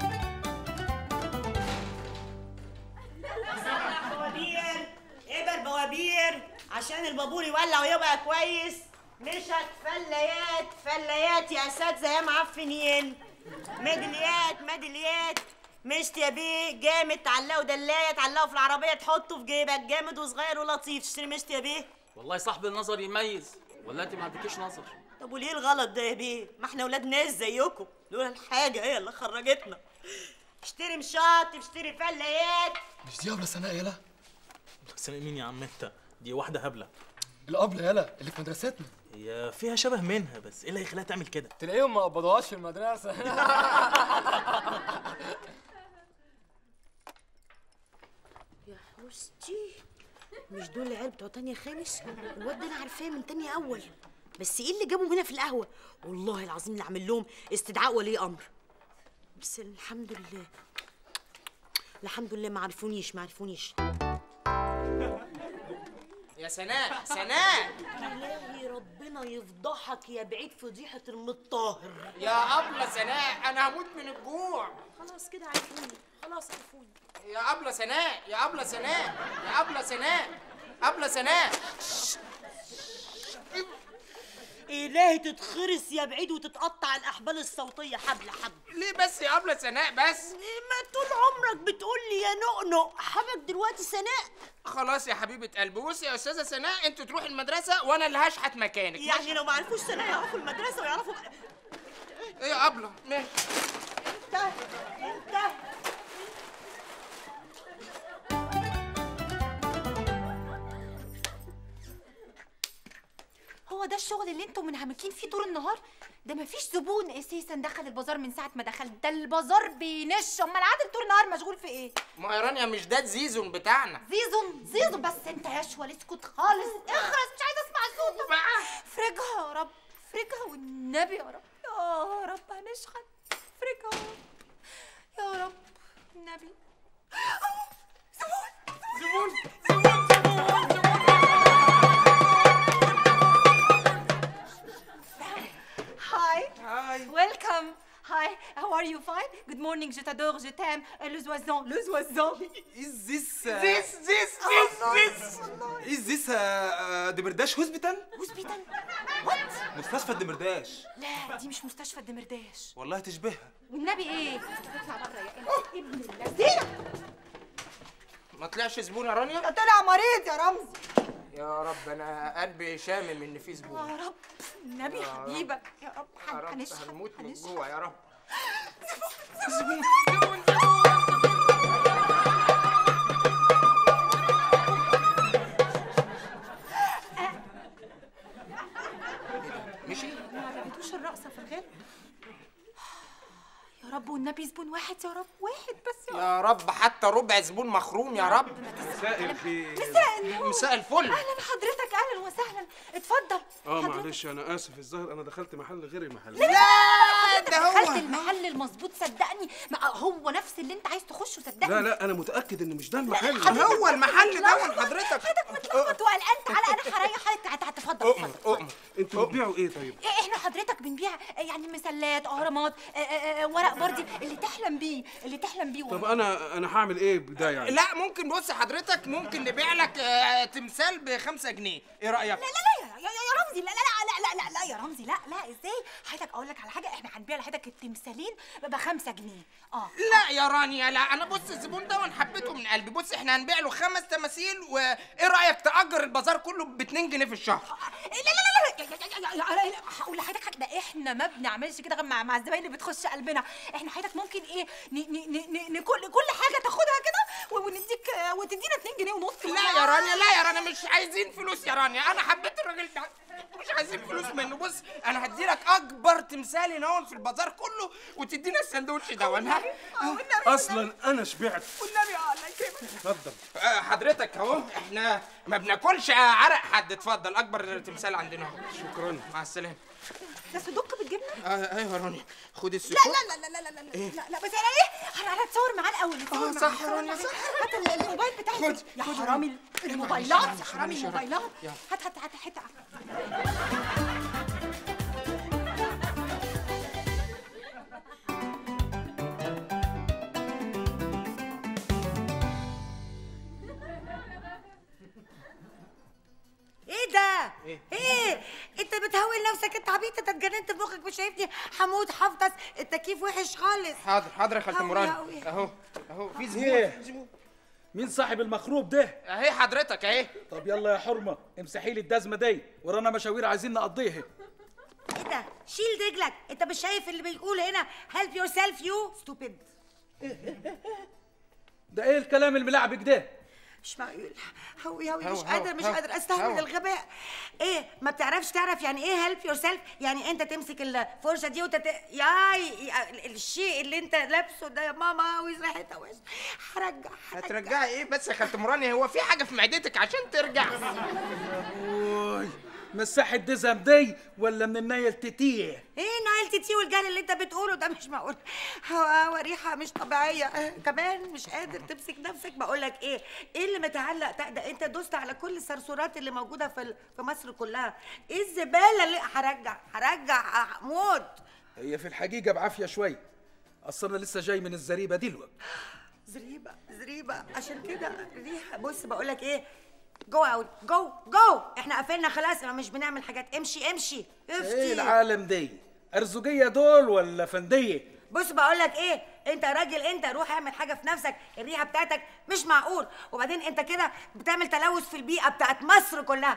اسرح بوابير ابر بوابير عشان البابور يولع ويبقى كويس مشت فليات فليات يا اساتذه يا معفنين ميداليات ميداليات مشت يا بيه جامد تعلقوا دلايه تعلقوا في العربيه تحطه في جيبك جامد وصغير ولطيف تشتري مشت يا بيه والله صاحب النظر يميز ولا انت ما عندكيش نظر طب وليه الغلط ده يا بيه ما احنا ولاد ناس زيكم لولا الحاجه هي اللي خرجتنا اشتري مشاط اشتري فليات مش دي ابله سناء يلا سنة مين يا عم انت دي واحدة هبلة الابله يلا اللي في مدرستنا هي فيها شبه منها بس ايه اللي هيخليها تعمل كده تلاقيهم ما قبضوهاش في المدرسه يا حوستي مش دول العيال بتوع تانية خامس الواد ده انا عارفاه من تانية اول بس ايه اللي جابهم هنا في القهوه والله العظيم اللي عامل لهم استدعاء ولي امر بس الحمد لله الحمد لله ما عرفونيش ما عرفونيش يا سناء سناء الهي ربنا يفضحك يا بعيد فضيحه المطاهر يا أبلة سناء أنا هموت من الجوع خلاص كده عرفوني خلاص عرفوني يا أبلة سناء يا أبلة سناء يا أبلة سناء أبلة سناء إلهي تتخرس يا بعيد وتتقطع الأحبال الصوتية حبل حبل ليه بس يا أبلة سناء بس ما طول عمرك بتقول لي يا نقنق حبك دلوقتي سناء خلاص يا حبيبة قلبي بصي يا أستاذة سناء أنت تروحي المدرسة وأنا اللي هشحت مكانك يعني لو ما عرفوش سناء يعرفوا المدرسة ويعرفوا إيه يا أبلة ماشي انت انت هو ده الشغل اللي انتم منهمكين فيه طول النهار ده مفيش زبون اساسا دخل البازار من ساعه ما دخل ده البازار بينش امال عادل طول النهار مشغول في ايه ما يا رانيا مش ده الزيزون بتاعنا زيزون زيزون بس انت يا شوال اسكت خالص اخرس مش عايزه اسمع صوتك فرجها يا رب فرجها والنبي يا رب يا رب هنشحت فرجها يا رب يا رب النبي زبون Hi. Hi. Welcome. Hi. How are you? Fine. Good morning. Je t'adore. Je t'aime. Euh, Le oiseau. Le oiseau. Is this uh, This, this, this, this. Is this uh, uh, دمرداش هوسبيتال؟ هوسبيتال؟ وات؟ مستشفى الدمرداش لا دي مش مستشفى الدمرداش. والله تشبهها والنبي ايه؟ اطلع بره يا ابن اللذينه. ما طلعش زبون يا رانيا؟ طلع مريض يا رمزي. يا رب أنا قلبي شامم إن في زبون يا رب النبي يا رب. حبيبك يا رب يا رب هنشحت هنموت من هنشحت. الجوع يا رب مشي ما عجبتوش الرقصه في الغالب يا رب والنبي زبون واحد يا رب واحد بس يا رب يا رب حتى ربع زبون مخروم يا رب مساء الخير مساء النور مساء الفل اهلا حضرتك اهلا وسهلا اتفضل اه حضرتك. معلش انا اسف الظاهر انا دخلت محل غير المحل لا ده هو. دخلت المحل المظبوط صدقني ما هو نفس اللي انت عايز تخشه صدقني لا لا انا متاكد ان مش ده المحل هو المحل ده حضرتك حضرتك متلخبط وقلقان تعالى انا هريح اتفضل اؤمر اتفضل اؤمر انتوا بتبيعوا ايه طيب إيه، احنا حضرتك بنبيع آه، يعني مسلات اهرامات آه، آه، آه، ورق بردي اللي تحلم بيه اللي تحلم بيه طب انا انا هعمل ايه بده يعني لا ممكن بص حضرتك ممكن نبيع لك آه، تمثال بخمسة جنيه ايه رايك لا لا لا يا, يا, يا رمزي لا لا لا لا لا لا يا رمزي لا لا ازاي حضرتك اقول لك على حاجه احنا هنبيع لحضرتك التمثالين بخمسة جنيه اه لا يا رانيا لا انا بص الزبون ده وانا حبيته من قلبي بص احنا هنبيع له خمس تماثيل وايه رايك تاجر البازار كله ب 2 جنيه في الشهر لا لا لا لا يا- يا- يا- يا- يا- هقول لحضرتك حاجه ده احنا ما بنعملش كده غير مع مع الزباين اللي بتخش قلبنا احنا حضرتك ممكن ايه ن ن ن ن ن- كل كل حاجه تاخدها كده و- ونديك وتدينا 2 جنيه ونص لا يا رانيا لا يا رانيا مش عايزين فلوس يا رانيا انا حبيت الراجل ده مش عايزين فلوس منه بص انا هديلك اكبر تمثال هنا في البازار كله وتدينا السندوتش ده وانا اصلا انا شبعت والنبي الله يكرمك اتفضل آه، حضرتك اهو احنا ما بناكلش عرق حد اتفضل اكبر تمثال عندنا اهو شكرا مع السلامه ده صدق بالجبنه آه ايوه يا رانيا خد لا السكر لا لا لا لا لا لا إيه؟ لا لا بس انا ايه انا هتصور معاه الاول نتصور آه، معاه، صح يا نتصور رانيا، معاه. صح. هات ال- الموبايل بتاعي خد، يا خد يا حرامي رانيا. الموبايلات يا معلش، حرامي معلش يا رانيا. الموبايلات يلا. هات هات هات حته ايه ده؟ إيه؟ ايه؟ انت بتهول نفسك انت عبيط انت اتجننت في مخك مش شايفني هموت هفطس التكييف وحش خالص حاضر حاضر يا خالة هوي، مراد هوي. اهو اهو في زبون إيه؟ في زبون مين صاحب المخروب ده؟ اهي حضرتك اهي طب يلا يا حرمة امسحي لي الدزمة دي ورانا مشاوير عايزين نقضيها ايه ده؟ شيل رجلك انت مش شايف اللي بيقول هنا help yourself you stupid ده ايه الكلام الملعبك ده؟ مش معقول هوي هوي هو- مش هو- قادر مش هو- قادر استحمل هو. الغباء ايه ما بتعرفش تعرف يعني ايه هيلب يور سيلف يعني انت تمسك الفرشه دي وتت... ياي يا- الشيء اللي انت لابسه ده يا ماما عاوز ريحتها وحش هرجع هترجعي ايه بس يا خالة مراني هو في حاجه في معدتك عشان ترجع اوي مساحة دزم دي ولا من النايل تتيه؟ ايه نايل تيتي والجهل اللي انت بتقوله ده مش معقول هوا ريحه مش طبيعيه آه، كمان مش قادر تمسك نفسك بقول لك ايه ايه اللي متعلق تحت ده انت دوست على كل الصرصورات اللي موجوده في ال- في مصر كلها ايه الزباله اللي هرجع هرجع هموت هي في الحقيقة بعافية شوي أصل أنا لسه جاي من الزريبة دلوقتي زريبه زريبه عشان كده ريحه بص بقول لك ايه جو اوت جو جو احنا قفلنا خلاص ما مش بنعمل حاجات امشي امشي ايه افتي العالم دي؟ أرزقية دول ولا فندية؟ بص بقول لك ايه انت راجل انت روح اعمل حاجه في نفسك الريحه بتاعتك مش معقول وبعدين انت كده بتعمل تلوث في البيئه بتاعت مصر كلها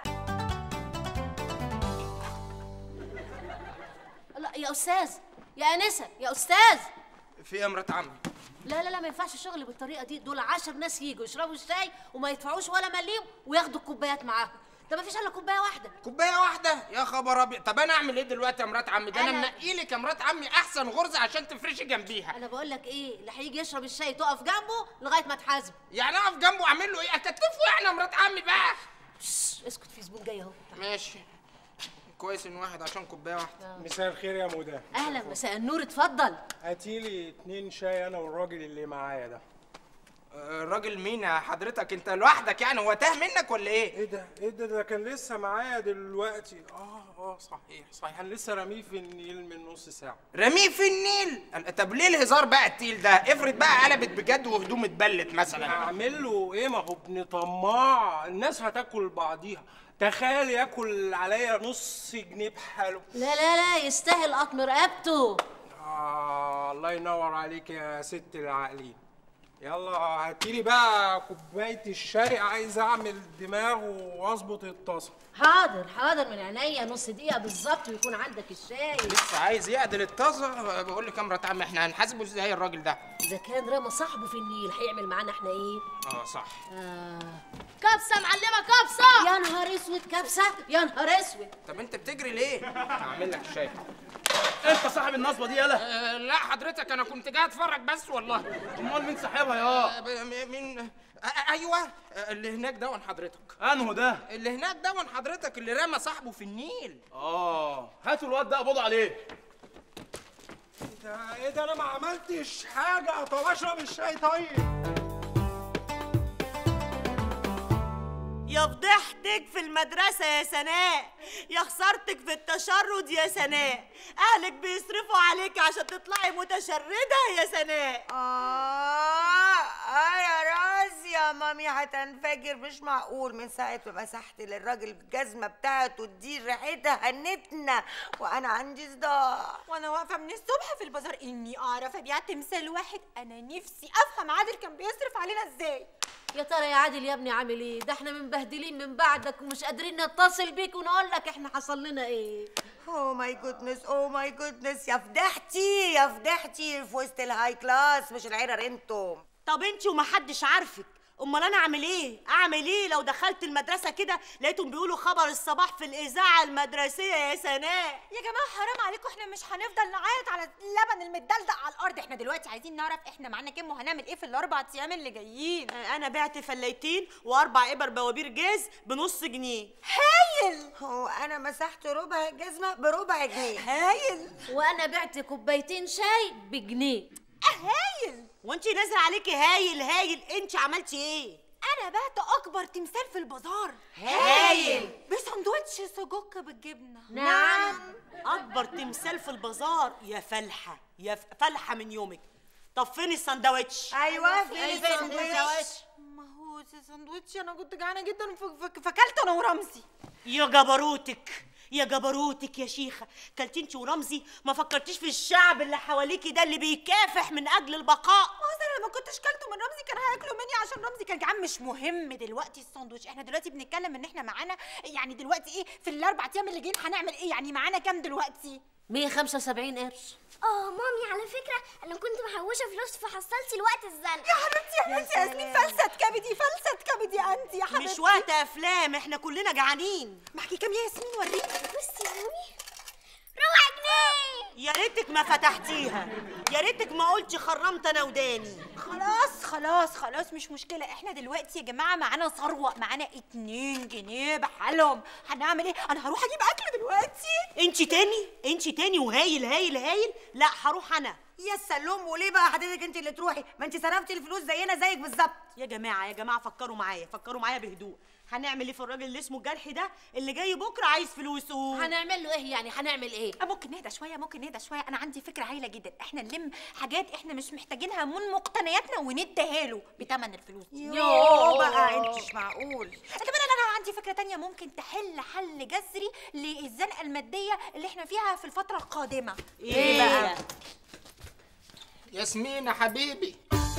لا يا استاذ يا انسه يا استاذ في ايه يا مرات عمي لا لا لا ما ينفعش الشغل بالطريقه دي دول عشر ناس يجوا يشربوا الشاي وما يدفعوش ولا مليم وياخدوا الكوبايات معاهم ده ما فيش الا كوبايه واحده كوبايه واحده يا خبر ابيض طب انا اعمل ايه دلوقتي يا مرات عمي ده انا أنا- منقي لك يا مرات عمي احسن غرزه عشان تفرشي جنبيها انا بقول لك ايه اللي هيجي يشرب الشاي تقف جنبه لغايه ما تحاسبه يعني اقف جنبه اعمل له ايه اكتفه يعني يا مرات عمي بقى اسكت في زبون جاي اهو ماشي كويس ان واحد عشان كوبايه واحده مساء الخير يا مدام اهلا مساء النور اتفضل هاتيلي اتنين شاي انا والراجل اللي معايا ده الراجل مين يا حضرتك انت لوحدك يعني هو تاه منك ولا ايه ايه ده ايه ده ده كان لسه معايا دلوقتي اه اه صحيح صحيح انا لسه راميه في النيل من نص ساعه رميه في النيل قال- طب ليه الهزار بقى التيل ده افرض بقى قلبت بجد وهدوم اتبلت مثلا اعمل له ايه ما هو ابن طماع الناس هتاكل بعضيها تخيل ياكل عليا نص جنيه بحاله لا لا لا يستاهل قطم رقبته آه الله ينور عليك يا ست العقلين يلا هاتيلي بقى كوباية الشاي عايز اعمل دماغ واظبط الطاسة حاضر حاضر من عينيا نص دقيقه بالظبط ويكون عندك الشاي لسه عايز يعدل الطاسه بقول لك يا مرات عمي احنا هنحاسبه ازاي الراجل ده اذا كان رمى صاحبه في النيل هيعمل معانا احنا ايه اه صح آه. كبسه معلمه كبسه يا نهار اسود كبسه يا نهار اسود طب انت بتجري ليه هعمل لك الشاي انت صاحب النصبه دي يالا آه لا حضرتك انا كنت جاي اتفرج بس والله امال مين صاحبها يا مين آه ايوه آه، اللي هناك دون حضرتك انهو ده اللي هناك دون حضرتك اللي رمى صاحبه في النيل اه هاتوا الواد ده قبضوا عليه ده ايه ده انا ما عملتش حاجة طب اشرب الشاي طيب يا يا فضحتك في المدرسة يا سناء يا خسارتك في التشرد يا سناء أهلك بيصرفوا عليك عشان تطلعي متشردة يا سناء آه آه يا راسي يا مامي هتنفجر مش معقول من ساعة ما مسحت للراجل الجزمة بتاعته دي ريحتها هنتنا وأنا عندي صداع وانا واقفه من الصبح في البازار اني اعرف ابيع تمثال واحد انا نفسي افهم عادل كان بيصرف علينا ازاي يا ترى يا عادل يا ابني عامل ايه ده احنا مبهدلين من بعدك ومش قادرين نتصل بيك ونقول لك احنا حصل لنا ايه اوه ماي جودنس اوه ماي جودنس يا فضحتي يا فضحتي في وسط الهاي كلاس مش العرر انتم طب انت ومحدش عارفك امال انا اعمل ايه اعمل ايه لو دخلت المدرسه كده لقيتهم بيقولوا خبر الصباح في الاذاعه المدرسيه يا سناء يا جماعه حرام عليكم احنا مش هنفضل نعيط على اللبن المدلدق على الارض احنا دلوقتي عايزين نعرف احنا معانا كام وهنعمل ايه في الاربع ايام اللي جايين انا بعت فليتين واربع ابر بوابير جاز بنص جنيه هايل هو انا مسحت ربع الجزمه بربع جنيه هايل وانا بعت كوبايتين شاي بجنيه هايل وانت نازل عليكي هايل هايل انت عملتي ايه انا بعت اكبر تمثال في البازار هايل. بسندوتش سجق بالجبنه نعم اكبر تمثال في البازار يا فلحه يا ف- فلحه من يومك طب فين السندوتش ايوه فين السندوتش ما هو السندوتش انا كنت جعانه جدا ف- ف- فاكلت انا ورمزي يا جبروتك يا جبروتك يا شيخه كلتي انت ورمزي ما فكرتيش في الشعب اللي حواليكي ده اللي بيكافح من اجل البقاء ما هو انا لما كنتش كلته من رمزي كان هياكلوا مني عشان رمزي كان جعان مش مهم دلوقتي الساندوتش احنا دلوقتي بنتكلم ان احنا معانا يعني دلوقتي ايه في الاربع ايام اللي جايين هنعمل ايه يعني معانا كام دلوقتي 175 قرش اه مامي على فكرة أنا كنت محوشة فلوس في حصلتي الوقت الزنقة يا حبيبتي يا حبيبتي يا ياسمين فلسة كبدي فلسة كبدي انت يا حبيبتي مش وقت افلام احنا كلنا جعانين معاكي كام يا ياسمين وريني بصي يا مامي ربع جنيه يا ريتك ما فتحتيها يا ريتك ما قلتي خرمت انا وداني خلاص خلاص خلاص مش مشكلة احنا دلوقتي يا جماعة معانا ثروة معانا اتنين جنيه بحالهم هنعمل ايه؟ انا هروح اجيب اكل دلوقتي انت تاني انت تاني وهايل هايل هايل لا هروح انا يا سلوم وليه بقى حضرتك انت اللي تروحي ما انت صرفتي الفلوس زينا زيك بالظبط يا جماعه يا جماعه فكروا معايا فكروا معايا بهدوء هنعمل ايه في الراجل اللي اسمه الجرحي ده اللي جاي بكره عايز فلوسه هنعمل له ايه يعني هنعمل ايه آه، ممكن نهدى شوية ممكن نهدى شوية أنا عندي فكرة هايلة جدا احنا نلم حاجات احنا مش محتاجينها من مقتنياتنا ونديها له بتمن الفلوس دي يوه بقى انت مش معقول طب انا انا عندي فكرة تانية ممكن تحل حل جذري للزنقة المادية اللي احنا فيها في الفترة القادمة ايه بقى ياسمين يا حبيبي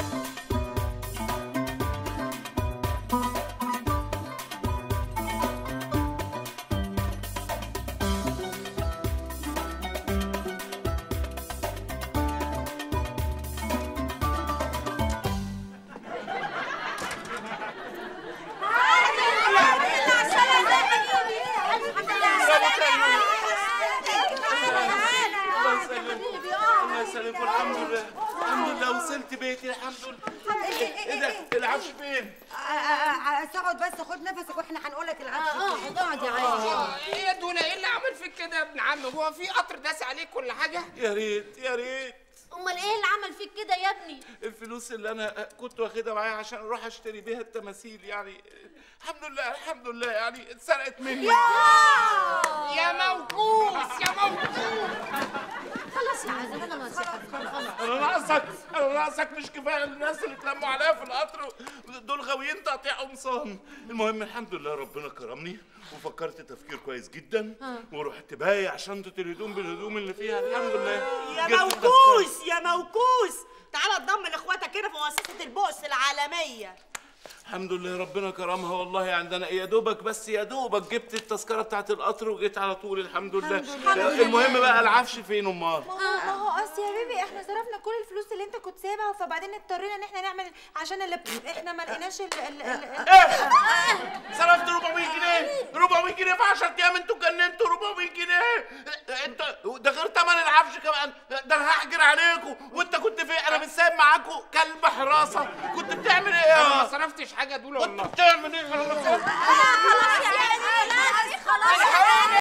الله يسلمك الله يسلمك الحمد لله الحمد لله وصلت بيتي الحمد لله ايه ده العفش فين؟ تقعد بس خد نفسك واحنا هنقول لك العفش اقعد اقعد يا آه، ايه يا دولا ايه اللي عمل فيك كده يا ابن عم هو في قطر داس عليك ولا حاجه يا ريت يا ريت امال ايه اللي عمل فيك كده يا ابني الفلوس اللي انا كنت واخدها معايا عشان اروح اشتري بيها التماثيل يعني الحمد لله الحمد لله يعني اتسرقت مني يا موكوس يا موكوس خلاص يا عازم انا ما خلاص انا ناقصك انا ناقصك مش كفايه الناس اللي اتلموا عليا في القطر دول غاويين تقطيع قمصان المهم الحمد لله ربنا كرمني وفكرت تفكير كويس جدا ورحت بايع شنطه الهدوم بالهدوم اللي فيها الحمد لله يا جبت موكوس يا موكوس تعالى اتضمن اخواتك هنا في مؤسسه البؤس العالميه الحمد لله ربنا كرمها والله عندنا يا دوبك بس يا دوبك جبت التذكره بتاعت القطر وجيت على طول الحمد لله الحمد لله. المهم بقى العفش فين امال ما هو ما هو اصل يا بيبي احنا صرفنا كل الفلوس اللي انت كنت سايبها فبعدين اضطرينا ان احنا نعمل عشان اللي احنا ما لقيناش ال ال ال صرفت 400 جنيه 400 جنيه في 10 ايام انتوا جننتوا 400 جنيه انت ده غير ثمن العفش كمان ده انا هحجر عليكم وانت كنت فين انا مش سايب معاكم كلب حراسه كنت بتعمل ايه انا ما يا صرفتش حاجه دولا والله بتعمل ايه خلاص يا عازم خلاص خلاص